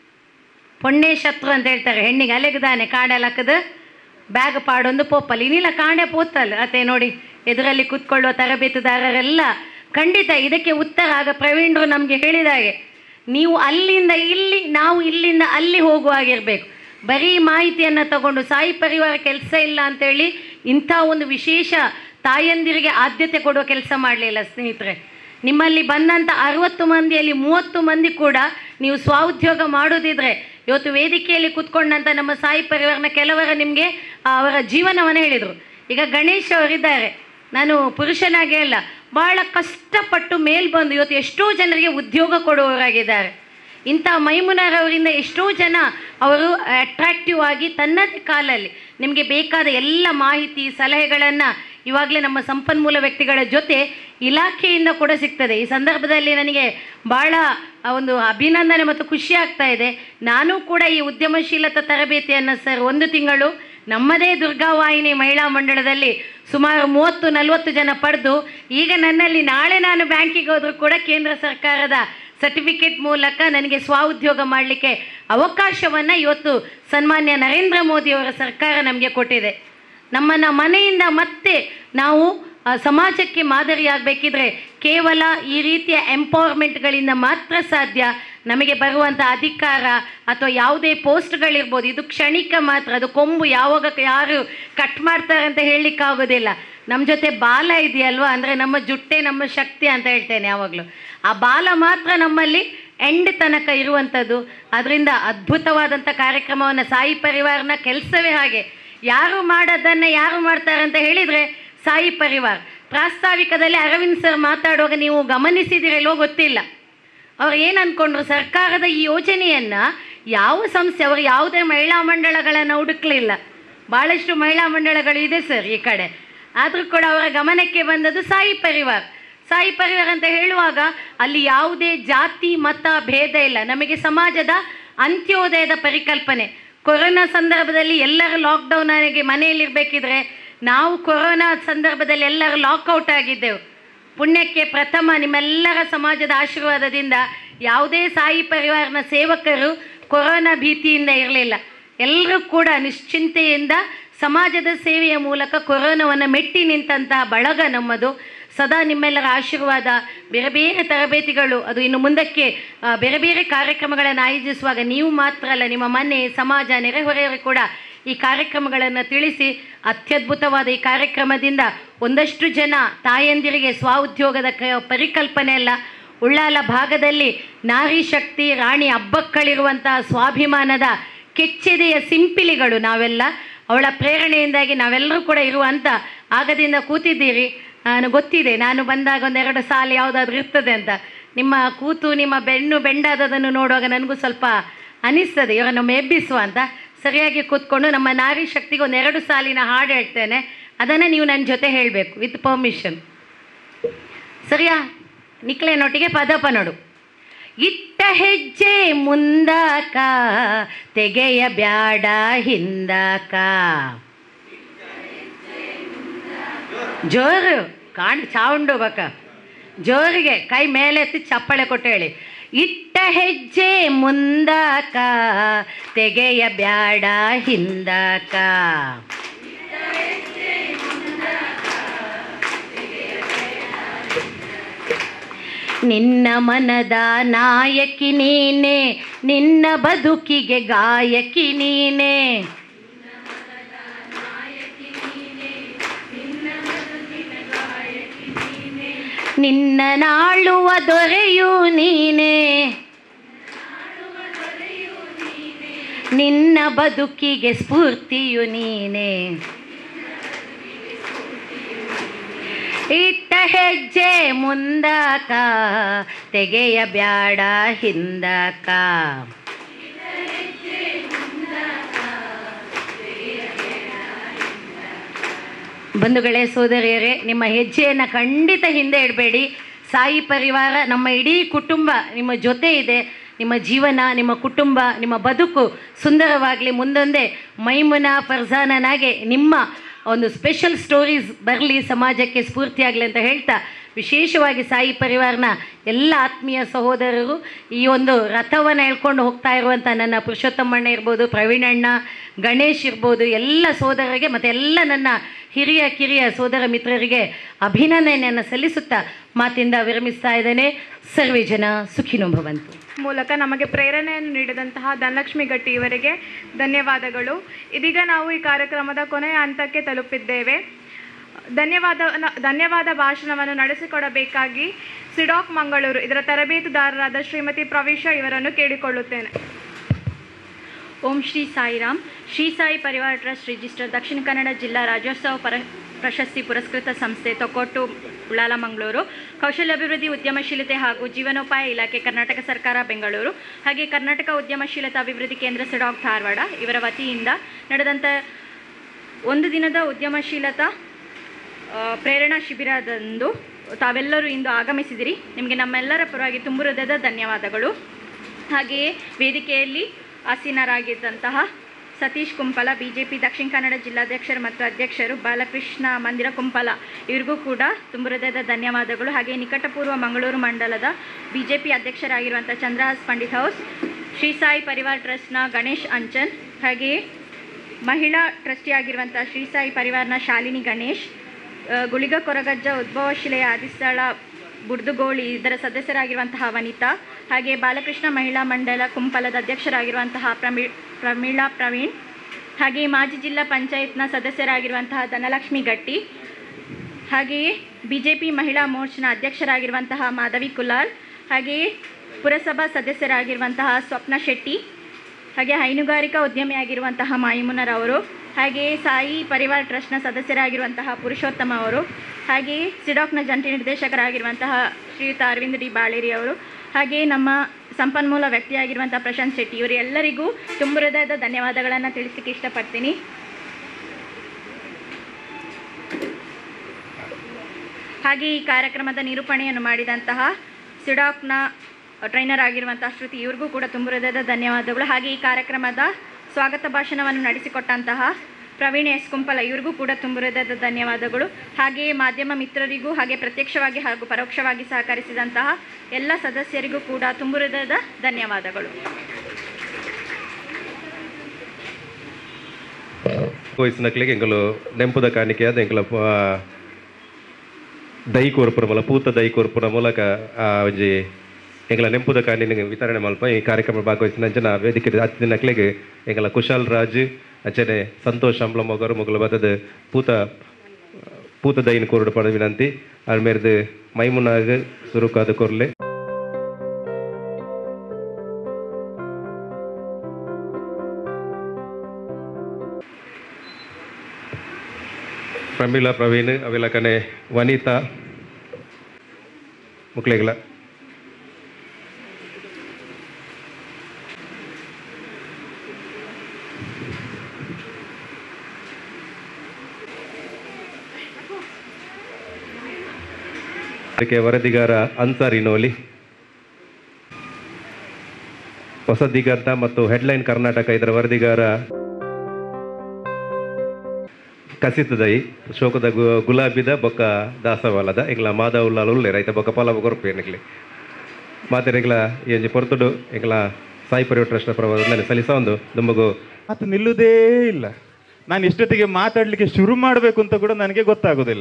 ಪೊಣ್ಣೆ ಶತ್ರು ಅಂತ ಹೇಳ್ತಾರೆ ಹೆಣ್ಣಿಗೆ ಅಲೆಗದಾನೆ ಕಾಡಲ್ಲಿ ಹಾಕದು ಬ್ಯಾಗ್ ಪಾಡೊಂದು ಪೋಪಲ್ ಇನ್ನಿಲ್ಲ ಕಾಂಡೆ ಪೋತಲ್ ಅತೆ ನೋಡಿ ಎದುರಲ್ಲಿ ಕೂತ್ಕೊಳ್ಳುವ ತರಬೇತುದಾರರೆಲ್ಲ ಖಂಡಿತ ಇದಕ್ಕೆ ಉತ್ತರ ಆಗ ಪ್ರವೀಣ್ರು ನಮಗೆ ಹೇಳಿದಾಗೆ ನೀವು ಅಲ್ಲಿಂದ ಇಲ್ಲಿ ನಾವು ಇಲ್ಲಿಂದ ಅಲ್ಲಿ ಹೋಗುವಾಗಿರಬೇಕು ಬರೀ ಮಾಹಿತಿಯನ್ನು ತಗೊಂಡು ಸಾಯಿ ಪರಿವಾರ ಕೆಲಸ ಇಲ್ಲ ಅಂತೇಳಿ ಇಂಥ ಒಂದು ವಿಶೇಷ ತಾಯಂದಿರಿಗೆ ಆದ್ಯತೆ ಕೊಡುವ ಕೆಲಸ ಮಾಡಲಿಲ್ಲ ಸ್ನೇಹಿತರೆ ನಿಮ್ಮಲ್ಲಿ ಬಂದಂಥ ಅರವತ್ತು ಮಂದಿಯಲ್ಲಿ ಮೂವತ್ತು ಮಂದಿ ಕೂಡ ನೀವು ಸ್ವಉದ್ಯೋಗ ಮಾಡೋದಿದ್ರೆ ಇವತ್ತು ವೇದಿಕೆಯಲ್ಲಿ ಕೂತ್ಕೊಂಡಂಥ ನಮ್ಮ ಸಾಯಿ ಪರಿವಾರನ ಕೆಲವರ ನಿಮಗೆ ಅವರ ಜೀವನವನ್ನು ಹೇಳಿದರು ಈಗ ಗಣೇಶ್ ಅವರಿದ್ದಾರೆ ನಾನು ಪುರುಷನಾಗೇ ಅಲ್ಲ ಭಾಳ ಕಷ್ಟಪಟ್ಟು ಮೇಲ್ ಬಂದು ಇವತ್ತು ಎಷ್ಟೋ ಜನರಿಗೆ ಉದ್ಯೋಗ ಕೊಡುವವರಾಗಿದ್ದಾರೆ ಇಂಥ ಮೈಮುನರವರಿಂದ ಎಷ್ಟೋ ಜನ ಅವರು ಅಟ್ರಾಕ್ಟಿವ್ ಆಗಿ ತನ್ನದೇ ಕಾಲಲ್ಲಿ ನಿಮಗೆ ಬೇಕಾದ ಎಲ್ಲ ಮಾಹಿತಿ ಸಲಹೆಗಳನ್ನು ಇವಾಗಲೇ ನಮ್ಮ ಸಂಪನ್ಮೂಲ ವ್ಯಕ್ತಿಗಳ ಜೊತೆ ಇಲಾಖೆಯಿಂದ ಕೂಡ ಸಿಗ್ತದೆ ಈ ಸಂದರ್ಭದಲ್ಲಿ ನನಗೆ ಭಾಳ ಆ ಒಂದು ಅಭಿನಂದನೆ ಮತ್ತು ಖುಷಿ ಆಗ್ತಾ ಇದೆ ನಾನು ಕೂಡ ಈ ಉದ್ಯಮಶೀಲತಾ ತರಬೇತಿಯನ್ನು ಸರ್ ಒಂದು ತಿಂಗಳು ನಮ್ಮದೇ ದುರ್ಗಾವಾಹಿನಿ ಮಹಿಳಾ ಮಂಡಳದಲ್ಲಿ ಸುಮಾರು ಮೂವತ್ತು ನಲವತ್ತು ಜನ ಪಡೆದು ಈಗ ನನ್ನಲ್ಲಿ ನಾಳೆ ನಾನು ಬ್ಯಾಂಕಿಗೆ ಹೋದರೂ ಕೂಡ ಕೇಂದ್ರ ಸರ್ಕಾರದ ಸರ್ಟಿಫಿಕೇಟ್ ಮೂಲಕ ನನಗೆ ಸ್ವಉದ್ಯೋಗ ಮಾಡಲಿಕ್ಕೆ ಅವಕಾಶವನ್ನು ಇವತ್ತು ಸನ್ಮಾನ್ಯ ನರೇಂದ್ರ ಮೋದಿಯವರ ಸರ್ಕಾರ ನಮಗೆ ಕೊಟ್ಟಿದೆ ನಮ್ಮನ್ನು ಮನೆಯಿಂದ ಮತ್ತೆ ನಾವು ಆ, ಸಮಾಜಕ್ಕೆ ಮಾದರಿಯಾಗಬೇಕಿದ್ರೆ ಕೇವಲ ಈ ರೀತಿಯ ಎಂಪವರ್ಮೆಂಟ್ಗಳಿಂದ ಮಾತ್ರ ಸಾಧ್ಯ ನಮಗೆ ಬರುವಂಥ ಅಧಿಕಾರ ಅಥವಾ ಯಾವುದೇ ಪೋಸ್ಟ್ಗಳಿರ್ಬೋದು ಇದು ಕ್ಷಣಿಕ ಮಾತ್ರ ಅದು ಕೊಂಬು ಯಾವಾಗ ಯಾರು ಕಟ್ ಮಾಡ್ತಾರೆ ಅಂತ ಹೇಳಲಿಕ್ಕಾಗೋದಿಲ್ಲ ನಮ್ಮ ಜೊತೆ ಬಾಲ ಇದೆಯಲ್ವಾ ಅಂದರೆ ನಮ್ಮ ಜುಟ್ಟೆ ನಮ್ಮ ಶಕ್ತಿ ಅಂತ ಹೇಳ್ತೇನೆ ಯಾವಾಗಲೂ ಆ ಬಾಲ ಮಾತ್ರ ನಮ್ಮಲ್ಲಿ ಎಂಡ್ ತನಕ ಇರುವಂಥದ್ದು ಅದರಿಂದ ಅದ್ಭುತವಾದಂಥ ಕಾರ್ಯಕ್ರಮವನ್ನು ಸಾಯಿ ಪರಿವಾರನ ಕೆಲಸವೇ ಹಾಗೆ ಯಾರು ಮಾಡೋದನ್ನು ಯಾರು ಮಾಡ್ತಾರೆ ಅಂತ ಹೇಳಿದರೆ ಸಾಯಿ ಪರಿವಾರ್ ಪ್ರಾಸ್ತಾವಿಕದಲ್ಲಿ ಅರವಿಂದ್ ಸರ್ ಮಾತಾಡುವಾಗ ನೀವು ಗಮನಿಸಿದಿರಲ್ಲೋ ಗೊತ್ತಿಲ್ಲ ಅವ್ರು ಏನು ಅಂದ್ಕೊಂಡ್ರು ಸರ್ಕಾರದ ಈ ಯೋಜನೆಯನ್ನು ಯಾವ ಸಂಸ್ಥೆ ಅವರು ಯಾವುದೇ ಮಹಿಳಾ ಮಂಡಳಗಳನ್ನು ಹುಡುಕ್ಲಿಲ್ಲ ಭಾಳಷ್ಟು ಮಹಿಳಾ ಮಂಡಳಗಳು ಇದೆ ಸರ್ ಈ ಕಡೆ ಆದರೂ ಕೂಡ ಅವರ ಗಮನಕ್ಕೆ ಬಂದದ್ದು ಸಾಯಿ ಪರಿವಾರ್ ಸಾಯಿ ಪರಿವಾರ ಅಂತ ಹೇಳುವಾಗ ಅಲ್ಲಿ ಯಾವುದೇ ಜಾತಿ ಮತ ಭೇದ ಇಲ್ಲ ನಮಗೆ ಸಮಾಜದ ಅಂತ್ಯೋದಯದ ಪರಿಕಲ್ಪನೆ ಕೊರೋನಾ ಸಂದರ್ಭದಲ್ಲಿ ಎಲ್ಲರೂ ಲಾಕ್ಡೌನ್ ಆಗಿ ಮನೆಯಲ್ಲಿರಬೇಕಿದ್ರೆ ನಾವು ಕೊರೋನಾ ಸಂದರ್ಭದಲ್ಲಿ ಎಲ್ಲರೂ ಲಾಕ್ಔಟ್ ಆಗಿದ್ದೆವು ಪುಣ್ಯಕ್ಕೆ ಪ್ರಥಮ ನಿಮ್ಮೆಲ್ಲರ ಸಮಾಜದ ಆಶೀರ್ವಾದದಿಂದ ಯಾವುದೇ ಸಾಯಿ ಪರಿವಾರನ ಸೇವಕರು ಕೊರೋನಾ ಭೀತಿಯಿಂದ ಇರಲಿಲ್ಲ ಎಲ್ಲರೂ ಕೂಡ ನಿಶ್ಚಿಂತೆಯಿಂದ ಸಮಾಜದ ಸೇವೆಯ ಮೂಲಕ ಕೊರೋನಾವನ್ನು ಮೆಟ್ಟಿ ನಿಂತಹ ಬಳಗ ನಮ್ಮದು ಸದಾ ನಿಮ್ಮೆಲ್ಲರ ಆಶೀರ್ವಾದ ಬೇರೆ ಬೇರೆ ತರಬೇತಿಗಳು ಅದು ಇನ್ನು ಮುಂದಕ್ಕೆ ಆ, ಬೇರೆ ಬೇರೆ ಕಾರ್ಯಕ್ರಮಗಳನ್ನು ಆಯೋಜಿಸುವಾಗ ನೀವು ಮಾತ್ರ ಅಲ್ಲ ನಿಮ್ಮ ಮನೆ ಸಮಾಜ ನೆರೆಹೊರೆಯವರು ಕೂಡ ಈ ಕಾರ್ಯಕ್ರಮಗಳನ್ನು ತಿಳಿಸಿ ಅತ್ಯದ್ಭುತವಾದ ಈ ಕಾರ್ಯಕ್ರಮದಿಂದ ಒಂದಷ್ಟು ಜನ ತಾಯಂದಿರಿಗೆ ಸ್ವಉದ್ಯೋಗದ ಕ ಪರಿಕಲ್ಪನೆ ಅಲ್ಲ ಉಳ್ಳಾಲ ಭಾಗದಲ್ಲಿ ನಾರಿ ಶಕ್ತಿ ರಾಣಿ ಹಬ್ಬಕ್ಕಳಿರುವಂತಹ ಸ್ವಾಭಿಮಾನದ ಕೆಚ್ಚೆದೆಯ ಸಿಂಪಿಲಿಗಳು ನಾವೆಲ್ಲ ಅವಳ ಪ್ರೇರಣೆಯಿಂದಾಗಿ ನಾವೆಲ್ಲರೂ ಕೂಡ ಇರುವಂಥ ಆಗದಿಂದ ಕೂತಿದ್ದೀರಿ ನಾನು ಗೊತ್ತಿದೆ ನಾನು ಬಂದಾಗ ಒಂದೆರಡು ಸಾಲು ಯಾವುದಾದ್ರೂ ಇರ್ತದೆ ಅಂತ ನಿಮ್ಮ ಕೂತು ನಿಮ್ಮ ಬೆನ್ನು ಬೆಂಡಾದದನ್ನು ನೋಡುವಾಗ ನನಗೂ ಸ್ವಲ್ಪ ಅನಿಸ್ತದೆ ಇವಾಗ ನಮ್ಮ ಎಬ್ಬಿಸುವ ಅಂತ ಸರಿಯಾಗಿ ಕೂತ್ಕೊಂಡು ನಮ್ಮ ನಾರಿ ಶಕ್ತಿಗೆ ಒಂದು ಎರಡು ಸಾಲಿನ ಹಾಡು ಹೇಳ್ತೇನೆ ಅದನ್ನು ನೀವು ನನ್ನ ಜೊತೆ ಹೇಳಬೇಕು ವಿತ್ ಪರ್ಮಿಷನ್ ಸರಿಯಾ ನಿಕ್ಲೇನೊಟ್ಟಿಗೆ ಪದಪ ನೋಡು ಇಟ್ಟ ಹೆಜ್ಜೆ ಮುಂದಾಕ ತೆಗೆಯ ಬ್ಯಾಡ ಹಿಂದಾಕ ಜೋರು ಕಾಣ್ ಸೌಂಡು ಬಕ ಜೋರಿಗೆ ಕೈ ಮೇಲೆ ಎತ್ತಿ ಚಪ್ಪಳೆ ಕೊಟ್ಟು ಹೇಳಿ ಇಟ್ಟ ಹೆಜ್ಜೆ ಮುಂದಾಕ ತೆಗೆಯ ಬ್ಯಾಡ ಹಿಂದಾಕ ನಿನ್ನ ಮನದ ನಾಯಕಿ ನೀನೆ ನಿನ್ನ ಬದುಕಿಗೆ ಗಾಯಕಿ ನೀನೆ ನಿನ್ನ ನಾಳುವ ದೊರೆಯು ನೀನೆ ನಿನ್ನ ಬದುಕಿಗೆ ಸ್ಫೂರ್ತಿಯು ನೀನೆ ಇಟ್ಟ ಹೆಜ್ಜೆ ಮುಂದಾಕ ತೆಗೆಯ ಬ್ಯಾಡ ಹಿಂದಕ ಬಂಧುಗಳೇ ಸೋದರಿಯರೇ ನಿಮ್ಮ ಹೆಜ್ಜೆಯನ್ನು ಖಂಡಿತ ಹಿಂದೆ ಇಡಬೇಡಿ ಸಾಯಿ ಪರಿವಾರ ನಮ್ಮ ಇಡೀ ಕುಟುಂಬ ನಿಮ್ಮ ಜೊತೆ ಇದೆ ನಿಮ್ಮ ಜೀವನ ನಿಮ್ಮ ಕುಟುಂಬ ನಿಮ್ಮ ಬದುಕು ಸುಂದರವಾಗಲಿ ಮುಂದೊಂದೇ ಮೈಮುನ ಫರ್ಜಾನನಾಗೆ ನಿಮ್ಮ ಒಂದು ಸ್ಪೆಷಲ್ ಸ್ಟೋರೀಸ್ ಬರಲಿ ಸಮಾಜಕ್ಕೆ ಸ್ಫೂರ್ತಿಯಾಗಲಿ ಅಂತ ಹೇಳ್ತಾ ವಿಶೇಷವಾಗಿ ಸಾಯಿ ಪರಿವಾರನ ಎಲ್ಲ ಆತ್ಮೀಯ ಸಹೋದರರು ಈ ಒಂದು ರಥವನ್ನು ಹೇಳ್ಕೊಂಡು ಹೋಗ್ತಾ ಇರುವಂಥ ನನ್ನ ಪುರುಷೋತ್ತಮಣ್ಣ ಇರ್ಬೋದು ಪ್ರವೀಣಣ್ಣ ಗಣೇಶ್ ಇರ್ಬೋದು ಎಲ್ಲ ಸೋದರರಿಗೆ ಮತ್ತು ಎಲ್ಲ ನನ್ನ ಹಿರಿಯ ಕಿರಿಯ ಸೋದರ ಮಿತ್ರರಿಗೆ ಅಭಿನಂದನೆಯನ್ನು ಸಲ್ಲಿಸುತ್ತಾ ಮಾತಿಂದ ವಿರಮಿಸ್ತಾ ಇದ್ದೇನೆ ಸರ್ವೇ ಜನ ಸುಖಿನೋ ಭವಂತು ಮೂಲಕ ನಮಗೆ ಪ್ರೇರಣೆಯನ್ನು ನೀಡಿದಂತಹ ಧನಲಕ್ಷ್ಮಿ ಗಟ್ಟಿ ಇವರಿಗೆ ಧನ್ಯವಾದಗಳು ಇದೀಗ ನಾವು ಈ ಕಾರ್ಯಕ್ರಮದ ಕೊನೆಯ ಹಂತಕ್ಕೆ ತಲುಪಿದ್ದೇವೆ ಧನ್ಯವಾದ ಧನ್ಯವಾದ ಭಾಷಣವನ್ನು ನಡೆಸಿಕೊಡಬೇಕಾಗಿ ಸಿಡಾಕ್ ಮಂಗಳೂರು ಇದರ ತರಬೇತುದಾರರಾದ ಶ್ರೀಮತಿ ಪ್ರವೀಷಾ ಇವರನ್ನು ಕೇಳಿಕೊಳ್ಳುತ್ತೇನೆ ಓಂ ಶ್ರೀ ಸಾಯಿರಾಮ್ ಶ್ರೀ ಸಾಯಿ ಪರಿವಾರ ಟ್ರಸ್ಟ್ ರಿಜಿಸ್ಟರ್ ದಕ್ಷಿಣ ಕನ್ನಡ ಜಿಲ್ಲಾ ರಾಜ್ಯೋತ್ಸವ ಪರ ಪ್ರಶಸ್ತಿ ಪುರಸ್ಕೃತ ಸಂಸ್ಥೆ ತೊಕ್ಕೊಟ್ಟು ಉಳ್ಳಾಲ ಮಂಗಳೂರು ಕೌಶಲ್ಯಾಭಿವೃದ್ಧಿ ಉದ್ಯಮಶೀಲತೆ ಹಾಗೂ ಜೀವನೋಪಾಯ ಇಲಾಖೆ ಕರ್ನಾಟಕ ಸರ್ಕಾರ ಬೆಂಗಳೂರು ಹಾಗೆ ಕರ್ನಾಟಕ ಉದ್ಯಮಶೀಲತಾ ಅಭಿವೃದ್ಧಿ ಕೇಂದ್ರ ಸಿಡಾಕ್ ಧಾರವಾಡ ಇವರ ವತಿಯಿಂದ ನಡೆದಂಥ ಒಂದು ದಿನದ ಉದ್ಯಮಶೀಲತಾ ಆ, ಪ್ರೇರಣಾ ಶಿಬಿರದಂದು ತಾವೆಲ್ಲರೂ ಇಂದು ಆಗಮಿಸಿದಿರಿ ನಿಮಗೆ ನಮ್ಮೆಲ್ಲರ ಪರವಾಗಿ ತುಂಬು ಹೃದಯದ ಧನ್ಯವಾದಗಳು ಹಾಗೆಯೇ ವೇದಿಕೆಯಲ್ಲಿ ಆಸೀನರಾಗಿದ್ದಂತಹ Satish Kumpala B J P Dakshina Kannada ಜಿಲ್ಲಾಧ್ಯಕ್ಷರು ಮತ್ತು ಅಧ್ಯಕ್ಷರು ಬಾಲಕೃಷ್ಣ ಮಂದಿರ ಕುಂಪಲ ಇವ್ರಿಗೂ ಕೂಡ ತುಂಬು ಹೃದಯದ ಧನ್ಯವಾದಗಳು ಹಾಗೆ ನಿಕಟಪೂರ್ವ ಮಂಗಳೂರು ಮಂಡಲದ ಬಿ ಜೆ ಪಿ ಅಧ್ಯಕ್ಷರಾಗಿರುವಂಥ ಚಂದ್ರಹಾಸ್ ಪಂಡಿತ್ ಹೌಸ್ ಶ್ರೀ ಸಾಯಿ ಪರಿವಾರ್ ಟ್ರಸ್ಟ್ನ ಗಣೇಶ್ ಅಂಚನ್ ಹಾಗೆಯೇ ಮಹಿಳಾ ಟ್ರಸ್ಟಿ ಆಗಿರುವಂಥ ಶ್ರೀ ಸಾಯಿ ಪರಿವಾರ್ನ ಶಾಲಿನಿ ಗಣೇಶ್ ಆ, ಗುಳಿಗ ಕೊರಗಜ್ಜ ಉದ್ಭವಶಿಲೆಯ ಆದಿಸ್ಥಳ ಬುಡ್ದುಗೋಳಿ ಇದರ ಸದಸ್ಯರಾಗಿರುವಂತಹ ವನಿತಾ ಹಾಗೆ ಬಾಲಕೃಷ್ಣ ಮಹಿಳಾ ಮಂಡಲ ಕುಂಪಲದ ಅಧ್ಯಕ್ಷರಾಗಿರುವಂತಹ ಪ್ರಮಿ ಪ್ರಮೀಳಾ ಪ್ರವೀಣ್ ಹಾಗೆ ಮಾಜಿ ಜಿಲ್ಲಾ ಪಂಚಾಯತ್ನ ಸದಸ್ಯರಾಗಿರುವಂತಹ ಧನಲಕ್ಷ್ಮಿ ಗಟ್ಟಿ ಹಾಗೆಯೇ ಬಿ ಜೆ ಪಿ ಮಹಿಳಾ ಮೋರ್ಚ್ನ ಅಧ್ಯಕ್ಷರಾಗಿರುವಂತಹ ಮಾಧವಿ ಕುಲಾಲ್ ಹಾಗೆಯೇ ಪುರಸಭಾ ಸದಸ್ಯರಾಗಿರುವಂತಹ ಸ್ವಪ್ನ ಶೆಟ್ಟಿ ಹಾಗೆ ಹೈನುಗಾರಿಕಾ ಉದ್ಯಮಿಯಾಗಿರುವಂತಹ ಮಾಯಿಮುನರವರು ಹಾಗೆಯೇ ಸಾಯಿ ಪರಿವಾರ ಟ್ರಸ್ಟ್ನ ಸದಸ್ಯರಾಗಿರುವಂತಹ ಪುರುಷೋತ್ತಮ ಅವರು ಹಾಗೆಯೇ ಸಿಡಾಕ್ನ ಜಂಟಿ ನಿರ್ದೇಶಕರಾಗಿರುವಂತಹ ಶ್ರೀಯುತ ಅರವಿಂದ್ ಡಿ ಬಾಳೇರಿ ಅವರು ಹಾಗೆಯೇ ನಮ್ಮ ಸಂಪನ್ಮೂಲ ವ್ಯಕ್ತಿಯಾಗಿರುವಂತಹ ಪ್ರಶಾಂತ್ ಶೆಟ್ಟಿ ಇವರು ಎಲ್ಲರಿಗೂ ತುಂಬ ಹೃದಯದ ಧನ್ಯವಾದಗಳನ್ನು ತಿಳಿಸಲಿಕ್ಕೆ ಇಷ್ಟಪಡ್ತೀನಿ ಹಾಗೆ ಈ ಕಾರ್ಯಕ್ರಮದ ನಿರೂಪಣೆಯನ್ನು ಮಾಡಿದಂತಹ ಸಿಡಾಕ್ನ ಟ್ರೈನರ್ ಆಗಿರುವಂತಹ ಶ್ರುತಿ ಇವ್ರಿಗೂ ಕೂಡ ತುಂಬ ಹೃದಯದ ಧನ್ಯವಾದಗಳು ಹಾಗೆ ಈ ಕಾರ್ಯಕ್ರಮದ ಸ್ವಾಗತ ಭಾಷಣವನ್ನು ನಡೆಸಿಕೊಟ್ಟಂತಹ ಪ್ರವೀಣ್ ಎಸ್ ಕುಂಪಲ ಇವ್ರಿಗೂ ಕೂಡ ತುಂಬ ಹೃದಯದ ಧನ್ಯವಾದಗಳು ಹಾಗೆಯೇ ಮಾಧ್ಯಮ ಮಿತ್ರರಿಗೂ ಹಾಗೆ ಪ್ರತ್ಯಕ್ಷವಾಗಿ ಹಾಗೂ ಪರೋಕ್ಷವಾಗಿ ಸಹಕರಿಸಿದಂತಹ ಎಲ್ಲ ಸದಸ್ಯರಿಗೂ ಕೂಡ ತುಂಬ ಹೃದಯದ ಧನ್ಯವಾದಗಳು ವಯಸ್ಸಿನಕ್ಲಿಗೆ ಎಂಗಲು ನೆಂಪುದ ಕಾಣಿಕೆಯಾದ ಎಂಕಲ ದೈ ಕೋರ್ಪುರ ಮೂಲ ಪೂತ ದೈ ಕೋರ್ಪುರ ಮೂಲಕ ಆ ಒಂಜಿ ಎಂಗಳ ನೆಂಪುದ ಕಾಣಿನ ವಿತರಣೆ ಮಲ್ಪ ಈ ಕಾರ್ಯಕ್ರಮ ಭಾಗವಹಿಸಿನ ಅಂಚನ ವೇದಿಕೆ ಹತ್ತು ನಕ್ಲೆಗೆ ಎಂಗಳ ಕುಶಾಲ್ ರಾಜ್ ಅಂಚನೆ ಸಂತೋಷ್ ಅಂಬ್ಲ ಮೊಗರು ಮೊಗಲು ಬತ್ತದ ಪೂತ ಪೂತ ದೈನ ಕೋರ್ಡು ಪಡ ವಿನಂತಿ ಅದ್ರ ಮೇರ್ದು ಮೈಮುನಾಗ್ ಸುರುಕಾದ ಕೊರ್ಲೆ ಪ್ರಮೀಳಾ ಪ್ರವೀಣ್ ಅವಿಲಕನೆ ವನಿತಾ ಮುಕ್ಳೆಗಳ ಅದಕ್ಕೆ ವರದಿಗಾರ ಅನ್ಸಾರಿ ನೋಲಿ ಹೊಸ ದಿಗಂತ ಮತ್ತು ಹೆಡ್ಲೈನ್ ಕರ್ನಾಟಕ ಇದರ ವರದಿಗಾರ ಕಸಿತದೈ ಶೋಕದ ಗು- ಗುಲಾಬಿದ ಬೊಕ್ಕ ದಾಸವಾಲದ ಈಗಲ ಮಾಧವುಲ್ಲಾಲ್ ಉಲ್ಲೆ ರೈತ ಬೊಕ್ಕ ಪಲಾವ ಕೊರಪೇನಿಗ್ಲಿ ಮಾತೆರೆಗ್ಲ ಎಂಜಿ ಪೊರ್ತುಡು ಈಗಲ ಸಾಯಿ ಪರಿವಾರ ಟ್ರಸ್ಟ್ ಪ್ರವಾದ ಸಲ್ಲಿಸ ಒಂದು ದುಂಬಗು ಮಾತು ನಿಲ್ಲುವುದೇ ಇಲ್ಲ ನಾನು ಎಷ್ಟೊತ್ತಿಗೆ ಮಾತಾಡಲಿಕ್ಕೆ ಶುರು ಮಾಡಬೇಕು ಅಂತ ಕೂಡ ನನಗೆ ಗೊತ್ತಾಗೋದಿಲ್ಲ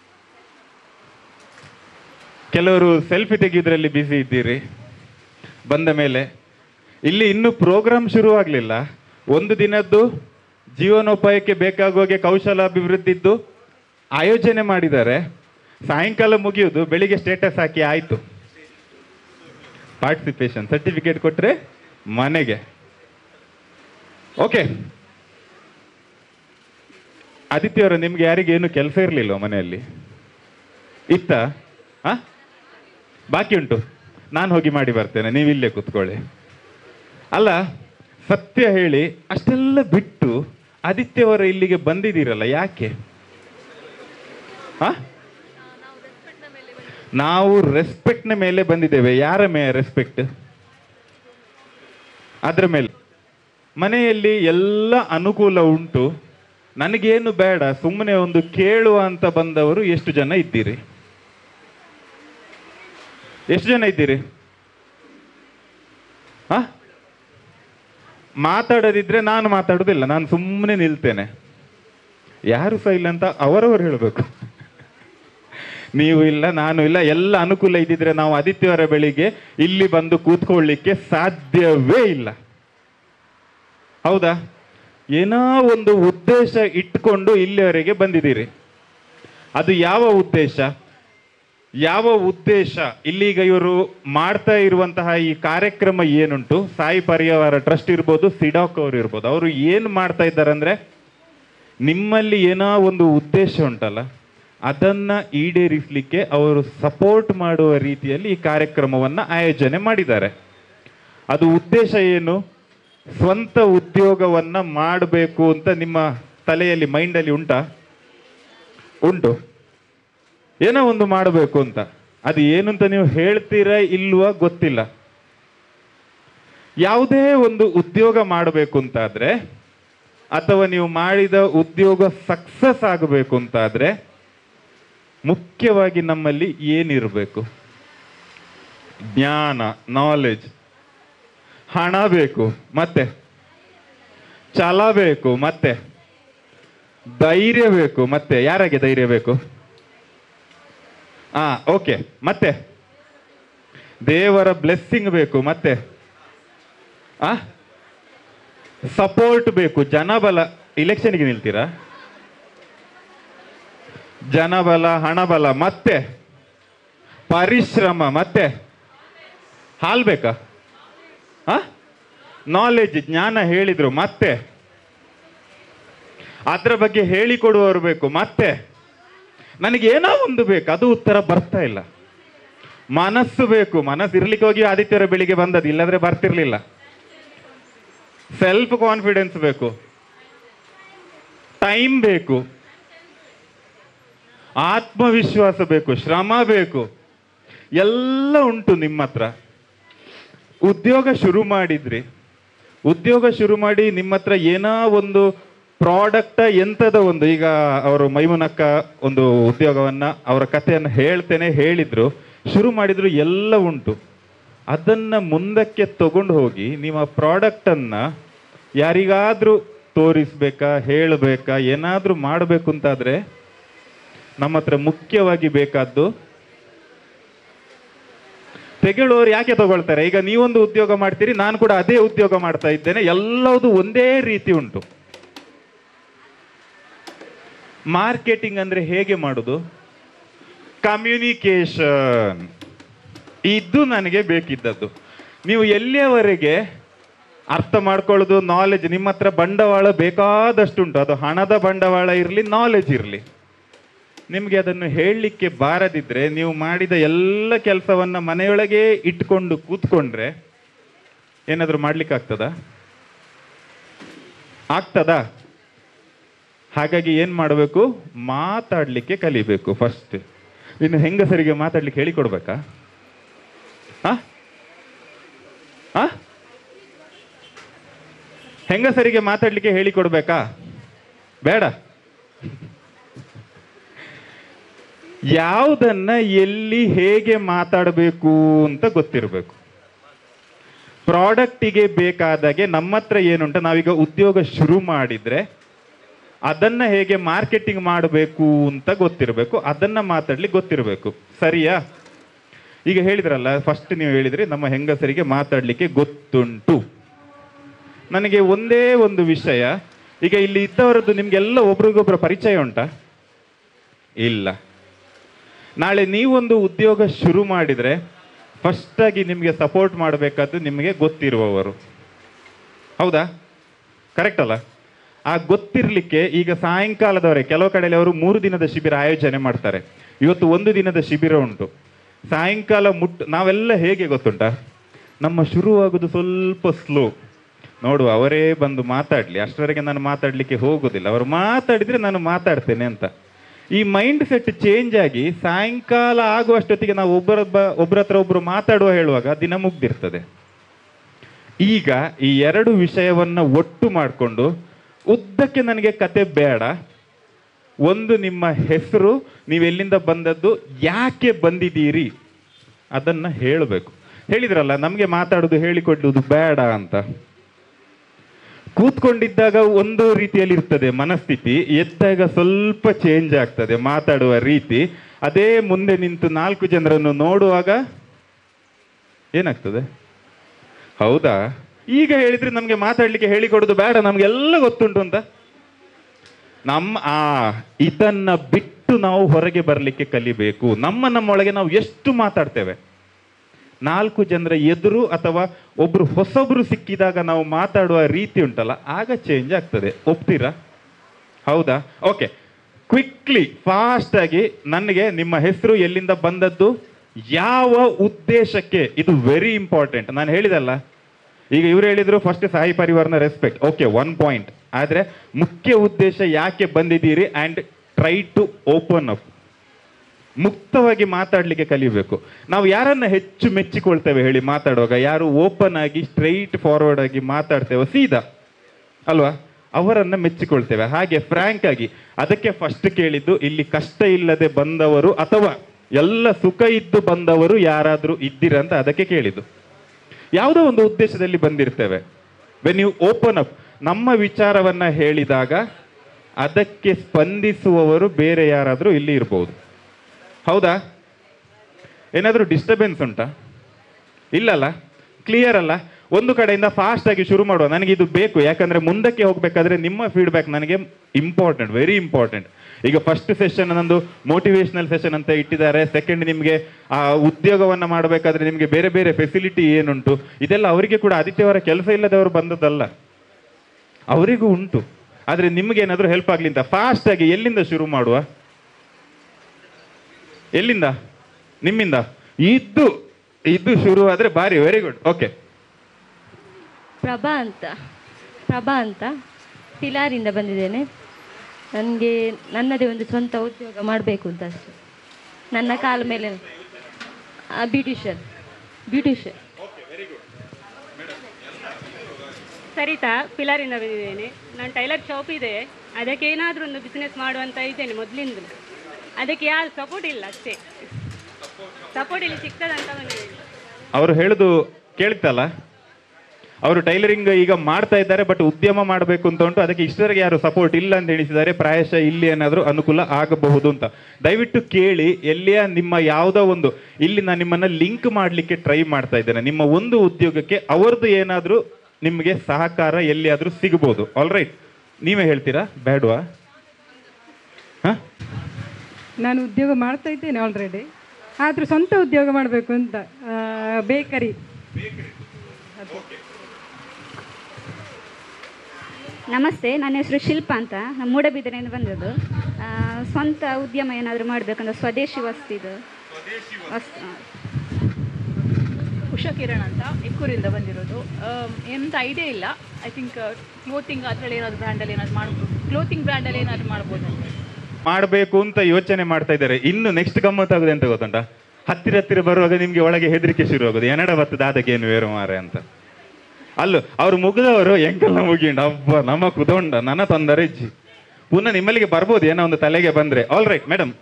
ಕೆಲವರು ಸೆಲ್ಫಿ ತೆಗೆಯೋದ್ರಲ್ಲಿ ಬ್ಯುಸಿ ಇದ್ದೀರಿ ಬಂದ ಮೇಲೆ ಇಲ್ಲಿ ಇನ್ನೂ ಪ್ರೋಗ್ರಾಮ್ ಶುರುವಾಗಲಿಲ್ಲ ಒಂದು ದಿನದ್ದು ಜೀವನೋಪಾಯಕ್ಕೆ ಬೇಕಾಗುವಾಗೆ ಕೌಶಲಾಭಿವೃದ್ಧಿದ್ದು ಆಯೋಜನೆ ಮಾಡಿದ್ದಾರೆ ಸಾಯಂಕಾಲ ಮುಗಿಯೋದು ಬೆಳಿಗ್ಗೆ ಸ್ಟೇಟಸ್ ಹಾಕಿ ಆಯಿತು ಪಾರ್ಟಿಸಿಪೇಷನ್ ಸರ್ಟಿಫಿಕೇಟ್ ಕೊಟ್ಟರೆ ಮನೆಗೆ ಓಕೆ ಆದಿತ್ಯ ಅವರ ನಿಮ್ಗೆ ಯಾರಿಗೆ ಏನು ಕೆಲಸ ಇರಲಿಲ್ಲ ಮನೆಯಲ್ಲಿ ಇತ್ತ ಆ ಬಾಕಿ ಉಂಟು ನಾನು ಹೋಗಿ ಮಾಡಿ ಬರ್ತೇನೆ ನೀವು ಇಲ್ಲೇ ಕೂತ್ಕೊಳ್ಳಿ ಅಲ್ಲ ಸತ್ಯ ಹೇಳಿ ಅಷ್ಟೆಲ್ಲ ಬಿಟ್ಟು ಆದಿತ್ಯ ಅವರ ಇಲ್ಲಿಗೆ ಬಂದಿದ್ದೀರಲ್ಲ ಯಾಕೆ ಆ ನಾವು ರೆಸ್ಪೆಕ್ಟ್ನ ಮೇಲೆ ಬಂದಿದ್ದೇವೆ ಯಾರ ಮೇ ರೆಸ್ಪೆಕ್ಟ್ ಅದ್ರ ಮೇಲೆ ಮನೆಯಲ್ಲಿ ಎಲ್ಲ ಅನುಕೂಲ ಉಂಟು ನನಗೇನು ಬೇಡ ಸುಮ್ಮನೆ ಒಂದು ಕೇಳುವ ಅಂತ ಬಂದವರು ಎಷ್ಟು ಜನ ಇದ್ದೀರಿ ಎಷ್ಟು ಜನ ಇದ್ದೀರಿ ಆ ಮಾತಾಡೋದಿದ್ರೆ ನಾನು ಮಾತಾಡೋದಿಲ್ಲ ನಾನು ಸುಮ್ಮನೆ ನಿಲ್ತೇನೆ ಯಾರು ಸಹ ಇಲ್ಲ ಅಂತ ಅವರವರು ಹೇಳಬೇಕು ನೀವು ಇಲ್ಲ ನಾನು ಇಲ್ಲ ಎಲ್ಲ ಅನುಕೂಲ ಇದ್ದಿದ್ರೆ ನಾವು ಆದಿತ್ಯವಾರ ಬೆಳಿಗ್ಗೆ ಇಲ್ಲಿ ಬಂದು ಕೂತ್ಕೊಳ್ಳಿಕ್ಕೆ ಸಾಧ್ಯವೇ ಇಲ್ಲ ಹೌದಾ ಏನೋ ಒಂದು ಉದ್ದೇಶ ಇಟ್ಕೊಂಡು ಇಲ್ಲಿವರೆಗೆ ಬಂದಿದ್ದೀರಿ ಅದು ಯಾವ ಉದ್ದೇಶ ಯಾವ ಉದ್ದೇಶ ಇಲ್ಲಿಗ ಇವರು ಮಾಡ್ತಾ ಇರುವಂತಹ ಈ ಕಾರ್ಯಕ್ರಮ ಏನುಂಟು ಸಾಯಿ ಪರಿವಾರ ಟ್ರಸ್ಟ್ ಇರ್ಬೋದು ಸಿಡಾಕ್ ಅವರು ಇರ್ಬೋದು ಅವರು ಏನು ಮಾಡ್ತಾ ಇದ್ದಾರೆ ಅಂದ್ರೆ ನಿಮ್ಮಲ್ಲಿ ಏನೋ ಒಂದು ಉದ್ದೇಶ ಉಂಟಲ್ಲ ಅದನ್ನ ಈಡೇರಿಸಲಿಕ್ಕೆ ಅವರು ಸಪೋರ್ಟ್ ಮಾಡುವ ರೀತಿಯಲ್ಲಿ ಈ ಕಾರ್ಯಕ್ರಮವನ್ನ ಆಯೋಜನೆ ಮಾಡಿದ್ದಾರೆ ಅದು ಉದ್ದೇಶ ಏನು ಸ್ವಂತ ಉದ್ಯೋಗವನ್ನ ಮಾಡಬೇಕು ಅಂತ ನಿಮ್ಮ ತಲೆಯಲ್ಲಿ ಮೈಂಡಲ್ಲಿ ಉಂಟಾ ಉಂಟು ಏನೋ ಒಂದು ಮಾಡಬೇಕು ಅಂತ ಅದು ಏನು ಅಂತ ನೀವು ಹೇಳ್ತೀರಾ ಇಲ್ವಾ ಗೊತ್ತಿಲ್ಲ ಯಾವುದೇ ಒಂದು ಉದ್ಯೋಗ ಮಾಡಬೇಕು ಅಂತಾದ್ರೆ ಅಥವಾ ನೀವು ಮಾಡಿದ ಉದ್ಯೋಗ ಸಕ್ಸಸ್ ಆಗಬೇಕು ಅಂತಾದ್ರೆ ಮುಖ್ಯವಾಗಿ ನಮ್ಮಲ್ಲಿ ಏನಿರಬೇಕು ಜ್ಞಾನ ನಾಲೆಜ್ ಹಣ ಬೇಕು ಮತ್ತೆ ಛಲ ಬೇಕು ಮತ್ತೆ ಧೈರ್ಯ ಬೇಕು ಮತ್ತೆ ಯಾರಿಗೆ ಧೈರ್ಯ ಬೇಕು ಆ ಓಕೆ ಮತ್ತೆ ದೇವರ ಬ್ಲೆಸ್ಸಿಂಗ್ ಬೇಕು ಮತ್ತೆ ಆ ಸಪೋರ್ಟ್ ಬೇಕು ಜನಬಲ ಇಲೆಕ್ಷನ್ಗೆ ನಿಲ್ತೀರಾ ಜನಬಲ ಹಣಬಲ ಮತ್ತೆ ಪರಿಶ್ರಮ ಮತ್ತೆ ಹಾಲ್ ಬೇಕಾ ಆ ನಾಲೆಜ್ ಜ್ಞಾನ ಹೇಳಿದ್ರು ಮತ್ತೆ ಅದ್ರ ಬಗ್ಗೆ ಹೇಳಿಕೊಡುವವರು ಬೇಕು ಮತ್ತೆ ನನಗೆ ಏನೋ ಒಂದು ಬೇಕು ಅದು ಉತ್ತರ ಬರ್ತಾ ಇಲ್ಲ ಮನಸ್ಸು ಬೇಕು ಮನಸ್ಸು ಇರ್ಲಿಕ್ಕೆ ಹೋಗಿ ಆದಿತ್ಯರ ಬೆಳಿಗ್ಗೆ ಬಂದದ್ದು ಇಲ್ಲದ್ರೆ ಬರ್ತಿರ್ಲಿಲ್ಲ ಸೆಲ್ಫ್ ಕಾನ್ಫಿಡೆನ್ಸ್ ಬೇಕು ಟೈಮ್ ಬೇಕು ಆತ್ಮವಿಶ್ವಾಸ ಬೇಕು ಶ್ರಮ ಬೇಕು ಎಲ್ಲ ಉಂಟು ನಿಮ್ಮ ಹತ್ರ ಉದ್ಯೋಗ ಶುರು ಮಾಡಿದ್ರಿ ಉದ್ಯೋಗ ಶುರು ಮಾಡಿ ನಿಮ್ಮ ಹತ್ರ ಏನೋ ಒಂದು ಪ್ರಾಡಕ್ಟ ಎಂಥದ ಒಂದು ಈಗ ಅವರು ಮೈಮುನಕ್ಕ ಒಂದು ಉದ್ಯೋಗವನ್ನ ಅವರ ಕಥೆಯನ್ನು ಹೇಳ್ತೇನೆ ಹೇಳಿದ್ರು ಶುರು ಮಾಡಿದ್ರು ಎಲ್ಲ ಉಂಟು ಅದನ್ನ ಮುಂದಕ್ಕೆ ತಗೊಂಡು ಹೋಗಿ ನಿಮ್ಮ ಪ್ರಾಡಕ್ಟನ್ನ ಯಾರಿಗಾದ್ರೂ ತೋರಿಸ್ಬೇಕಾ ಹೇಳಬೇಕಾ ಏನಾದ್ರೂ ಮಾಡಬೇಕು ಅಂತಾದ್ರೆ ನಮ್ಮ ಹತ್ರ ಮುಖ್ಯವಾಗಿ ಬೇಕಾದ್ದು ತೆಗೆಳುವವರು ಯಾಕೆ ತಗೊಳ್ತಾರೆ ಈಗ ನೀವೊಂದು ಉದ್ಯೋಗ ಮಾಡ್ತೀರಿ ನಾನು ಕೂಡ ಅದೇ ಉದ್ಯೋಗ ಮಾಡ್ತಾ ಇದ್ದೇನೆ ಎಲ್ಲವುದು ಒಂದೇ ರೀತಿ ಉಂಟು ಮಾರ್ಕೆಟಿಂಗ್ ಅಂದ್ರೆ ಹೇಗೆ ಮಾಡುದು ಕಮ್ಯುನಿಕೇಶನ್ ಇದು ನನಗೆ ಬೇಕಿದ್ದದ್ದು ನೀವು ಎಲ್ಲಿಯವರೆಗೆ ಅರ್ಥ ಮಾಡ್ಕೊಳ್ಳೋದು ನಾಲೆಜ್ ನಿಮ್ಮ ಹತ್ರ ಬಂಡವಾಳ ಬೇಕಾದಷ್ಟುಂಟು ಅದು ಹಣದ ಬಂಡವಾಳ ಇರಲಿ ನಾಲೆಜ್ ಇರಲಿ ನಿಮಗೆ ಅದನ್ನು ಹೇಳಲಿಕ್ಕೆ ಬಾರದಿದ್ರೆ ನೀವು ಮಾಡಿದ ಎಲ್ಲ ಕೆಲಸವನ್ನ ಮನೆಯೊಳಗೆ ಇಟ್ಕೊಂಡು ಕೂತ್ಕೊಂಡ್ರೆ ಏನಾದರೂ ಮಾಡ್ಲಿಕ್ಕೆ ಆಗ್ತದಾ ಆಗ್ತದಾ ಹಾಗಾಗಿ ಏನ್ ಮಾಡಬೇಕು ಮಾತಾಡ್ಲಿಕ್ಕೆ ಕಲಿಬೇಕು ಫಸ್ಟ್ ಇನ್ನು ಹೆಂಗಸರಿಗೆ ಮಾತಾಡ್ಲಿಕ್ಕೆ ಹೇಳಿಕೊಡ್ಬೇಕಾ ಆ ಆ ಹೆಂಗಸರಿಗೆ ಮಾತಾಡ್ಲಿಕ್ಕೆ ಹೇಳಿಕೊಡ್ಬೇಕಾ ಬೇಡ ಯಾವುದನ್ನ ಎಲ್ಲಿ ಹೇಗೆ ಮಾತಾಡಬೇಕು ಅಂತ ಗೊತ್ತಿರಬೇಕು ಪ್ರಾಡಕ್ಟಿಗೆ ಬೇಕಾದಾಗೆ ನಮ್ಮ ಹತ್ರ ಏನುಂಟ ನಾವೀಗ ಉದ್ಯೋಗ ಶುರು ಮಾಡಿದ್ರೆ ಅದನ್ನ ಹೇಗೆ ಮಾರ್ಕೆಟಿಂಗ್ ಮಾಡಬೇಕು ಅಂತ ಗೊತ್ತಿರಬೇಕು ಅದನ್ನ ಮಾತಾಡ್ಲಿಕ್ಕೆ ಗೊತ್ತಿರಬೇಕು ಸರಿಯಾ ಈಗ ಹೇಳಿದ್ರಲ್ಲ ಫಸ್ಟ್ ನೀವು ಹೇಳಿದ್ರಿ ನಮ್ಮ ಹೆಂಗಸರಿಗೆ ಮಾತಾಡ್ಲಿಕ್ಕೆ ಗೊತ್ತುಂಟು ನನಗೆ ಒಂದೇ ಒಂದು ವಿಷಯ ಈಗ ಇಲ್ಲಿ ಇದ್ದವರದ್ದು ನಿಮ್ಗೆಲ್ಲ ಒಬ್ರಿಗೊಬ್ರ ಪರಿಚಯ ಉಂಟಾ ಇಲ್ಲ ನಾಳೆ ನೀವೊಂದು ಉದ್ಯೋಗ ಶುರು ಮಾಡಿದ್ರೆ ಫಸ್ಟ್ ಆಗಿ ನಿಮಗೆ ಸಪೋರ್ಟ್ ಮಾಡಬೇಕಾದ್ದು ನಿಮಗೆ ಗೊತ್ತಿರುವವರು ಹೌದಾ ಕರೆಕ್ಟ್ ಅಲ್ಲ ಆ ಗೊತ್ತಿರಲಿಕ್ಕೆ ಈಗ ಸಾಯಂಕಾಲದವರೆಗೆ ಕೆಲವು ಕಡೆಯಲ್ಲಿ ಅವರು ಮೂರು ದಿನದ ಶಿಬಿರ ಆಯೋಜನೆ ಮಾಡ್ತಾರೆ ಇವತ್ತು ಒಂದು ದಿನದ ಶಿಬಿರ ಉಂಟು ಸಾಯಂಕಾಲ ಮುಟ್ ನಾವೆಲ್ಲ ಹೇಗೆ ಗೊತ್ತುಂಟಾ ನಮ್ಮ ಶುರುವಾಗೋದು ಸ್ವಲ್ಪ ಸ್ಲೋ ನೋಡು ಅವರೇ ಬಂದು ಮಾತಾಡ್ಲಿ ಅಷ್ಟರವರೆಗೆ ನಾನು ಮಾತಾಡ್ಲಿಕ್ಕೆ ಹೋಗೋದಿಲ್ಲ ಅವರು ಮಾತಾಡಿದ್ರೆ ನಾನು ಮಾತಾಡ್ತೇನೆ ಅಂತ ಈ ಮೈಂಡ್ ಸೆಟ್ ಚೇಂಜ್ ಆಗಿ ಸಾಯಂಕಾಲ ಆಗುವಷ್ಟೊತ್ತಿಗೆ ನಾವು ಒಬ್ಬರೊಬ್ಬ ಒಬ್ಬರ ಹತ್ರ ಒಬ್ರು ಮಾತಾಡುವ ಹೇಳುವಾಗ ದಿನ ಮುಗ್ದಿರ್ತದೆ ಈಗ ಈ ಎರಡು ವಿಷಯವನ್ನ ಒಟ್ಟು ಮಾಡಿಕೊಂಡು ಉದ್ದಕ್ಕೆ ನನಗೆ ಕತೆ ಬೇಡ ಒಂದು ನಿಮ್ಮ ಹೆಸರು ನೀವೆಲ್ಲಿಂದ ಬಂದದ್ದು ಯಾಕೆ ಬಂದಿದ್ದೀರಿ ಅದನ್ನ ಹೇಳಬೇಕು ಹೇಳಿದ್ರಲ್ಲ ನಮಗೆ ಮಾತಾಡೋದು ಹೇಳಿಕೊಡುವುದು ಬೇಡ ಅಂತ ಕೂತ್ಕೊಂಡಿದ್ದಾಗ ಒಂದು ರೀತಿಯಲ್ಲಿ ಇರ್ತದೆ ಮನಸ್ಥಿತಿ ಎದ್ದಾಗ ಸ್ವಲ್ಪ ಚೇಂಜ್ ಆಗ್ತದೆ ಮಾತಾಡುವ ರೀತಿ ಅದೇ ಮುಂದೆ ನಿಂತು ನಾಲ್ಕು ಜನರನ್ನು ನೋಡುವಾಗ ಏನಾಗ್ತದೆ ಹೌದಾ ಈಗ ಹೇಳಿದ್ರೆ ನಮಗೆ ಮಾತಾಡ್ಲಿಕ್ಕೆ ಹೇಳಿಕೊಡೋದು ಬೇಡ ನಮ್ಗೆಲ್ಲ ಗೊತ್ತುಂಟು ಅಂತ ನಮ್ಮ ಆ ಇದನ್ನ ಬಿಟ್ಟು ನಾವು ಹೊರಗೆ ಬರಲಿಕ್ಕೆ ಕಲಿಬೇಕು ನಮ್ಮ ನಮ್ಮೊಳಗೆ ನಾವು ಎಷ್ಟು ಮಾತಾಡ್ತೇವೆ ನಾಲ್ಕು ಜನರ ಎದುರು ಅಥವಾ ಒಬ್ರು ಹೊಸಬ್ರು ಸಿಕ್ಕಿದಾಗ ನಾವು ಮಾತಾಡುವ ರೀತಿ ಉಂಟಲ್ಲ ಆಗ ಚೇಂಜ್ ಆಗ್ತದೆ ಒಪ್ತೀರಾ ಹೌದಾ ಓಕೆ ಕ್ವಿಕ್ಲಿ ಫಾಸ್ಟ್ ಆಗಿ ನನಗೆ ನಿಮ್ಮ ಹೆಸರು ಎಲ್ಲಿಂದ ಬಂದದ್ದು ಯಾವ ಉದ್ದೇಶಕ್ಕೆ ಇದು ವೆರಿ ಇಂಪಾರ್ಟೆಂಟ್ ನಾನು ಹೇಳಿದಲ್ಲ ಈಗ ಇವ್ರು ಹೇಳಿದ್ರು ಫಸ್ಟ್ ಸಾಯಿ ಪರಿವಾರನ ರೆಸ್ಪೆಕ್ಟ್ ಓಕೆ ಒನ್ ಪಾಯಿಂಟ್ ಆದ್ರೆ ಮುಖ್ಯ ಉದ್ದೇಶ ಯಾಕೆ ಬಂದಿದ್ದೀರಿ and try to open up ಮುಕ್ತವಾಗಿ ಮಾತಾಡ್ಲಿಕ್ಕೆ ಕಲಿಬೇಕು ನಾವು ಯಾರನ್ನ ಹೆಚ್ಚು ಮೆಚ್ಚಿಕೊಳ್ತೇವೆ ಹೇಳಿ ಮಾತಾಡುವಾಗ ಯಾರು ಓಪನ್ ಆಗಿ ಸ್ಟ್ರೈಟ್ ಫಾರ್ವರ್ಡ್ ಆಗಿ ಮಾತಾಡ್ತೇವೆ ಸೀದಾ ಅಲ್ವಾ ಅವರನ್ನ ಮೆಚ್ಚಿಕೊಳ್ತೇವೆ ಹಾಗೆ ಫ್ರಾಂಕ್ ಆಗಿ ಅದಕ್ಕೆ ಫಸ್ಟ್ ಕೇಳಿದ್ದು ಇಲ್ಲಿ ಕಷ್ಟ ಇಲ್ಲದೆ ಬಂದವರು ಅಥವಾ ಎಲ್ಲ ಸುಖ ಇದ್ದು ಬಂದವರು ಯಾರಾದ್ರೂ ಇದ್ದೀರಾ ಅಂತ ಅದಕ್ಕೆ ಕೇಳಿದ್ದು ಯಾವುದೋ ಒಂದು ಉದ್ದೇಶದಲ್ಲಿ ಬಂದಿರ್ತೇವೆ ವೆನ್ ಯು ಓಪನ್ ಅಪ್ ನಮ್ಮ ವಿಚಾರವನ್ನ ಹೇಳಿದಾಗ ಅದಕ್ಕೆ ಸ್ಪಂದಿಸುವವರು ಬೇರೆ ಯಾರಾದ್ರೂ ಇಲ್ಲಿ ಇರಬಹುದು ಹೌದಾ ಏನಾದರೂ ಡಿಸ್ಟರ್ಬೆನ್ಸ್ ಉಂಟಾ ಇಲ್ಲಲ್ಲ ಕ್ಲಿಯರ್ ಅಲ್ಲ ಒಂದು ಕಡೆಯಿಂದ ಫಾಸ್ಟ್ ಆಗಿ ಶುರು ಮಾಡುವ ನನಗೆ ಇದು ಬೇಕು ಯಾಕಂದ್ರೆ ಮುಂದಕ್ಕೆ ಹೋಗ್ಬೇಕಾದ್ರೆ ನಿಮ್ಮ ಫೀಡ್ಬ್ಯಾಕ್ ನನಗೆ ಇಂಪಾರ್ಟೆಂಟ್ ವೆರಿ ಇಂಪಾರ್ಟೆಂಟ್ ಈಗ ಫಸ್ಟ್ ಸೆಷನ್ ನಂದು ಮೋಟಿವೇಶನಲ್ ಸೆಷನ್ ಅಂತ ಇಟ್ಟಿದ್ದಾರೆ ಸೆಕೆಂಡ್ ನಿಮಗೆ ಆ ಉದ್ಯೋಗವನ್ನ ಮಾಡಬೇಕಾದ್ರೆ ನಿಮಗೆ ಬೇರೆ ಬೇರೆ ಫೆಸಿಲಿಟಿ ಏನುಂಟು ಇದೆಲ್ಲ ಅವರಿಗೆ ಕೂಡ ಆದಿತ್ಯವಾರ ಕೆಲಸ ಇಲ್ಲದವರು ಬಂದದ್ದಲ್ಲ ಅವರಿಗೂ ಉಂಟು ಆದ್ರೆ ನಿಮ್ಗೆ ಏನಾದರೂ ಹೆಲ್ಪ್ ಆಗ್ಲಿ ಅಂತ ಫಾಸ್ಟ್ ಆಗಿ ಎಲ್ಲಿಂದ ಶುರು ಮಾಡುವ ಎಲ್ಲಿಂದ ನಿಮ್ಮಿಂದ ಇದ್ದು ಇದು ಶುರು ಆದ್ರೆ ಬಾರಿ ವೆರಿ ಗುಡ್ ಓಕೆ ಪ್ರಭಾ ಅಂತ ಪ್ರಭಾ ಅಂತ ಪಿಲಾರಿಂದ ಬಂದಿದ್ದೇನೆ ನನಗೆ ನನ್ನದೇ ಒಂದು ಸ್ವಂತ ಉದ್ಯೋಗ ಮಾಡಬೇಕು ಅಂತ ಅಷ್ಟೆ ನನ್ನ ಕಾಲ ಮೇಲೆ ಬ್ಯೂಟಿಷಿಯನ್ ಬ್ಯೂಟಿಷಿಯನ್ ಸರಿತಾ ಪಿಲಾರಿಂದ ಬಂದಿದ್ದೇನೆ ನಾನು ಟೈಲರ್ ಶಾಪ್ ಇದೆ ಅದಕ್ಕೆ ಏನಾದರೂ ಒಂದು ಬಿಸ್ನೆಸ್ ಮಾಡುವಂತ ಇದ್ದೇನೆ ಮೊದಲಿಂದ ಅದಕ್ಕೆ ಯಾರು ಸಪೋರ್ಟ್ ಇಲ್ಲ ಅಷ್ಟೇ ಸಪೋರ್ಟ್ ಇಲ್ಲಿ ಸಿಗ್ತದಂತ ಬಂದಿದ್ದೇನೆ ಅವರು ಹೇಳುದು ಕೇಳ್ತಲ್ಲ ಅವರು ಟೈಲರಿಂಗ್ ಈಗ ಮಾಡ್ತಾ ಇದ್ದಾರೆ ಬಟ್ ಉದ್ಯಮ ಮಾಡಬೇಕು ಅಂತ ಉಂಟು ಅದಕ್ಕೆ ಇಷ್ಟವರೆಗೆ ಯಾರು ಸಪೋರ್ಟ್ ಇಲ್ಲ ಅಂತ ಎಣಿಸಿದ್ದಾರೆ ಪ್ರಾಯಶಃ ಇಲ್ಲಿ ಏನಾದರೂ ಅನುಕೂಲ ಆಗಬಹುದು ಅಂತ ದಯವಿಟ್ಟು ಕೇಳಿ ಎಲ್ಲಿಯ ನಿಮ್ಮ ಯಾವುದೋ ಒಂದು ಇಲ್ಲಿ ನಾನು ನಿಮ್ಮನ್ನ ಲಿಂಕ್ ಮಾಡಲಿಕ್ಕೆ ಟ್ರೈ ಮಾಡ್ತಾ ಇದ್ದೇನೆ ನಿಮ್ಮ ಒಂದು ಉದ್ಯೋಗಕ್ಕೆ ಅವರದ್ದು ಏನಾದರೂ ನಿಮಗೆ ಸಹಕಾರ ಎಲ್ಲಿಯಾದರೂ ಸಿಗಬಹುದು ಆಲ್ ರೈಟ್ ನೀವೇ ಹೇಳ್ತೀರಾ ಬೇಡವಾ ನಾನು ಉದ್ಯೋಗ ಮಾಡ್ತಾ ಇದ್ದೇನೆ ಆಲ್ರೆಡಿ ಆದರೂ ಸ್ವಂತ ಉದ್ಯೋಗ ಮಾಡಬೇಕು ಅಂತ ಬೇಕರಿ ನಮಸ್ತೆ ನನ್ನ ಹೆಸರು ಶಿಲ್ಪ ಅಂತ ನಾನು ಮೂಡಬಿದಿರೆಯಿಂದ ಬಂದದ್ದು ಆ, ಸ್ವಂತ ಉದ್ಯಮ ಏನಾದರೂ ಮಾಡಬೇಕಂದ್ರೆ ಸ್ವದೇಶಿ ವಸ್ತಿದು ವಸ್ತು ಉಷಾ ಕಿರಣ್ ಅಂತ ಎಕ್ಕೂರಿಂದ ಬಂದಿರೋದು ಆಮ್, ಎಂತ ಐಡಿಯಾ ಇಲ್ಲ ಐ ಥಿಂಕ್ ಕ್ಲೋತಿಂಗ್ ಅದರಲ್ಲಿ ಏನಾದ್ರು ಬ್ರ್ಯಾಂಡಲ್ಲಿ ಏನಾದ್ರು ಮಾಡ್ಬೋದು ಕ್ಲೋತಿಂಗ್ ಬ್ರ್ಯಾಂಡಲ್ಲಿ ಏನಾದ್ರು ಮಾಡ್ಬೋದು ಅಂತ ಮಾಡಬೇಕು ಅಂತ ಯೋಚನೆ ಮಾಡ್ತಾ ಇದ್ದಾರೆ ಇನ್ನು ನೆಕ್ಸ್ಟ್ ಗಮ್ಮತ್ತಾಗೋದು ಎಂತ ಗೊತ್ತುಂಟ ಹತ್ತಿರ ಹತ್ತಿರ ಬರುವಾಗ ನಿಮ್ಗೆ ಒಳಗೆ ಹೆದರಿಕೆ ಶುರು ಆಗೋದು ಎನಡ ಬತ್ತದ ಅದಕ್ಕೇನು ವೇರು ಮಾರೆ ಅಂತ ಅಲ್ಲೂ ಅವ್ರು ಮುಗಿದವರು ಎಂಕಲ್ನ ಮುಗಿಂಡ ಅಬ್ಬ ನಮ್ಮ ಕುದೊಂಡ ನನ್ನ ತೊಂದರೆ ಇಜ್ಜಿ ಪುನಃ ನಿಮ್ಮಲ್ಲಿಗೆ ಬರ್ಬೋದು ಏನೋ ಒಂದು ತಲೆಗೆ ಬಂದ್ರೆ ಆಲ್ ರೈಟ್ ಮೇಡಮ್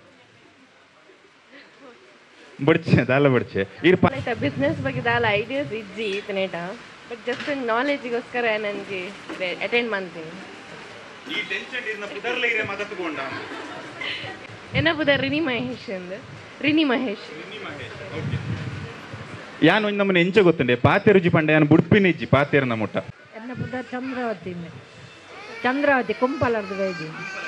ಬಡ್ಚೆ ದಾಲ ಬಡ್ಚೆ ಇರ್ ಪ- ಆಯ್ತಾ ಬಿಸ್ನೆಸ್ ಬಗ್ಗೆ ದಾಲ ಐಡಿಯಾಸ್ ಇಜ್ಜಿ ಇತ್ತನೇಟ ಬಟ್ ಜಸ್ಟ್ ನಾಲೆಜಿಗೋಸ್ಕರ ನನಗೆ ಅಟೆಂಡ್ ಮಾಡ್ತೀನಿ ಏನಪ್ಪದ ರಿನಿ ಮಹೇಶ್ ಅಂದ್ ರಿನಿ ಮಹೇಶ್ ಯಾನ್ ಒಂದು ನಮ್ಮನೆ ಎಂಚ ಗೊತ್ತುಂಡೆ ಪಾತೆ ರುಚಿ ಪಂಡೆ ಯಾನ್ ಬುಡ್ಪಿನ ಇಜ್ಜಿ ಪಾತೇರನ ಮುಟ್ಟ ಎನ್ನ ಪುದ ಚಂದ್ರಾವತಿ ಚಂದ್ರಾವತಿ ಕುಂಪಲರ್ದು ಬೈದಿ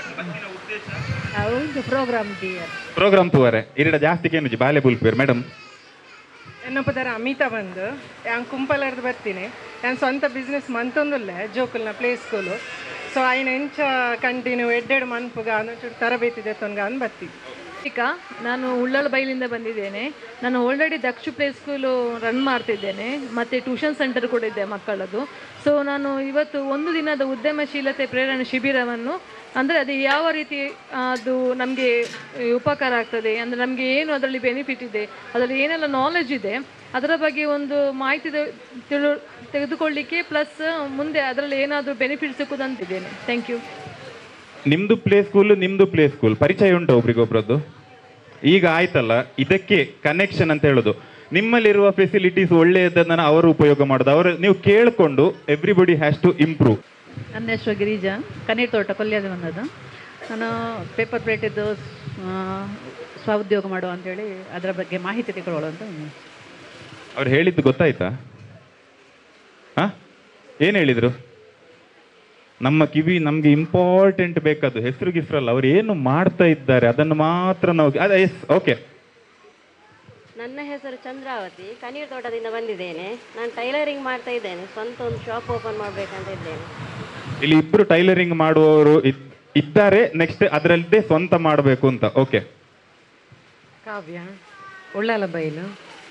ಹೌದು ಪ್ರೋಗ್ರಾಮ್ ಟಿಯರ್ ಪ್ರೋಗ್ರಾಮ್ ತೂವರೆ ಇರಡ ಜಾಸ್ತಿ ಕೇನುಜಿ ಬಾಲೆ ಬುಲ್ಪೇರ್ ಮೇಡಮ್ ಎನ್ನ ಪದರ ಅಮಿತಾ ಬಂದು ಯಾನ್ ಕುಂಪಲರ್ದು ಬರ್ತೀನಿ ನಾನು ಸ್ವಂತ ಬಿಸ್ನೆಸ್ ಮಂತೊಂದುಲ್ಲೆ ಜೋಕುಲ್ನ ಪ್ಲೇ ಸ್ಕೂಲು ಸೊ ಆಯ್ನ ಎಂಚ ಕಂಟಿನ್ಯೂ ಎಡ್ಡೆಡು ಮನ್ಪುಗ ಅನ್ನೊಂಚೂರು ತರಬೇತಿ ದೆತ್ತೊನ್ಗ ಅಂದ್ ಬರ್ತೀನಿ ಈಗ ನಾನು ಉಳ್ಳಾಲ ಬೈಲಿಂದ ಬಂದಿದ್ದೇನೆ ನಾನು already Daksha play school run ಮಾಡ್ತಿದ್ದೇನೆ ಮತ್ತು ಟ್ಯೂಷನ್ ಸೆಂಟರ್ ಕೂಡ ಇದೆ ಮಕ್ಕಳದು ಸೊ ನಾನು ಇವತ್ತು ಒಂದು ದಿನದ ಉದ್ಯಮಶೀಲತೆ ಪ್ರೇರಣೆ ಶಿಬಿರವನ್ನು ಅಂದರೆ ಅದು ಯಾವ ರೀತಿ ಅದು ನಮಗೆ ಉಪಕಾರ ಆಗ್ತದೆ ಅಂದರೆ ನಮಗೆ ಏನು ಅದರಲ್ಲಿ ಬೆನಿಫಿಟ್ ಇದೆ ಅದರಲ್ಲಿ ಏನೆಲ್ಲ ನಾಲೆಜ್ ಇದೆ ಅದರ ಬಗ್ಗೆ ಒಂದು ಮಾಹಿತಿ ತೆ- ತಿಳು ತೆಗೆದುಕೊಳ್ಳಿಕ್ಕೆ ಪ್ಲಸ್ ಮುಂದೆ ಅದರಲ್ಲಿ ಏನಾದರೂ ಬೆನಿಫಿಟ್ ಸಿಕ್ಕುದಂತಿದ್ದೇನೆ ಥ್ಯಾಂಕ್ ಯು ನಿಮ್ದು ಪ್ಲೇ ಸ್ಕೂಲ್ ನಿಮ್ದು ಪ್ಲೇ ಸ್ಕೂಲ್ ಪರಿಚಯ ಉಂಟು ಒಬ್ರಿಗೊಬ್ರದ್ದು ಈಗ ಆಯ್ತಲ್ಲ ಇದಕ್ಕೆ ಕನೆಕ್ಷನ್ ಅಂತ ಹೇಳೋದು ನಿಮ್ಮಲ್ಲಿರುವ ಫೆಸಿಲಿಟೀಸ್ ಒಳ್ಳೆಯದನ್ನ ಅವರು ಉಪಯೋಗ ಮಾಡೋದು ಅವರು ನೀವು ಕೇಳಿಕೊಂಡು ಎವ್ರಿಬಡಿ ಹ್ಯಾಸ್ ಟು ಇಂಪ್ರೂವ್ ನನ್ನ ಹೆಸರು ಗಿರಿಜಾ ಕಣ್ಣೀರ್ ತೋಟ ಕೊಲ್ಲಿಯಾದ ಬಂದದ್ದು ನಾನು ಪೇಪರ್ ಪ್ಲೇಟಿದ್ದು ಸ್ವಉದ್ಯೋಗ ಮಾಡುವ ಅಂತೇಳಿ ಅದರ ಬಗ್ಗೆ ಮಾಹಿತಿ ತಗೊಳ್ಳೋ ಅಂತ ಬಂದೆ. ಅವ್ರು ಹೇಳಿದ್ದು ಗೊತ್ತಾಯ್ತಾ ಹಾ ಏನು ಹೇಳಿದ್ರು ನಮ್ಮ ಕಿವಿ ನಮ್ಗೆ ಇಂಪಾರ್ಟೆಂಟ್ ಬೇಕಾದ್ದು ಹೆಸರು ಗಿಸ್ರಲ್ಲ ಅವ್ರು ಏನು ಮಾಡ್ತಾ ಇದ್ದಾರೆ ಅದನ್ನು ಮಾತ್ರ ನಾವು ಅದ ಎಸ್ ಓಕೆ ನನ್ನ ಹೆಸರು ಚಂದ್ರಾವತಿ ಕನೀರ್ ತೋಟದಿಂದ ಬಂದಿದ್ದೇನೆ ನಾನು ಟೈಲರಿಂಗ್ ಮಾಡ್ತಾ ಇದ್ದೇನೆ ಸ್ವಂತ ಒಂದು ಶಾಪ್ ಓಪನ್ ಮಾಡಬೇಕಂತ ಇದ್ದೇನೆ ಇಲ್ಲಿ ಇಬ್ರು ಟೈಲರಿಂಗ್ ಮಾಡುವವರು ಇದ್- ಇದ್ದಾರೆ ನೆಕ್ಸ್ಟ್ ಅದರಲ್ಲದೆ ಸ್ವಂತ ಮಾಡಬೇಕು ಅಂತ ಓಕೆ ಕಾವ್ಯ ಉಳ್ಳಾಲ ಬೈಲು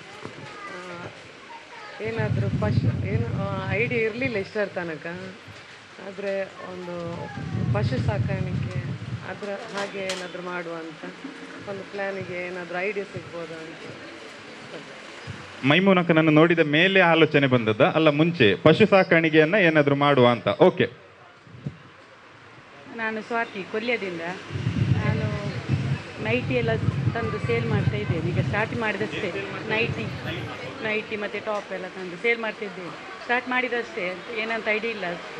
ಏನಾದರೂ ಪಶು ಏನು ಐಡಿಯಾ ಇರಲಿಲ್ಲ ಇಷ್ಟರ ತನಕ ಆದರೆ ಒಂದು ಪಶು ಸಾಕಾಣಿಕೆ ಅದರ ಹಾಗೆ ಏನಾದರೂ ಮಾಡುವ ಅಂತ ಒಂದು ಪ್ಲ್ಯಾನಿಗೆ ಏನಾದರೂ ಐಡಿಯಾ ಸಿಗ್ಬೋದಾ ಅಂತ ಮೈಮೂನಕನನ್ನು ನೋಡಿದ ಮೇಲೆ ಆಲೋಚನೆ ಬಂದದ್ದ ಅಲ್ಲ ಮುಂಚೆ ಪಶು ಸಾಕಾಣಿಕೆಯನ್ನ ಏನಾದ್ರು ಮಾಡುವ ಅಂತ ಓಕೆ ನಾನು ಸ್ವಾತಿ ಕೊಲ್ಯದಿಂದ ನಾನು ನೈಟಿ ಎಲ್ಲ ತಂದು ಸೇಲ್ ಮಾಡ್ತಾ ಇದ್ದೇನೆ ಈಗ ಸ್ಟಾರ್ಟ್ ಮಾಡಿದಷ್ಟೇ ನೈಟಿ ನೈಟಿ ಮತ್ತು ಟಾಪ್ ಎಲ್ಲ ತಂದು ಸೇಲ್ ಮಾಡ್ತಾ ಇದ್ದೇನೆ ಸ್ಟಾರ್ಟ್ ಮಾಡಿದಷ್ಟೇ ಏನಂತ ಐಡಿಯಾ ಇಲ್ಲ ಅಷ್ಟೇ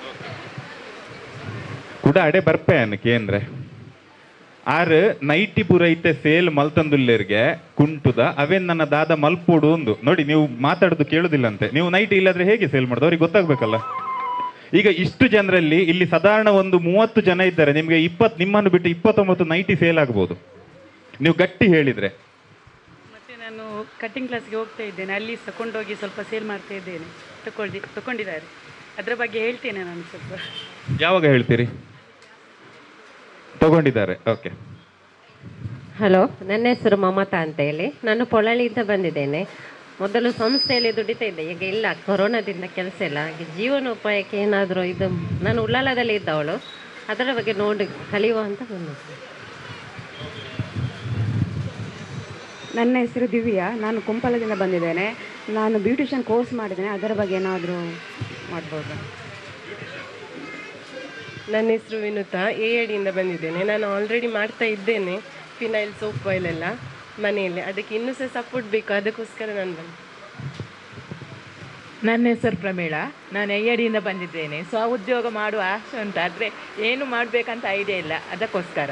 ಕೂಡ ಅಡೆ ಬರ್ಪೆ ಅನ್ನಕ್ಕೆ ಅಂದ್ರೆ ಆರ್ ನೈಟಿ ಪೂರೈತೆ ಸೇಲ್ ಮಲ್ತಂದುಲ್ಲೇರ್ಗೆ ಕುಂಟುದ ಅವೇನ್ ನನ್ನ ದಾದ ಮಲ್ಪೋಡು ಒಂದು ನೋಡಿ ನೀವು ಮಾತಾಡೋದು ಕೇಳುದಿಲ್ಲಂತೆ ನೀವು ನೈಟಿ ಇಲ್ಲಾದ್ರೆ ಹೇಗೆ ಸೇಲ್ ಮಾಡೋದು ಅವ್ರಿಗೆ ಗೊತ್ತಾಗ್ಬೇಕಲ್ಲ ಈಗ ಇಷ್ಟು ಜನರಲ್ಲಿ ಇಲ್ಲಿ ಸಾಧಾರಣ ಒಂದು ಮೂವತ್ತು ಜನ ಇದ್ದಾರೆ ನಿಮಗೆ ಇಪ್ಪತ್ ನಿಮ್ಮನ್ನು ಬಿಟ್ಟು ಇಪ್ಪತ್ತೊಂಬತ್ತು ನೈಟಿ ಸೇಲ್ ಆಗ್ಬೋದು ನೀವು ಗಟ್ಟಿ ಹೇಳಿದ್ರೆ ಮತ್ತು ನಾನು ಕಟ್ಟಿಂಗ್ ಕ್ಲಾಸ್ಗೆ ಹೋಗ್ತಾ ಇದ್ದೇನೆ ಅಲ್ಲಿ ತಗೊಂಡೋಗಿ ಸ್ವಲ್ಪ ಸೇಲ್ ಮಾಡ್ತಾ ಇದ್ದೇನೆ ತಗೊಳ್ಳಿ ತಗೊಂಡಿದ್ದಾರೆ ಅದರ ಬಗ್ಗೆ ಹೇಳ್ತೇನೆ ನಾನು ಸ್ವಲ್ಪ ಯಾವಾಗ ಹೇಳ್ತೀರಿ ತಗೊಂಡಿದ್ದಾರೆ ಓಕೆ ಹಲೋ ನನ್ನ ಹೆಸರು ಮಮತಾ ಅಂತ ಹೇಳಿ ನಾನು ಪೊಳಲಿಯಿಂದ ಬಂದಿದ್ದೇನೆ ಮೊದಲು ಸಂಸ್ಥೆಯಲ್ಲಿ ದುಡಿತಾ ಇದ್ದೆ ಈಗ ಇಲ್ಲ ಕೊರೋನಾದಿಂದ ಕೆಲಸ ಇಲ್ಲ ಹಾಗೆ ಜೀವನೋಪಾಯಕ್ಕೆ ಏನಾದರೂ ಇದು ನಾನು ಉಳ್ಳಾಲದಲ್ಲಿ ಇದ್ದವಳು ಅದರ ಬಗ್ಗೆ ನೋಡಿ ಕಲಿಯುವ ಅಂತ ಬಂದಿದ್ದೆ ನನ್ನ ಹೆಸರು ದಿವ್ಯಾ ನಾನು ಕುಂಪಲದಿಂದ ಬಂದಿದ್ದೇನೆ ನಾನು ಬ್ಯೂಟಿಷಿಯನ್ ಕೋರ್ಸ್ ಮಾಡಿದ್ದೇನೆ ಅದರ ಬಗ್ಗೆ ಏನಾದರೂ ಮಾಡ್ಬೋದು ನನ್ನ ಹೆಸರು ವಿನುತಾ ಎ ಐಡಿಯಿಂದ ಬಂದಿದ್ದೇನೆ ನಾನು ಆಲ್ರೆಡಿ ಮಾಡ್ತಾ ಇದ್ದೇನೆ ಫಿನೈಲ್ ಸೋಪ್ ಆಯಿಲ್ ಎಲ್ಲ ಮನೆಯಲ್ಲಿ ಅದಕ್ಕೆ ಇನ್ನೂ ಸಹ ಸಪೋರ್ಟ್ ಬೇಕು ಅದಕ್ಕೋಸ್ಕರ ನಾನು ಬಂದೆ ನನ್ನ ಹೆಸರು ಪ್ರಮೀಳಾ ನಾನು ಐಯಡಿಯಿಂದ ಬಂದಿದ್ದೇನೆ ಸ್ವಉದ್ಯೋಗ ಮಾಡುವ ಆಸೆ ಉಂಟು ಆದರೆ ಏನು ಮಾಡಬೇಕಂತ ಐಡಿಯಾ ಇಲ್ಲ ಅದಕ್ಕೋಸ್ಕರ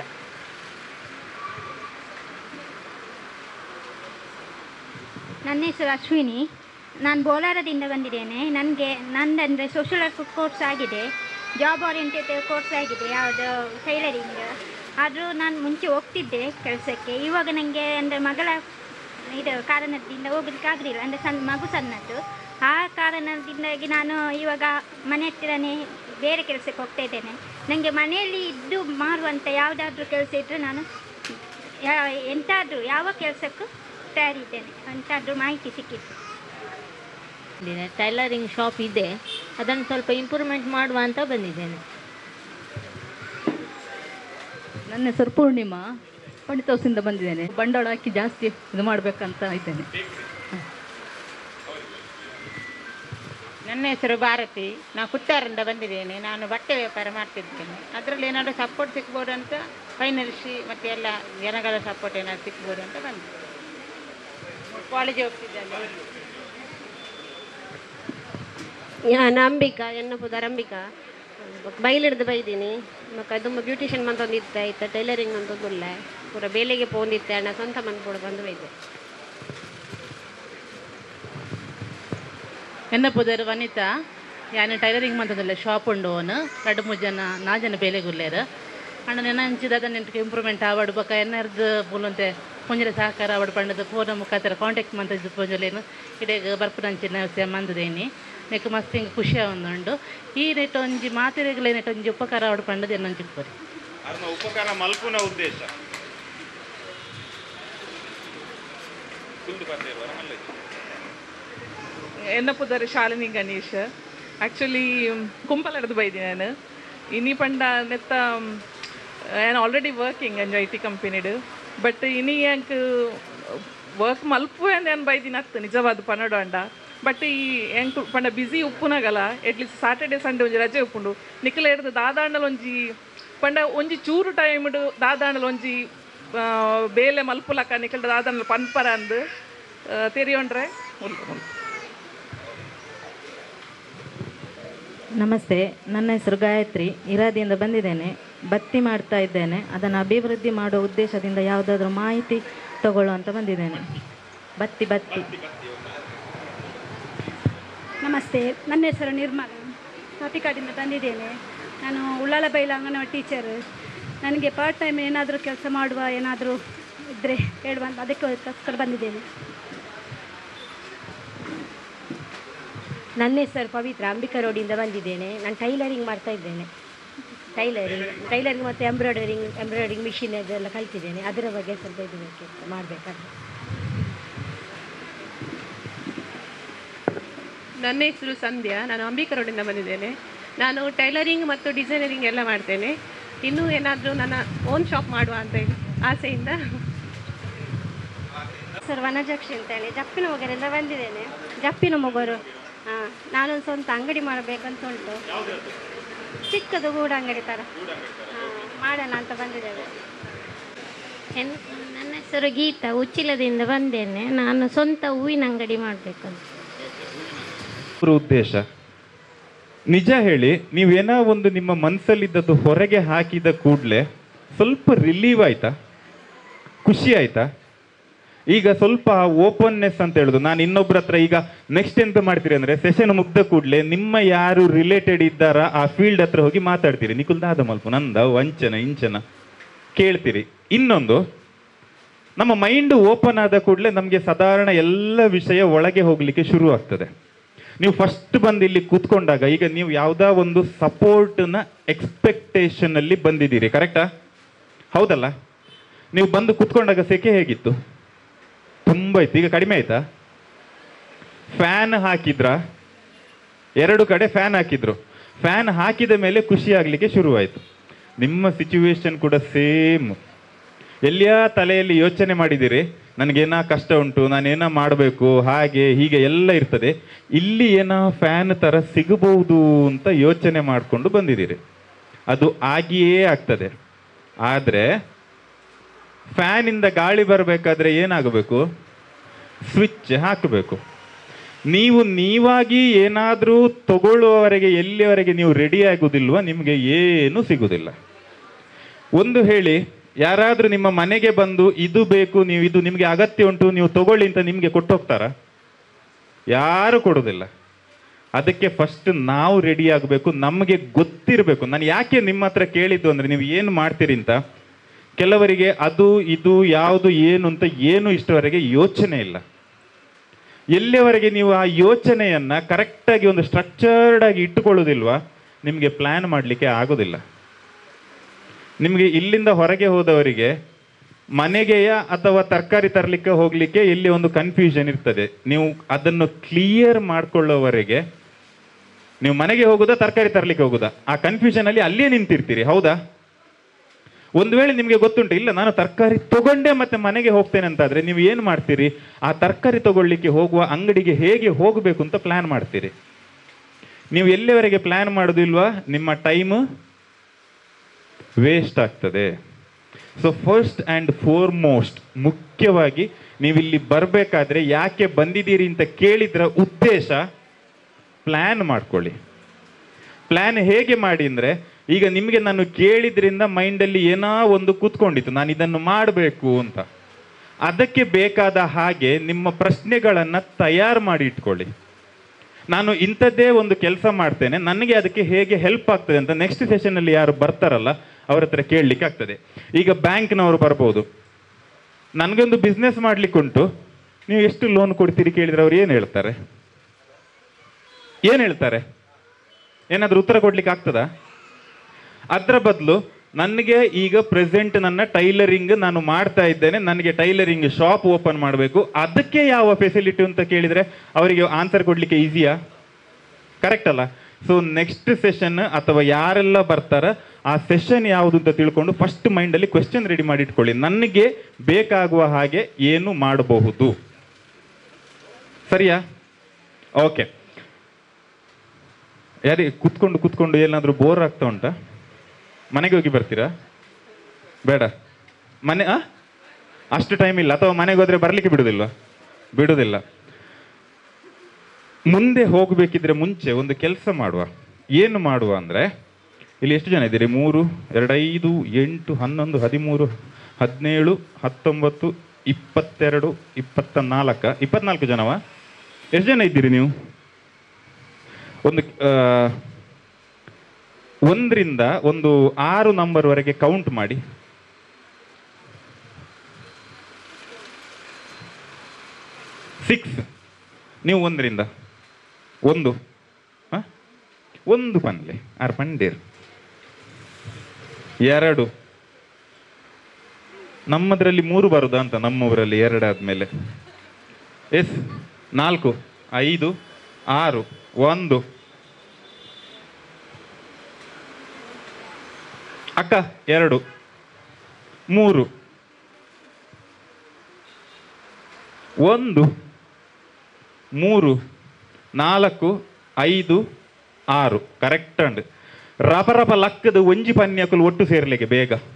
ನನ್ನ ಹೆಸರು ಅಶ್ವಿನಿ ನಾನು ಬೋಲಾರದಿಂದ ಬಂದಿದ್ದೇನೆ ನನಗೆ ನಂದಂದರೆ ಸೋಷಿಯಲ್ ವರ್ಕ್ ಕೋರ್ಸ್ ಆಗಿದೆ ಜಾಬ್ ಓರಿಯೆಂಟೆಡ್ ಕೋರ್ಸ್ ಆಗಿದೆ ಯಾವುದು ಟೈಲರಿಂಗ್ ಆದರೂ ನಾನು ಮುಂಚೆ ಹೋಗ್ತಿದ್ದೆ ಕೆಲಸಕ್ಕೆ ಇವಾಗ ನನಗೆ ಅಂದರೆ ಮಗಳ ಇದು ಕಾರಣದಿಂದ ಹೋಗ್ಲಿಕ್ಕೆ ಆಗಲಿಲ್ಲ ಅಂದರೆ ಸಣ್ಣ ಮಗು ಸಣ್ಣದ್ದು ಆ ಕಾರಣದಿಂದಾಗಿ ನಾನು ಇವಾಗ ಮನೆ ಹತ್ತಿರನೇ ಬೇರೆ ಕೆಲಸಕ್ಕೆ ಹೋಗ್ತಾ ಇದ್ದೇನೆ ನನಗೆ ಮನೆಯಲ್ಲಿ ಇದ್ದು ಮಾಡುವಂಥ ಯಾವುದಾದ್ರೂ ಕೆಲಸ ಇದ್ದರೆ ನಾನು ಯಾ ಎಂತಾದರೂ ಯಾವ ಕೆಲಸಕ್ಕೂ ತಯಾರಿದ್ದೇನೆ ಎಂತಾದರೂ ಮಾಹಿತಿ ಸಿಕ್ಕಿತ್ತು ಬಂದಿದೆ ಟೈಲರಿಂಗ್ ಶಾಪ್ ಇದೆ ಅದನ್ನು ಸ್ವಲ್ಪ ಇಂಪ್ರೂವ್ಮೆಂಟ್ ಮಾಡುವ ಅಂತ ಬಂದಿದ್ದೇನೆ ನನ್ನ ಹೆಸರು ಪೂರ್ಣಿಮಾ ಪಂಡಿತ್ ಹೌಸಿಂದ ಬಂದಿದ್ದೇನೆ ಬಂಡವಾಳ ಹಾಕಿ ಜಾಸ್ತಿ ಇದು ಮಾಡಬೇಕಂತ ಇದ್ದೇನೆ ನನ್ನ ಹೆಸರು ಭಾರತಿ ನಾನು ಕುತ್ತಾರಿಂದ ಬಂದಿದ್ದೇನೆ ನಾನು ಬಟ್ಟೆ ವ್ಯಾಪಾರ ಮಾಡ್ತಿದ್ದೇನೆ ಅದರಲ್ಲಿ ಏನಾದರೂ ಸಪೋರ್ಟ್ ಸಿಗ್ಬೋದು ಅಂತ ಫೈನಾನ್ಸಿ ಮತ್ತು ಎಲ್ಲ ಜನಗಳ ಸಪೋರ್ಟ್ ಏನಾದ್ರು ಸಿಗ್ಬೋದು ಅಂತ ಬಂದೆ ಕಾಲೇಜ್ ಹೋಗ್ತಿದ್ದೇನೆ ನಾನು ಅಂಬಿಕಾ ಎನ್ನ ಪುದರ್ ಅಂಬಿಕಾ ಬೈಲಿಡ್ದು ಬೈದೀನಿ ಮತ್ತು ತುಂಬ ಬ್ಯೂಟಿಷಿಯನ್ ಮಂತೊಂದು ಇತ್ತೆ ಇತ್ತ ಟೈಲರಿಂಗ್ ಮಂತೊಂದುಲ್ಲ ಪೂರ ಬೇಲೆಗೆ ಪೋಂದಿತ್ತೆ ಅಣ್ಣ ಸ್ವಂತ ಮಂತ್ಪೋಡು ಬಂದು ಬೈದೆ ಎನ್ನ ಪುದರ್ ವನಿತಾ ಯಾನು ಟೈಲರಿಂಗ್ ಮಂತದಲ್ಲ ಶಾಪ್ ಉಂಡು ಓನು ರಡ್ಡು ಮೂರು ಜನ ನಾ ಜನ ಬೇಲೆಗುಲ್ಲೇರು ಅಣ್ಣ ನೆನ ಹಂಚಿದ ನೆಂಟಿಗೆ ಇಂಪ್ರೂವ್ಮೆಂಟ್ ಆವಡು ಬೊಕ ಎನ್ನರ್ದು ಮೂಲಂತೆ ಪುಂಜರ ಸಹಕಾರ ಆವಡು ಪಂಡದ ಫೋನ್ ಮುಖಾಂತರ ಕಾಂಟ್ಯಾಕ್ಟ್ ಮಂತದ್ದು ಪುಂಜಲೇನು ಇಡೆಗ್ ಬರ್ಪುನಂಚಿನ ವ್ಯವಸ್ಥೆ ಮಂದದೇನಿ ನೆಕ್ ಮಸ್ತ್ ಹಿಂಗೆ ಖುಷಿ ಆವೊಂದುಂಡು ಈ ನೆಟ್ ಒಂಜಿ ಮಾತಿರೆಗ್ಲೆ ನೆಟ್ ಒಂಜಿ ಉಪಕಾರ ಆವಡು ಪಂಡದು ಎನ್ನೊಂಜಿ ಪುರಿ ಅರ್ನ ಉಪಕಾರ ಮಲ್ಪುನ ಉದ್ದೇಶ ಕುಂದು ಬರ್ದೇಲ್ವರ ಮಲ್ಲಜ್ಜಿ ಎನ್ನ ಪುದರ್ ಶಾಲಿನಿ ಗಣೇಶ್ ಆ್ಯಕ್ಚುಲಿ ಕುಂಪಲಡ್ದು ಬೈದಿ ನಾನು ಇನಿ ಪಂಡ ನೆತ್ತ ಆ್ಯನ್ ಆಲ್ರೆಡಿ ವರ್ಕಿಂಗ್ ಅಂಜ ಐ ಟಿ ಕಂಪನಿಡ್ ಬಟ್ ಇನಿ ಯಾಂಕ್ ವರ್ಕ್ ಮಲ್ಪು ಅಂದ್ ಏನು ಬೈದಿನ ಅತ್ತ ನಿಜವಾದ ಪನ್ನಡು ಅಂಡ ಬಟ್ ಈ ಎಂಕ್ ಪಂಡ ಬಿಸಿ ಉಪ್ಪುನಾಗಲ್ಲ ಎಟ್ಲೀಸ್ಟ್ ಸಾಟರ್ಡೆ ಸಂಡೇ ಒಂಜಿ ರಜೆ ಉಪ್ಪುಂಡು ನಿಖಲ ಹಿಡ್ದು ದಾದಾಂಡಲ್ ಒಂಜಿ ಪಂಡ ಒಂಜಿ ಚೂರು ಟೈಮ್ಡ್ ದಾದಾಂಡಲ್ ಒಂಜಿ ಆ, ಬೇಲೆ ಮಲ್ಪುಲಕ ನಿಖಲ್ ದಾದಾಂಡಲ್ ಪನ್ಪರ ಅಂದ್ ಆ, ತೆರಿಯೊಂಡ್ರೆ ಮುಲ್ಪ ಮುಲ್ಪ ನಮಸ್ತೆ ನನ್ನ ಹೆಸರು ಗಾಯತ್ರಿ ಇರಾದಿಯಿಂದ ಬಂದಿದ್ದೇನೆ ಬತ್ತಿ ಮಾಡ್ತಾ ಇದ್ದೇನೆ ಅದನ್ನು ಅಭಿವೃದ್ಧಿ ಮಾಡುವ ಉದ್ದೇಶದಿಂದ ಯಾವುದಾದ್ರೂ ಮಾಹಿತಿ ತಗೊಳ್ಳು ಅಂತ ಬಂದಿದ್ದೇನೆ ಬತ್ತಿ ಬತ್ತಿ ನಮಸ್ತೆ ನನ್ನ ಹೆಸರು ನಿರ್ಮಲ ಕಾಪಿಕಾಡಿಂದ ಬಂದಿದ್ದೇನೆ ನಾನು ಉಳ್ಳಾಲ ಬೈಲ ಅಂಗನವಾಡಿ ಟೀಚರ್ ನನಗೆ ಪಾರ್ಟ್ ಟೈಮ್ ಏನಾದರೂ ಕೆಲಸ ಮಾಡುವ ಏನಾದರೂ ಇದ್ದರೆ ಹೇಳುವ ಅಂತ ಅದಕ್ಕೋಸ್ಕರ ಬಂದಿದ್ದೇನೆ ನನ್ನ ಹೆಸರು ಪವಿತ್ರ ಅಂಬಿಕಾ ರೋಡಿಂದ ಬಂದಿದ್ದೇನೆ ನಾನು ಟೈಲರಿಂಗ್ ಮಾಡ್ತಾ ಇದ್ದೇನೆ ಟೈಲರಿಂಗ್ ಟೈಲರಿಂಗ್ ಮತ್ತು ಎಂಬ್ರಾಯ್ಡರಿಂಗ್ ಎಂಬ್ರಾಯ್ಡರಿಂಗ್ ಮಿಷಿನ್ ಅದೆಲ್ಲ ಕಲ್ತಿದ್ದೇನೆ ಅದರ ಬಗ್ಗೆ ಸ್ವಲ್ಪ ಇದು ಬೇಕಿತ್ತು ಮಾಡಬೇಕಾದ್ರೆ ನನ್ನ ಹೆಸರು ಸಂಧ್ಯಾ ನಾನು ಅಂಬಿಕಾ ರೋಡಿಂದ ಬಂದಿದ್ದೇನೆ ನಾನು ಟೈಲರಿಂಗ್ ಮತ್ತು ಡಿಸೈನರಿಂಗ್ ಎಲ್ಲ ಮಾಡ್ತೇನೆ ಇನ್ನೂ ಏನಾದರೂ ನನ್ನ ಓನ್ ಶಾಪ್ ಮಾಡುವ ಅಂತ ಹೇಳಿ ಆಸೆಯಿಂದ ಸರ್ ವನಜಕ್ಷಿ ಅಂತೇಳಿ ಜಪ್ಪಿನ ಮೊಗರಿಂದ ಬಂದಿದ್ದೇನೆ ಜಪ್ಪಿನ ಮೊಗರು ಹಾಂ ನಾನೊಂದು ಸ್ವಂತ ಅಂಗಡಿ ಮಾಡಬೇಕಂತ ಉಂಟು ಚಿಕ್ಕದು ಗೂಡು ಅಂಗಡಿ ಥರ ಹಾಂ ಮಾಡೋಣ ಅಂತ ಬಂದಿದ್ದೇವೆ ಎನ್- ನನ್ನ ಹೆಸರು ಗೀತಾ ಉಚ್ಚಿಲದಿಂದ ಬಂದೇನೆ ನಾನು ಸ್ವಂತ ಹೂವಿನ ಅಂಗಡಿ ಮಾಡಬೇಕಂತ ಅವ್ರ ಉದ್ದೇಶ ನಿಜ ಹೇಳಿ ನೀವೇನೋ ಒಂದು ನಿಮ್ಮ ಮನಸ್ಸಲ್ಲಿದ್ದದ್ದು ಹೊರಗೆ ಹಾಕಿದ ಕೂಡಲೇ ಸ್ವಲ್ಪ ರಿಲೀವ್ ಆಯ್ತಾ ಖುಷಿ ಆಯ್ತಾ ಈಗ ಸ್ವಲ್ಪ ಓಪನ್ನೆಸ್ ಅಂತ ಹೇಳುದು ನಾನು ಇನ್ನೊಬ್ರ ಹತ್ರ ಈಗ ನೆಕ್ಸ್ಟ್ ಎಂತ ಮಾಡ್ತೀರಿ ಅಂದ್ರೆ ಸೆಷನ್ ಮುಗ್ದ ಕೂಡಲೇ ನಿಮ್ಮ ಯಾರು ರಿಲೇಟೆಡ್ ಇದ್ದಾರ ಆ ಫೀಲ್ಡ್ ಹತ್ರ ಹೋಗಿ ಮಾತಾಡ್ತೀರಿ ನಿಖುಲ್ ದಾದ ಮಲ್ಪು ನಂದ ವಂಚನ ಇಂಚನ ಕೇಳ್ತೀರಿ ಇನ್ನೊಂದು ನಮ್ಮ ಮೈಂಡ್ ಓಪನ್ ಆದ ಕೂಡಲೇ ನಮಗೆ ಸಾಧಾರಣ ಎಲ್ಲ ವಿಷಯ ಒಳಗೆ ಹೋಗ್ಲಿಕ್ಕೆ ಶುರು ಆಗ್ತದೆ ನೀವು ಫಸ್ಟ್ ಬಂದು ಇಲ್ಲಿ ಕೂತ್ಕೊಂಡಾಗ ಈಗ ನೀವು ಯಾವುದೋ ಒಂದು ಸಪೋರ್ಟ್ನ ಎಕ್ಸ್ಪೆಕ್ಟೇಷನ್ ಅಲ್ಲಿ ಬಂದಿದ್ದೀರಿ ಕರೆಕ್ಟಾ ಹೌದಲ್ಲ ನೀವು ಬಂದು ಕೂತ್ಕೊಂಡಾಗ ಸೆಕೆ ಹೇಗಿತ್ತು ತುಂಬ ಇತ್ತು ಈಗ ಕಡಿಮೆ ಆಯ್ತಾ ಫ್ಯಾನ್ ಹಾಕಿದ್ರ ಎರಡು ಕಡೆ ಫ್ಯಾನ್ ಹಾಕಿದ್ರು ಫ್ಯಾನ್ ಹಾಕಿದ ಮೇಲೆ ಖುಷಿ ಆಗ್ಲಿಕ್ಕೆ ಶುರುವಾಯಿತು ನಿಮ್ಮ ಸಿಚುವೇಶನ್ ಕೂಡ ಸೇಮ್ ಎಲ್ಲಿಯ ತಲೆಯಲ್ಲಿ ಯೋಚನೆ ಮಾಡಿದಿರಿ ನನಗೇನ ಕಷ್ಟ ಉಂಟು ನಾನೇನ ಮಾಡಬೇಕು ಹಾಗೆ ಹೀಗೆ ಎಲ್ಲ ಇರ್ತದೆ ಇಲ್ಲಿ ಏನ ಫ್ಯಾನ್ ತರ ಸಿಗಬಹುದು ಅಂತ ಯೋಚನೆ ಮಾಡಿಕೊಂಡು ಬಂದಿದ್ದೀರಿ ಅದು ಆಗಿಯೇ ಆಗ್ತದೆ ಆದರೆ ಫ್ಯಾನಿಂದ ಗಾಳಿ ಬರಬೇಕಾದ್ರೆ ಏನಾಗಬೇಕು ಸ್ವಿಚ್ ಹಾಕಬೇಕು ನೀವು ನೀವಾಗಿ ಏನಾದರೂ ತಗೊಳ್ಳುವವರೆಗೆ ಎಲ್ಲಿವರೆಗೆ ನೀವು ರೆಡಿ ಆಗುವುದಿಲ್ವ ನಿಮಗೆ ಏನೂ ಸಿಗುವುದಿಲ್ಲ ಒಂದು ಹೇಳಿ ಯಾರಾದರೂ ನಿಮ್ಮ ಮನೆಗೆ ಬಂದು ಇದು ಬೇಕು ನೀವು ಇದು ನಿಮಗೆ ಅಗತ್ಯ ಉಂಟು ನೀವು ತಗೊಳ್ಳಿ ಅಂತ ನಿಮಗೆ ಕೊಟ್ಟು ಹೋಗ್ತಾರಾ ಯಾರು ಕೊಡೋದಿಲ್ಲ ಅದಕ್ಕೆ ಫಸ್ಟ್ ನಾವು ರೆಡಿ ಆಗಬೇಕು ನಮಗೆ ಗೊತ್ತಿರಬೇಕು ನಾನು ಯಾಕೆ ನಿಮ್ಮ ಹತ್ರ ಕೇಳಿದ್ದು ಅಂದರೆ ನೀವು ಏನು ಮಾಡ್ತೀರಿ ಅಂತ ಕೆಲವರಿಗೆ ಅದು ಇದು ಯಾವುದು ಏನು ಅಂತ ಏನು ಇಷ್ಟವರೆಗೆ ಯೋಚನೆ ಇಲ್ಲ ಎಲ್ಲಿಯವರೆಗೆ ನೀವು ಆ ಯೋಚನೆಯನ್ನ ಕರೆಕ್ಟಾಗಿ ಒಂದು ಸ್ಟ್ರಕ್ಚರ್ಡ್ ಆಗಿ ಇಟ್ಟುಕೊಳ್ಳೋದಿಲ್ವಾ ನಿಮಗೆ ಪ್ಲಾನ್ ಮಾಡಲಿಕ್ಕೆ ಆಗೋದಿಲ್ಲ ನಿಮಗೆ ಇಲ್ಲಿಂದ ಹೊರಗೆ ಹೋದವರಿಗೆ ಮನೆಗೆಯ ಅಥವಾ ತರಕಾರಿ ತರಲಿಕ್ಕೆ ಹೋಗ್ಲಿಕ್ಕೆ ಇಲ್ಲಿ ಒಂದು ಕನ್ಫ್ಯೂಷನ್ ಇರ್ತದೆ ನೀವು ಅದನ್ನು ಕ್ಲಿಯರ್ ಮಾಡ್ಕೊಳ್ಳೋವರೆಗೆ ನೀವು ಮನೆಗೆ ಹೋಗುದಾ ತರಕಾರಿ ತರಲಿಕ್ಕೆ ಹೋಗುದಾ ಆ ಕನ್ಫ್ಯೂಷನ್ ಅಲ್ಲಿ ಅಲ್ಲೇ ನಿಂತಿರ್ತೀರಿ ಹೌದಾ ಒಂದು ವೇಳೆ ನಿಮಗೆ ಗೊತ್ತುಂಟು ಇಲ್ಲ ನಾನು ತರಕಾರಿ ತಗೊಂಡೇ ಮತ್ತೆ ಮನೆಗೆ ಹೋಗ್ತೇನೆ ಅಂತಾದ್ರೆ ನೀವು ಏನು ಮಾಡ್ತೀರಿ ಆ ತರಕಾರಿ ತಗೊಳ್ಳಿಕ್ಕೆ ಹೋಗುವ ಅಂಗಡಿಗೆ ಹೇಗೆ ಹೋಗಬೇಕು ಅಂತ ಪ್ಲಾನ್ ಮಾಡ್ತೀರಿ ನೀವು ಎಲ್ಲಿವರೆಗೆ ಪ್ಲಾನ್ ಮಾಡೋದಿಲ್ವಾ ನಿಮ್ಮ ಟೈಮ್ ವೇಸ್ಟ್ ಆಗ್ತದೆ ಸೊ ಫಸ್ಟ್ ಆ್ಯಂಡ್ ಫೋರ್ಮೋಸ್ಟ್ ಮುಖ್ಯವಾಗಿ ನೀವಿಲ್ಲಿ ಬರಬೇಕಾದ್ರೆ ಯಾಕೆ ಬಂದಿದ್ದೀರಿ ಅಂತ ಕೇಳಿದ್ರ ಉದ್ದೇಶ ಪ್ಲ್ಯಾನ್ ಮಾಡ್ಕೊಳ್ಳಿ ಪ್ಲ್ಯಾನ್ ಹೇಗೆ ಮಾಡಿ ಅಂದರೆ ಈಗ ನಿಮಗೆ ನಾನು ಕೇಳಿದ್ರಿಂದ ಮೈಂಡಲ್ಲಿ ಏನೋ ಒಂದು ಕೂತ್ಕೊಂಡಿತ್ತು ನಾನು ಇದನ್ನು ಮಾಡಬೇಕು ಅಂತ ಅದಕ್ಕೆ ಬೇಕಾದ ಹಾಗೆ ನಿಮ್ಮ ಪ್ರಶ್ನೆಗಳನ್ನು ತಯಾರು ಮಾಡಿ ಇಟ್ಕೊಳ್ಳಿ ನಾನು ಇಂಥದ್ದೇ ಒಂದು ಕೆಲಸ ಮಾಡ್ತೇನೆ ನನಗೆ ಅದಕ್ಕೆ ಹೇಗೆ ಹೆಲ್ಪ್ ಆಗ್ತದೆ ಅಂತ ನೆಕ್ಸ್ಟ್ ಸೆಷನಲ್ಲಿ ಯಾರು ಬರ್ತಾರಲ್ಲ ಅವ್ರ ಹತ್ರ ಕೇಳಲಿಕ್ಕೆ ಆಗ್ತದೆ ಈಗ ಬ್ಯಾಂಕ್ನವರು ಬರ್ಬೋದು ನನಗೊಂದು ಬಿಸ್ನೆಸ್ ಮಾಡ್ಲಿಕ್ಕುಂಟು ನೀವು ಎಷ್ಟು ಲೋನ್ ಕೊಡ್ತೀರಿ ಕೇಳಿದ್ರೆ ಅವ್ರು ಏನು ಹೇಳ್ತಾರೆ ಏನು ಹೇಳ್ತಾರೆ ಏನಾದರೂ ಉತ್ತರ ಕೊಡ್ಲಿಕ್ಕೆ ಆಗ್ತದಾ ಅದರ ಬದಲು ನನಗೆ ಈಗ ಪ್ರೆಸೆಂಟ್ ನನ್ನ ಟೈಲರಿಂಗ್ ನಾನು ಮಾಡ್ತಾ ಇದ್ದೇನೆ ನನಗೆ ಟೈಲರಿಂಗ್ ಶಾಪ್ ಓಪನ್ ಮಾಡಬೇಕು ಅದಕ್ಕೆ ಯಾವ ಫೆಸಿಲಿಟಿ ಅಂತ ಕೇಳಿದರೆ ಅವರಿಗೆ ಆನ್ಸರ್ ಕೊಡಲಿಕ್ಕೆ ಈಸಿಯಾ ಕರೆಕ್ಟ್ ಅಲ್ಲ ಸೊ ನೆಕ್ಸ್ಟ್ ಸೆಷನ್ ಅಥವಾ ಯಾರೆಲ್ಲ ಬರ್ತಾರ ಆ ಸೆಷನ್ ಯಾವುದು ಅಂತ ತಿಳ್ಕೊಂಡು ಫಸ್ಟ್ ಮೈಂಡಲ್ಲಿ ಕ್ವೆಶ್ಚನ್ ರೆಡಿ ಮಾಡಿ ಇಟ್ಕೊಳ್ಳಿ ನನಗೆ ಬೇಕಾಗುವ ಹಾಗೆ ಏನು ಮಾಡಬಹುದು ಸರಿಯಾ ಓಕೆ ಯಾರಿ ಕುತ್ಕೊಂಡು ಕುತ್ಕೊಂಡು ಏನಾದರೂ ಬೋರ್ ಆಗ್ತಾ ಉಂಟಾ ಮನೆಗೆ ಹೋಗಿ ಬರ್ತೀರಾ ಬೇಡ ಮನೆ ಆ ಅಷ್ಟು ಟೈಮ್ ಇಲ್ಲ ಅಥವಾ ಮನೆಗೆ ಹೋದ್ರೆ ಬರ್ಲಿಕ್ಕೆ ಬಿಡುದಿಲ್ವಾ ಬಿಡುದಿಲ್ಲ ಮುಂದೆ ಹೋಗಬೇಕಿದ್ರೆ ಮುಂಚೆ ಒಂದು ಕೆಲಸ ಮಾಡುವ ಏನು ಮಾಡುವ ಅಂದರೆ ಇಲ್ಲಿ ಎಷ್ಟು ಜನ ಇದ್ದೀರಿ ಮೂರು ಎರಡೈದು ಎಂಟು ಹನ್ನೊಂದು ಹದಿಮೂರು ಹದಿನೇಳು ಹತ್ತೊಂಬತ್ತು ಇಪ್ಪತ್ತೆರಡು ಇಪ್ಪತ್ತ ನಾಲ್ಕ ಇಪ್ಪತ್ನಾಲ್ಕು ಜನವ ಎಷ್ಟು ಜನ ಇದ್ದೀರಿ ನೀವು ಒಂದು ಆ, ಒಂದರಿಂದ ಒಂದು ಆರು ನಂಬರ್ವರೆಗೆ ಕೌಂಟ್ ಮಾಡಿ ಸಿಕ್ಸ್ ನೀವು ಒಂದರಿಂದ ಒಂದು ಹ? ಒಂದು ಪನ್ಲೆ ಆರು ಪಂಡೇರು ಎರಡು ನಮ್ಮದ್ರಲ್ಲಿ ಮೂರು ಬರುದಾ ಅಂತ ನಮ್ಮೂರಲ್ಲಿ ಎರಡಾದ್ಮೇಲೆ ಎಸ್ ನಾಲ್ಕು ಐದು ಆರು ಒಂದು ಅಕ್ಕ ಎರಡು ಮೂರು ಒಂದು ಮೂರು ನಾಲ್ಕು ಐದು ಆರು ಕರೆಕ್ಟ್ ಅಂಡ್ ರಪ ರಪ ಲಕ್ಕದ ಒಂಜಿ ಪನ್ಯಕುಲು ಒಟ್ಟು ಸೇರ್ಲಿಕ್ಕೆ ಬೇಗ